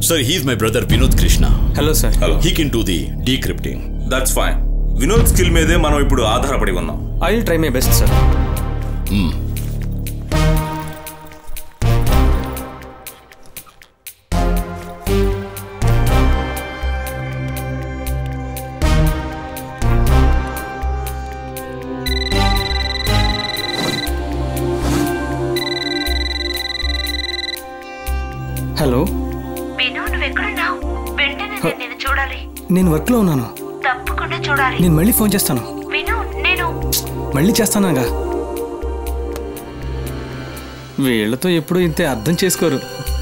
Sir, he's my brother Vinod Krishna. Hello, sir. Hello. He can do the decrypting. That's fine Vinod skill మీదే మనం ఇప్పుడు ఆధారపడి ఉన్నాం I will try my best sir hello విను నువ్వు ఎక్కడున్నావు వెంటనే నేను నిన్ను చూడాలి నేను వర్క్లో ఉన్నాను తప్పకుండా చూడాలి నేను మళ్ళీ ఫోన్ చేస్తాను విను నేను మళ్ళీ చేస్తానాగా వీళ్ళతో ఎప్పుడూ ఇంతే అర్థం చేసుకోరు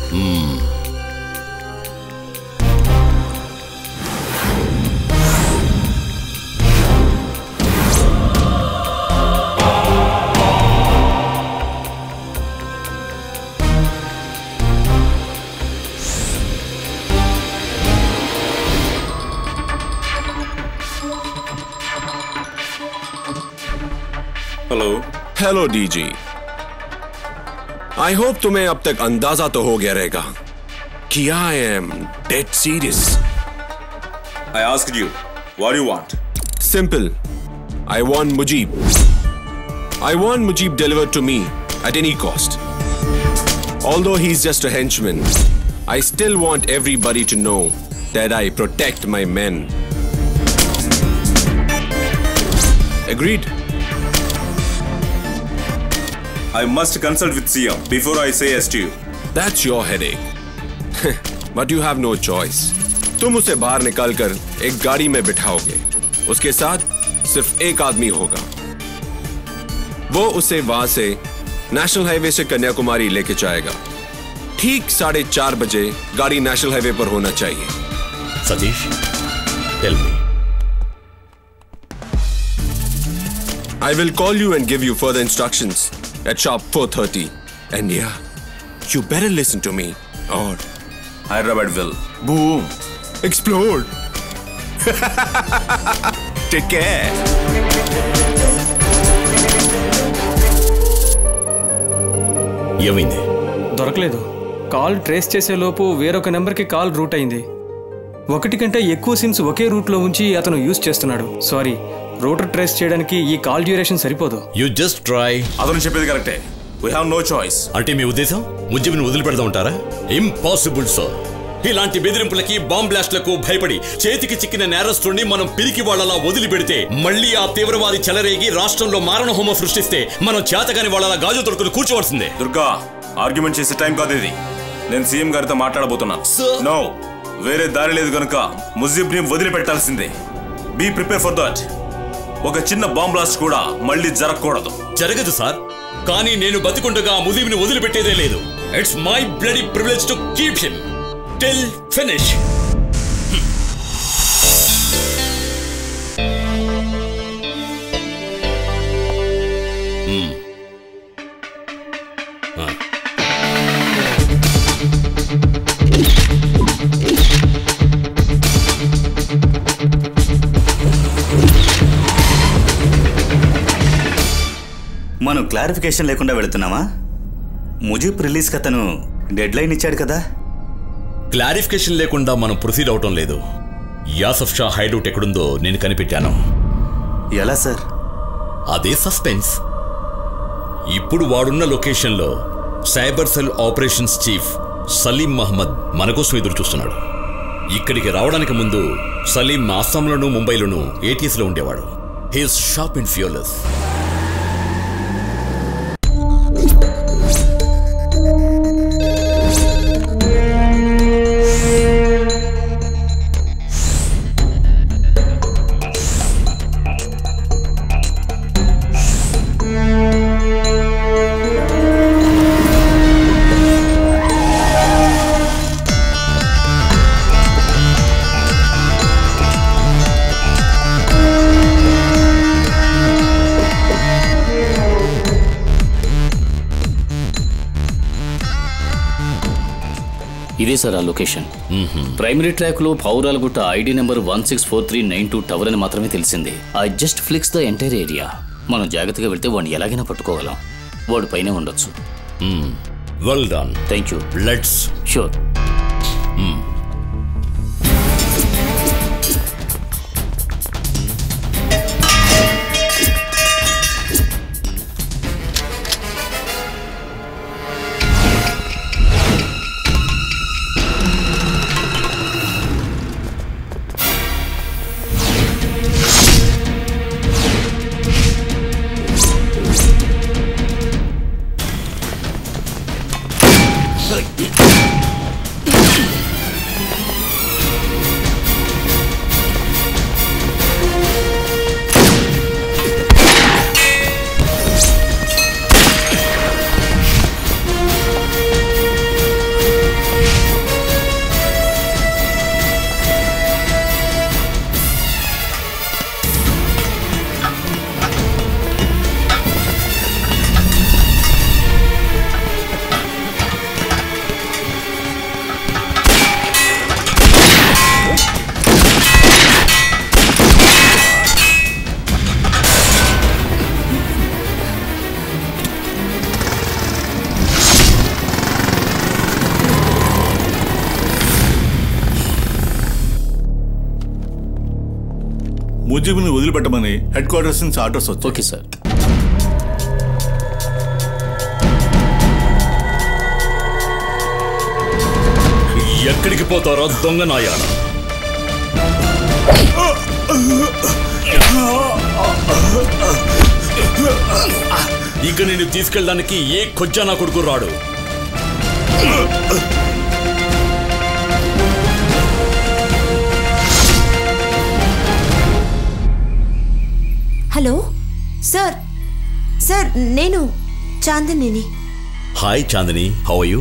hello hello DG I hope तुम्हें अब तक अंदाजा तो हो गया रहेगा कि I am dead serious I asked you what you want Simple. I want Mujib. I want Mujib delivered to me at any cost. Although he's just a henchman, I still want everybody to know that I protect my men. Agreed? I must consult with CM before I say yes to you That's your headache. But you have no choice. तुम उसे बाहर निकालकर एक गाड़ी में बिठाओगे उसके साथ सिर्फ एक आदमी होगा वो उसे वहां से नेशनल हाईवे से कन्याकुमारी लेके जाएगा ठीक साढ़े चार बजे गाड़ी नेशनल हाईवे पर होना चाहिए Satish, tell me. I will call you and give you further instructions at sharp 4:30. And yeah, you better listen to me, or Hyderabad will boom explode. Take care. ఏమైంది దొరకలేదు కాల్ ట్రేస్ చేసే లోపు వేరొక నెంబర్కి call route అయింది ఒకటి కంటే ఎక్కువ సిమ్స్ ఒకే రూట్లో ఉంచి అతను యూజ్ చేస్తున్నాడు సారీ రూటర్ ట్రేస్ చేయడానికి ఈ కాల్ డ్యూరేషన్ సరిపోదు యు జస్ట్ ట్రై అతను చెప్పేది కరెక్టే వీ హావ్ నో చాయిస్ అంటే మీ ఉద్దేశం ముజ్జిబిని వదిలిపెడదా ఉంటారా ఇంపాసిబుల్ సార్ ఇలాంటి బెదిరింపులకి బాంబ్ బ్లాస్ట్లకు భయపడి చేతికి చిక్కిన నేరస్తుడిని మనం పిరికి వాళ్ళలా వదిలిపెడితే మళ్ళీ ఆ తీవ్రవాది చెలరేగి రాష్ట్రంలో మారణహోమ సృష్టిస్తే మనం చేతగాని వాళ్ళలా గాజు తొడుకులు కూర్చోవలసిందే దుర్గా ఆర్గ్యుమెంట్ చేసే టైం కాదు ఇది నేను సీఎం గారితో మాట్లాడబోతున్నాను నో వేరే దారి లేదు కనుక ముజిబ్ ని వదిలిపెట్టాల్సిందే బీ ప్రిపేర్ ఫర్ దట్ ఒక చిన్న బాంబ్ బ్లాస్ట్ కూడా మళ్ళీ జరగకూడదు జరగదు సార్ కానీ నేను బతికుండగా ఆ ముదివిని వదిలిపెట్టేదే లేదు it's my bloody privilege to keep him till finish మనం క్లారిఫికేషన్ లేకుండా వెళుతున్నామా ముజీబ్ రిలీజ్కి అతను డెడ్ లైన్ ఇచ్చాడు కదా క్లారిఫికేషన్ లేకుండా మనం ప్రొసీడ్ అవటం లేదు యాసఫ్ షా హైడౌట్ ఎక్కడుందో నేను కనిపెట్టాను ఎలా సార్ అదే సస్పెన్స్ ఇప్పుడు వాడున్న లొకేషన్లో cyber cell operations chief Salim Mohammed మన కోసం ఎదురు చూస్తున్నాడు ఇక్కడికి రావడానికి ముందు సలీం అస్సాంలోను ముంబైలోను ఏటీఎస్లో ఉండేవాడు హీస్ షాప్ ఇన్ ఫ్యూలెస్ ఇదే సార్ ఆ లొకేషన్ ప్రైమరీ ట్రాక్ లో పౌరాలగుట్ట ID number one six four three nine two tower అని మాత్రమే తెలిసింది I just flicks the entire area మనం జాగ్రత్తగా వెళ్తే వాడిని ఎలాగైనా పట్టుకోగలం వాడు పైనే ఉండొచ్చు well done thank you let's sure ముజీబుని వదిలిపెట్టమని హెడ్ క్వార్టర్స్ నుంచి ఆర్డర్స్ వచ్చాయి ఓకే సార్ ఎక్కడికి పోతారో దొంగ నాయాల ఇక నేను తీసుకెళ్ళడానికి ఏ కొజ్జా నా కొడుకు రాడు హలో సార్ సార్ నేను చాందినిని hi Chandini how you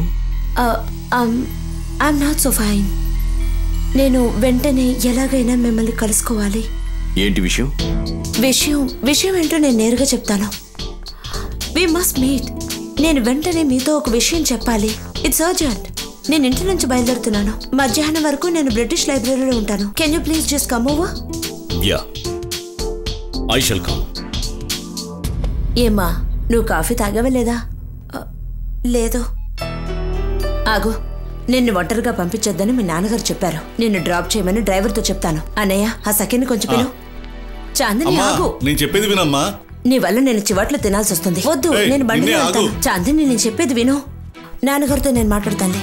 I'm not so fine నేను వెంటనే ఎలాగైనా మిమ్మల్ని కలుసుకోవాలి ఏంటి విషయం విషయం విషయం ఏంటో నేను నేరుగా చెప్తాను వి మస్ట్ మీట్ నేను వెంటనే మీతో ఒక విషయం చెప్పాలి ఇట్స్ అర్జెంట్ నేను ఇంటి నుంచి బయలుదేరుతున్నాను మధ్యాహ్నం వరకు నేను బ్రిటిష్ లైబ్రరీలో ఉంటాను can you please just come over yeah I shall come ఏమ్మా నువ్వు కాఫీ తాగావా లేదా ఆ, లేదు ఆగు నిన్ను ఒంటరిగా పంపించొద్దని మీ నాన్నగారు చెప్పారు నిన్ను డ్రాప్ చేయమని డ్రైవర్తో చెప్తాను అన్నయ్య ఆ సఖిని కొంచెం పిలు చాందిని అమ్మా ఆగు నేను చెప్పేది వినమ్మా నీ వల్ల నేను చివాట్లు తినాల్సి వస్తుంది వద్దు ఏయ్, నేను బండిలో నిన్నే వెళ్తాను ఆగు. చాందిని నేను చెప్పేది విను నాన్నగారితో నేను మాట్లాడతానులే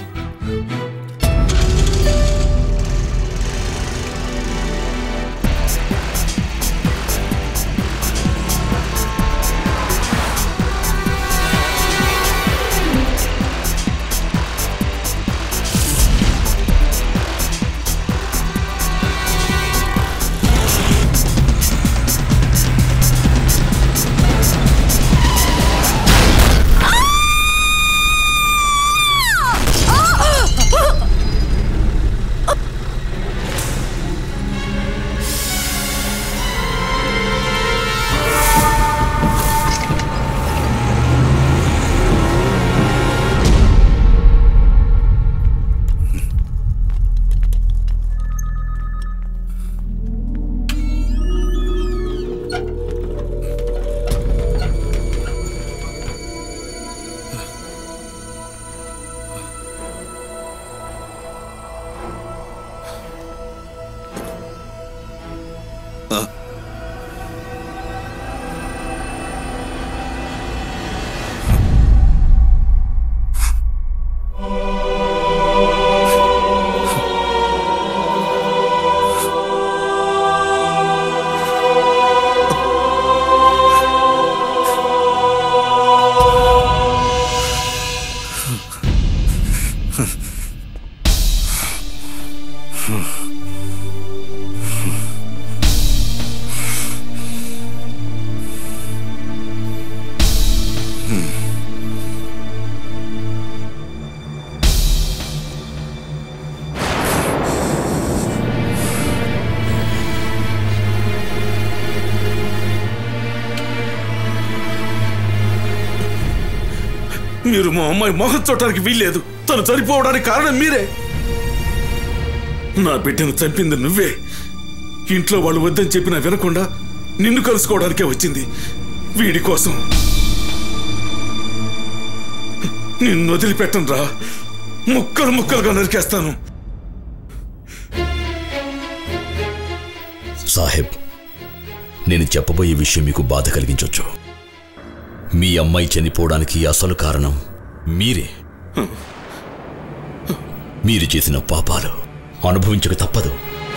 మీరు మా అమ్మాయి మొహం చూడటానికి వీల్లేదు తను చనిపోవడానికి కారణం మీరే నా బిడ్డను చంపింది నువ్వే ఇంట్లో వాళ్ళు వద్దని చెప్పినా వినకుండా నిన్ను కలుసుకోవడానికే వచ్చింది వీడి కోసం నిన్ను వదిలిపెట్టను రా ముక్కలు ముక్కలుగా నరికేస్తాను సాహెబ్ నేను చెప్పబోయే విషయం మీకు బాధ కలిగించవచ్చు మీ అమ్మాయి చనిపోవడానికి అసలు కారణం మీరే మీరు చేసిన పాపాలు అనుభవించక తప్పదు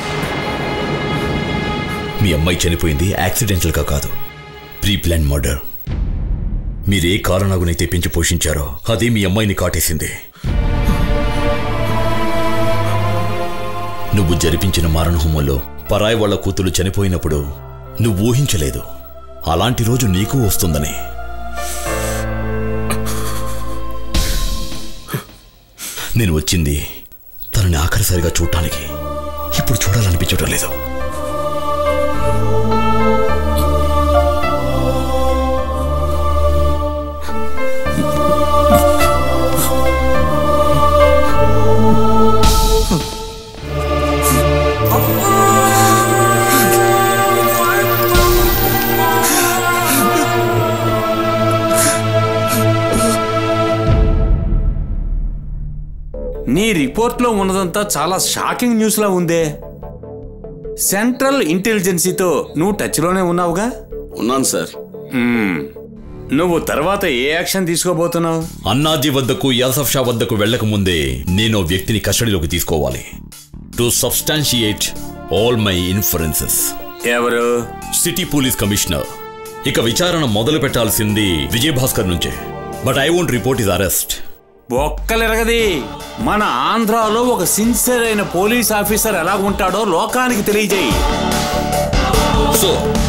మీ అమ్మాయి చనిపోయింది యాక్సిడెంటల్గా కాదు ప్రీ ప్లాన్ మర్డర్ మీరే కారణాగునైతే పెంచి పోషించారో అదే మీ అమ్మాయిని కాటేసింది నువ్వు జరిపించిన మారణహోమంలో పరాయి వాళ్ళ కూతురు చనిపోయినప్పుడు నువ్వు ఊహించలేదు అలాంటి రోజు నీకు వస్తుందని నేను వచ్చింది తనని ఆఖరిసారిగా చూడటానికి ఇప్పుడు చూడాలనిపించడం లేదు నీ రిపోర్ట్లో ఉన్నదంతా చాలా షాకింగ్ న్యూస్లా ఉందే సెంట్రల్ ఇంటెలిజెన్సీతో నువ్వు టచ్లోనే ఉన్నావుగా ఉన్నాను సార్ నువ్వు తర్వాత ఏ యాక్షన్ తీసుకోబోతున్నావు అన్నాజీ వద్దకు యాసఫ్ షా వద్దకు వెళ్లక ముందే నేను ఓ వ్యక్తిని కస్టడీలోకి తీసుకోవాలి to substantiate all my inferences ఎవరు సిటీ పోలీస్ కమిషనర్ ఇక విచారణ మొదలు పెట్టాల్సింది విజయభాస్కర్ నుంచే but I won't report is arrest బొక్కలెరగది మన ఆంధ్రాలో ఒక సిన్సియర్ అయిన పోలీస్ ఆఫీసర్ ఎలా ఉంటాడో లోకానికి తెలియజేయి సో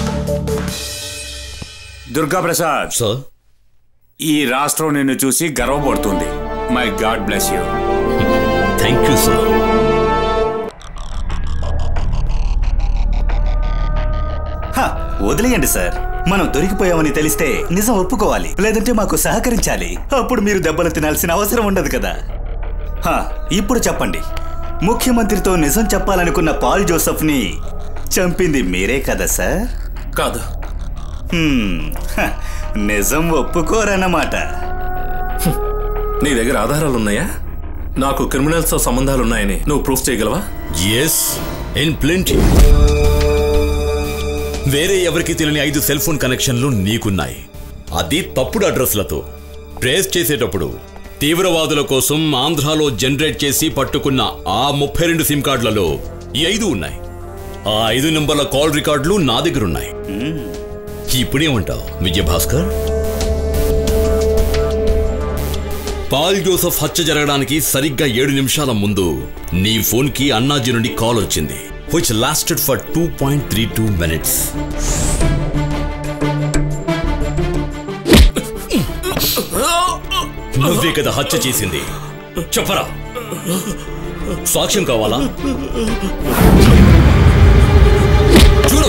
దుర్గా ప్రసాద్ సార్ ఈ రాష్ట్రం నిన్ను చూసి గర్వపడుతుంది my God bless you thank you sir హ, వదిలేయండి సార్ మనం దొరికిపోయామని తెలిస్తే నిజం ఒప్పుకోవాలి లేదంటే మాకు సహకరించాలి అప్పుడు మీరు దెబ్బలు తినాల్సిన అవసరం ఉండదు కదా హ, ఇప్పుడు చెప్పండి ముఖ్యమంత్రితో నిజం చెప్పాలనుకున్న పాల్ జోసఫ్ని చంపింది మీరే కదా సార్ కాదు హ్మ్, హ, నిజం ఒప్పుకోరన్నమాట నీ దగ్గర ఆధారాలు ఉన్నాయా నాకు క్రిమినల్స్ తో సంబంధాలు ఉన్నాయని నువ్వు ప్రూఫ్ చేయగలవా ఎస్ ఇన్ ప్లెంటీ వేరే ఎవరికి తెలియని ఐదు సెల్ ఫోన్ కనెక్షన్లు నీకున్నాయి అది తప్పుడు అడ్రస్లతో ట్రేస్ చేసేటప్పుడు తీవ్రవాదుల కోసం ఆంధ్రాలో జనరేట్ చేసి పట్టుకున్న ఆ ముప్పై రెండు సిమ్ కార్డులలో ఈ ఐదు ఉన్నాయి ఆ ఐదు నెంబర్ల కాల్ రికార్డులు నా దగ్గర ఉన్నాయి ఇప్పుడేమంటావు విజయభాస్కర్ పాల్ జోసఫ్ హత్య జరగడానికి సరిగ్గా ఏడు నిమిషాల ముందు నీ ఫోన్కి అన్నాజీ నుండి కాల్ వచ్చింది which lasted for two point three two minutes నువ్వే కదా హత్య చేసింది చెప్పరా సాక్ష్యం కావాలా చూడు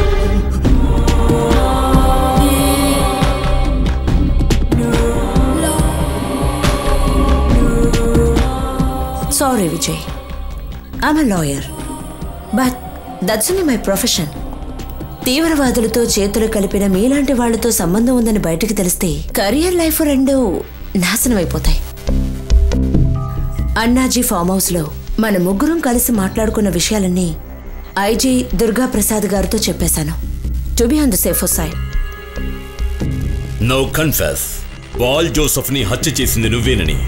sorry Vijay I'm lawyer but that's only my profession తీవ్రవాదులతో చేతులు కలిపిన మీలాంటి వాళ్ళతో సంబంధం ఉందని బయటకు తెలిస్తే కెరియర్ లైఫ్ రెండు నాశనం అయిపోతాయి అన్నాజీ ఫామ్ హౌస్లో మన ముగ్గురం కలిసి మాట్లాడుకున్న విషయాలన్నీ ఐజీ దుర్గా ప్రసాద్ గారితో చెప్పేశాను to be on the safe side now confess Paul Joseph ని హత్య చేసింది నువ్వేనని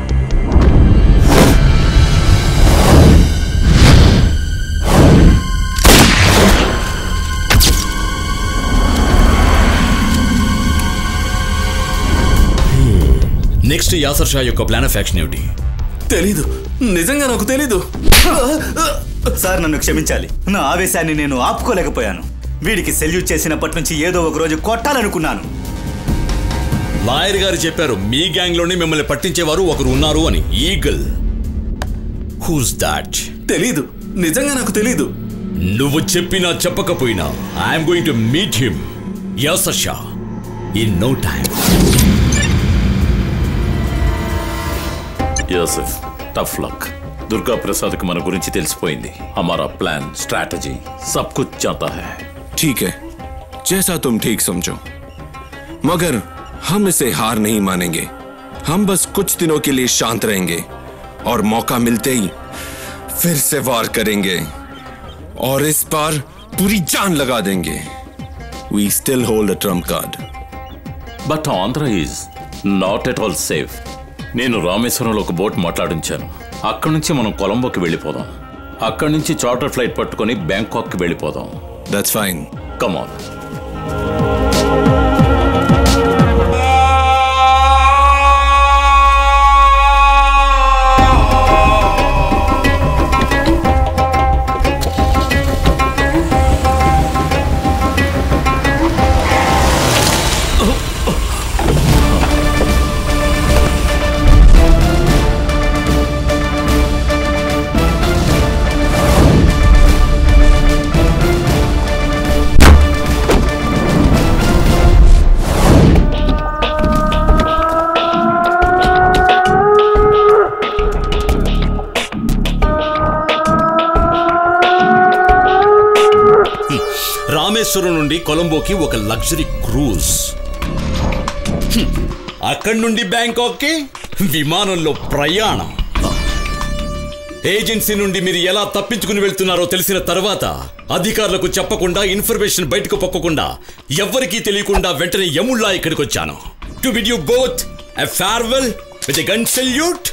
నెక్స్ట్ యాసర్ షా యొక్క ప్లాన్ ఆఫ్ యాక్షన్ ఏమిటి తెలీదు నిజంగా నాకు తెలీదు సార్ నన్ను క్షమించాలి నా ఆవేశాన్ని నేను ఆపుకోలేకపోయాను వీడికి సెల్యూట్ చేసినప్పటి నుంచి ఏదో ఒక రోజు కొట్టాలనుకున్నాను లాయర్ గారు చెప్పారు మీ గ్యాంగ్ లోనే మిమ్మల్ని పట్టించేవారు ఒకరు ఉన్నారు అని ఈగల్ హూస్ దాట్ తెలీదు నిజంగా నాకు తెలీదు నువ్వు చెప్పినా చెప్పకపోయినా I'm going to meet him Yasir Shah in no time యోసెఫ్ టఫ్ లక్ దుర్గా ప్రసాద్ కి మన గురించి తెలిసిపోయింది हमारा प्लान स्ट्रैटेजी सब कुछ जाता है ठीक है जैसा तुम ठीक समझो मगर हम इसे हार नहीं मानेंगे हम बस कुछ दिनों के लिए शांत रहेंगे और मौका मिलते ही फिर से वार करेंगे और इस बार पूरी जान लगा देंगे we still hold a trump card but Andhra is not at all safe నేను రామేశ్వరంలో ఒక బోట్ మాట్లాడించాను అక్కడి నుంచి మనం కొలంబోకి వెళ్ళిపోదాం అక్కడి నుంచి చార్టర్ ఫ్లైట్ పట్టుకొని బ్యాంకాక్కి వెళ్ళిపోదాం దట్స్ ఫైన్ కమాన్ కాళేశ్వరం నుండి కొలంబోకి ఒక లగ్జరీ క్రూజ్ హ్మ్. అక్కడి నుండి బ్యాంకాక్కి విమానంలో ప్రయాణం ఏజెన్సీ నుండి మీరు ఎలా తప్పించుకుని వెళ్తున్నారో తెలిసిన తర్వాత అధికారులకు చెప్పకుండా ఇన్ఫర్మేషన్ బయటకు పొక్కకుండా ఎవ్వరికీ తెలియకుండా వెంటనే యముళ్ళా ఇక్కడికి వచ్చాను to bid you both a farewell with gun salute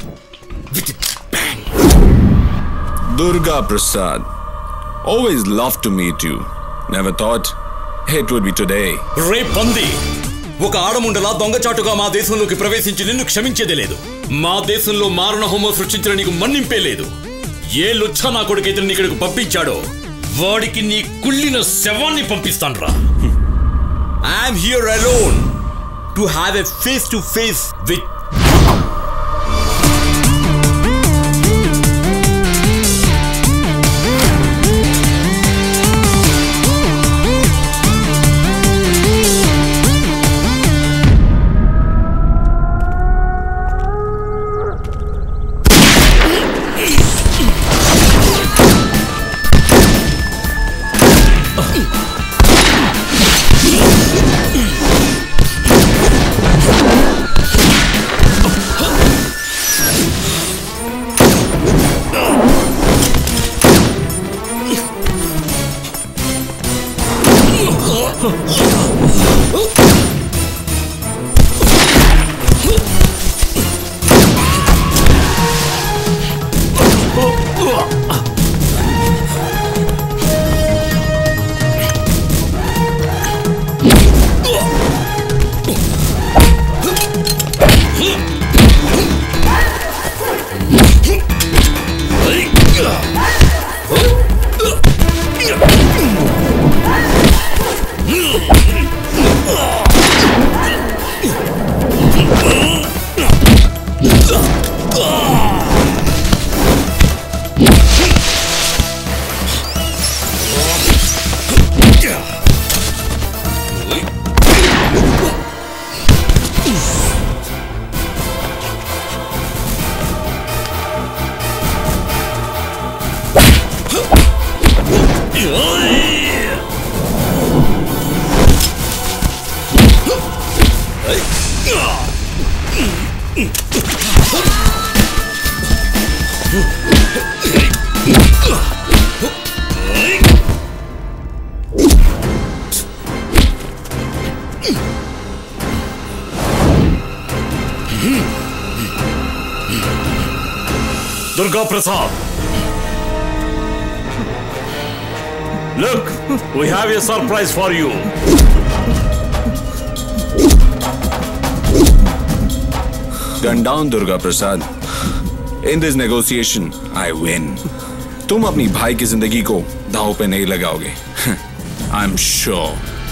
Durga Prasad. Always loved to meet you. Never thought it would be today. రే పంది ఒక ఆడముండలా దొంగచాటుగా మా దేశంలోకి ప్రవేశించి నిన్ను క్షమించేదే లేదు మా దేశంలో మారణ హోమం సృష్టించిన నీకు మన్నింపే లేదు ఏ లుచ్చ నా కొడుకైతే నీ ఇక్కడికి పంపించాడో వాడికి నీ కుళ్ళిన శవాన్ని పంపిస్తాన్రా I'm here alone to have a face to face with Durga Prasad. Look, we have a surprise for you. Gun down, Durga Prasad. In this negotiation, I win. तुम अपनी भाई की जिंदगी को दाव पे नहीं लगाओगे आई एम श्योर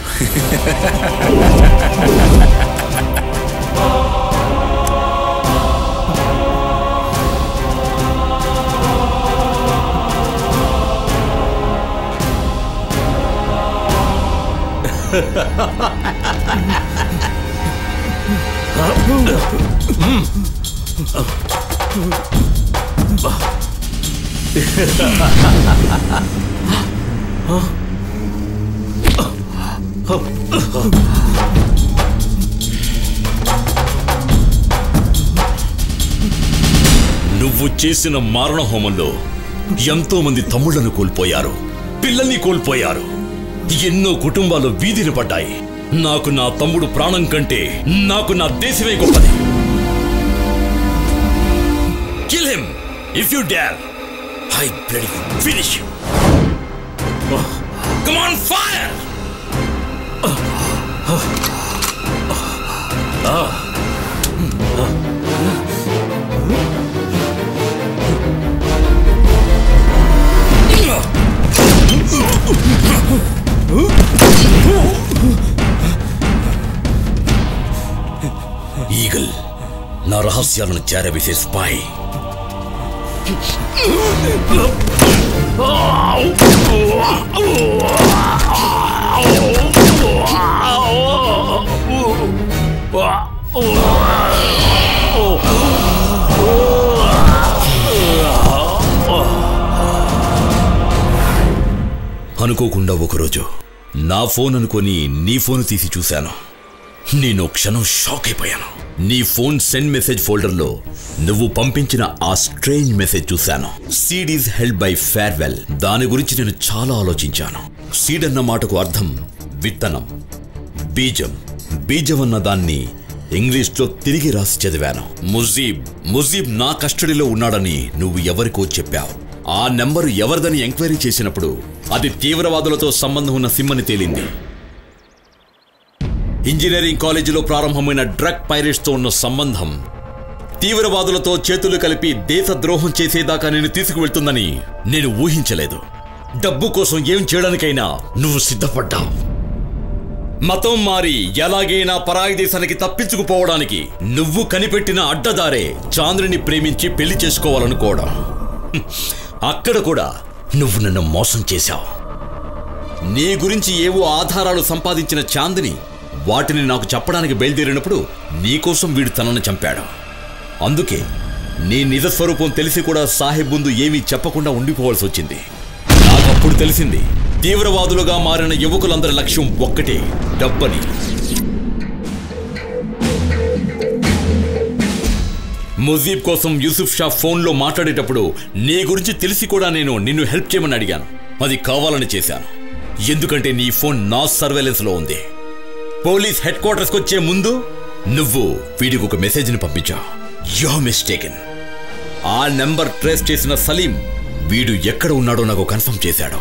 నువ్వు చేసిన మారణ హోమంలో ఎంతో మంది తమ్ముళ్లను కోల్పోయారు పిల్లల్ని కోల్పోయారు ఎన్నో కుటుంబాలు వీధిని పడ్డాయి నాకు నా తమ్ముడు ప్రాణం కంటే నాకు నా దేశమే గొప్పది kill him if you dare I bloody finish come on fire eagle నా రహస్యాలను చేరవేసే స్పై అనుకోకుండా ఒకరోజు నా ఫోన్ అనుకొని నీ ఫోన్ తీసి చూశాను నేను క్షణం షాక్ అయిపోయాను నీ ఫోన్ సెండ్ మెసేజ్ ఫోల్డర్లో నువ్వు పంపించిన ఆ స్ట్రేంజ్ మెసేజ్ చూశాను seed is held by farewell దాని గురించి నేను చాలా ఆలోచించాను సీడ్ అన్న మాటకు అర్థం విత్తనం బీజం బీజం అన్న దాన్ని ఇంగ్లీష్లో తిరిగి రాసి చదివాను ముజీబ్ ముజీబ్ నా కస్టడీలో ఉన్నాడని నువ్వు ఎవరికో చెప్పావు ఆ నెంబరు ఎవరిదని ఎంక్వైరీ చేసినప్పుడు అది తీవ్రవాదులతో సంబంధం ఉన్న సిమ్ అని తేలింది ఇంజనీరింగ్ కాలేజీలో ప్రారంభమైన డ్రగ్ పైరేట్స్తో ఉన్న సంబంధం తీవ్రవాదులతో చేతులు కలిపి దేశద్రోహం చేసేదాకా నేను తీసుకువెళ్తుందని నేను ఊహించలేదు డబ్బు కోసం ఏం చేయడానికైనా నువ్వు సిద్ధపడ్డావు మతం మారి ఎలాగైనా పరాయి దేశానికి తప్పించుకుపోవడానికి నువ్వు కనిపెట్టిన అడ్డదారే చాంద్రిని ప్రేమించి పెళ్లి చేసుకోవాలనుకోవడం హ్మ్. అక్కడ కూడా నువ్వు నన్ను మోసం చేశావు నీ గురించి ఏవో ఆధారాలు సంపాదించిన చాందిని వాటిని నాకు చెప్పడానికి బయలుదేరినప్పుడు నీకోసం వీడు తనను చంపాడు అందుకే నీ నిజ స్వరూపం తెలిసి కూడా సాహెబ్ ముందు ఏమీ చెప్పకుండా ఉండిపోవాల్సి వచ్చింది నాకప్పుడు తెలిసింది తీవ్రవాదులుగా మారిన యువకులందరి లక్ష్యం ఒక్కటే డబ్బని ముజీబ్ కోసం యూసుఫ్ షా ఫోన్లో మాట్లాడేటప్పుడు నీ గురించి తెలిసి కూడా నేను నిన్ను హెల్ప్ చేయమని అడిగాను అది కావాలని చేశాను ఎందుకంటే నీ ఫోన్ నా సర్వేలెన్స్లో ఉంది పోలీస్ హెడ్ క్వార్టర్స్కి వచ్చే ముందు నువ్వు వీడికి ఒక మెసేజ్ని పంపించావు యో మిస్టేకెన్ ఆ నెంబర్ ట్రేస్ చేసిన సలీం వీడు ఎక్కడ ఉన్నాడో నాకు కన్ఫర్మ్ చేశాడు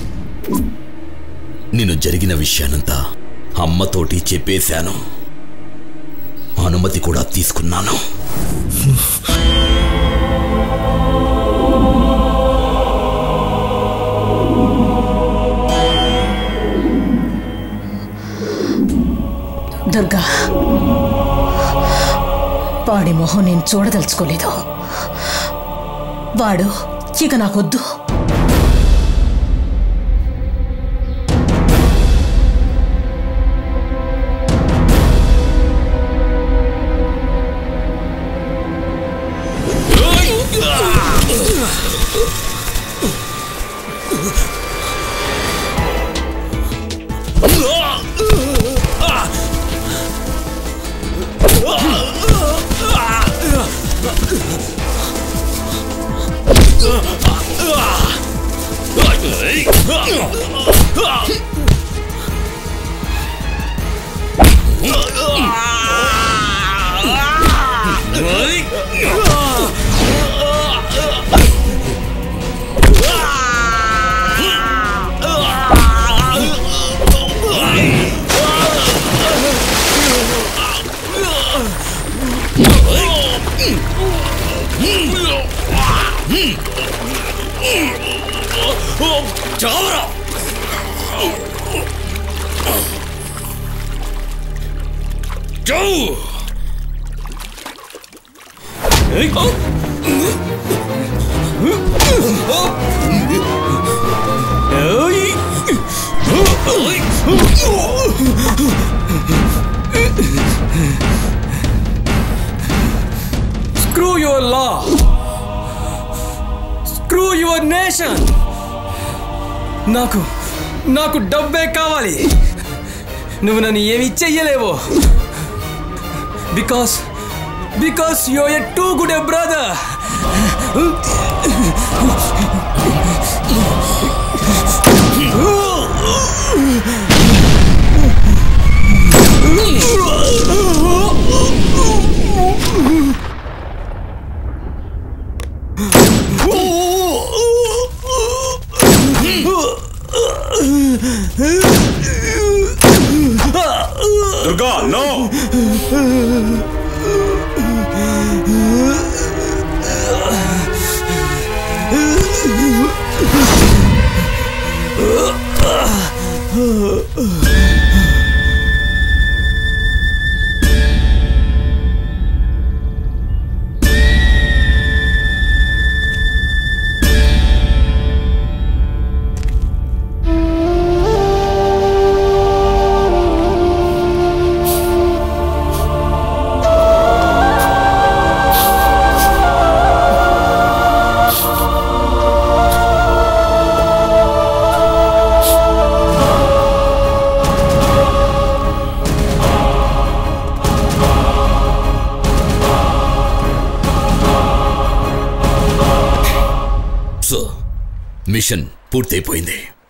నేను జరిగిన విషయానంతా అమ్మతోటి చెప్పేశాను అనుమతి కూడా తీసుకున్నాను దుర్గా వాడి మొహం నేను చూడదలుచుకోలేదు వాడు ఇక నాకొద్దు చావరా చావు screw your law screw your nation నాకు నాకు డబ్బే కావాలి నువ్వు నన్ను ఏమి చెయ్యలేవు because because you a too good a brother Durga no mission పూర్తయిపోయింది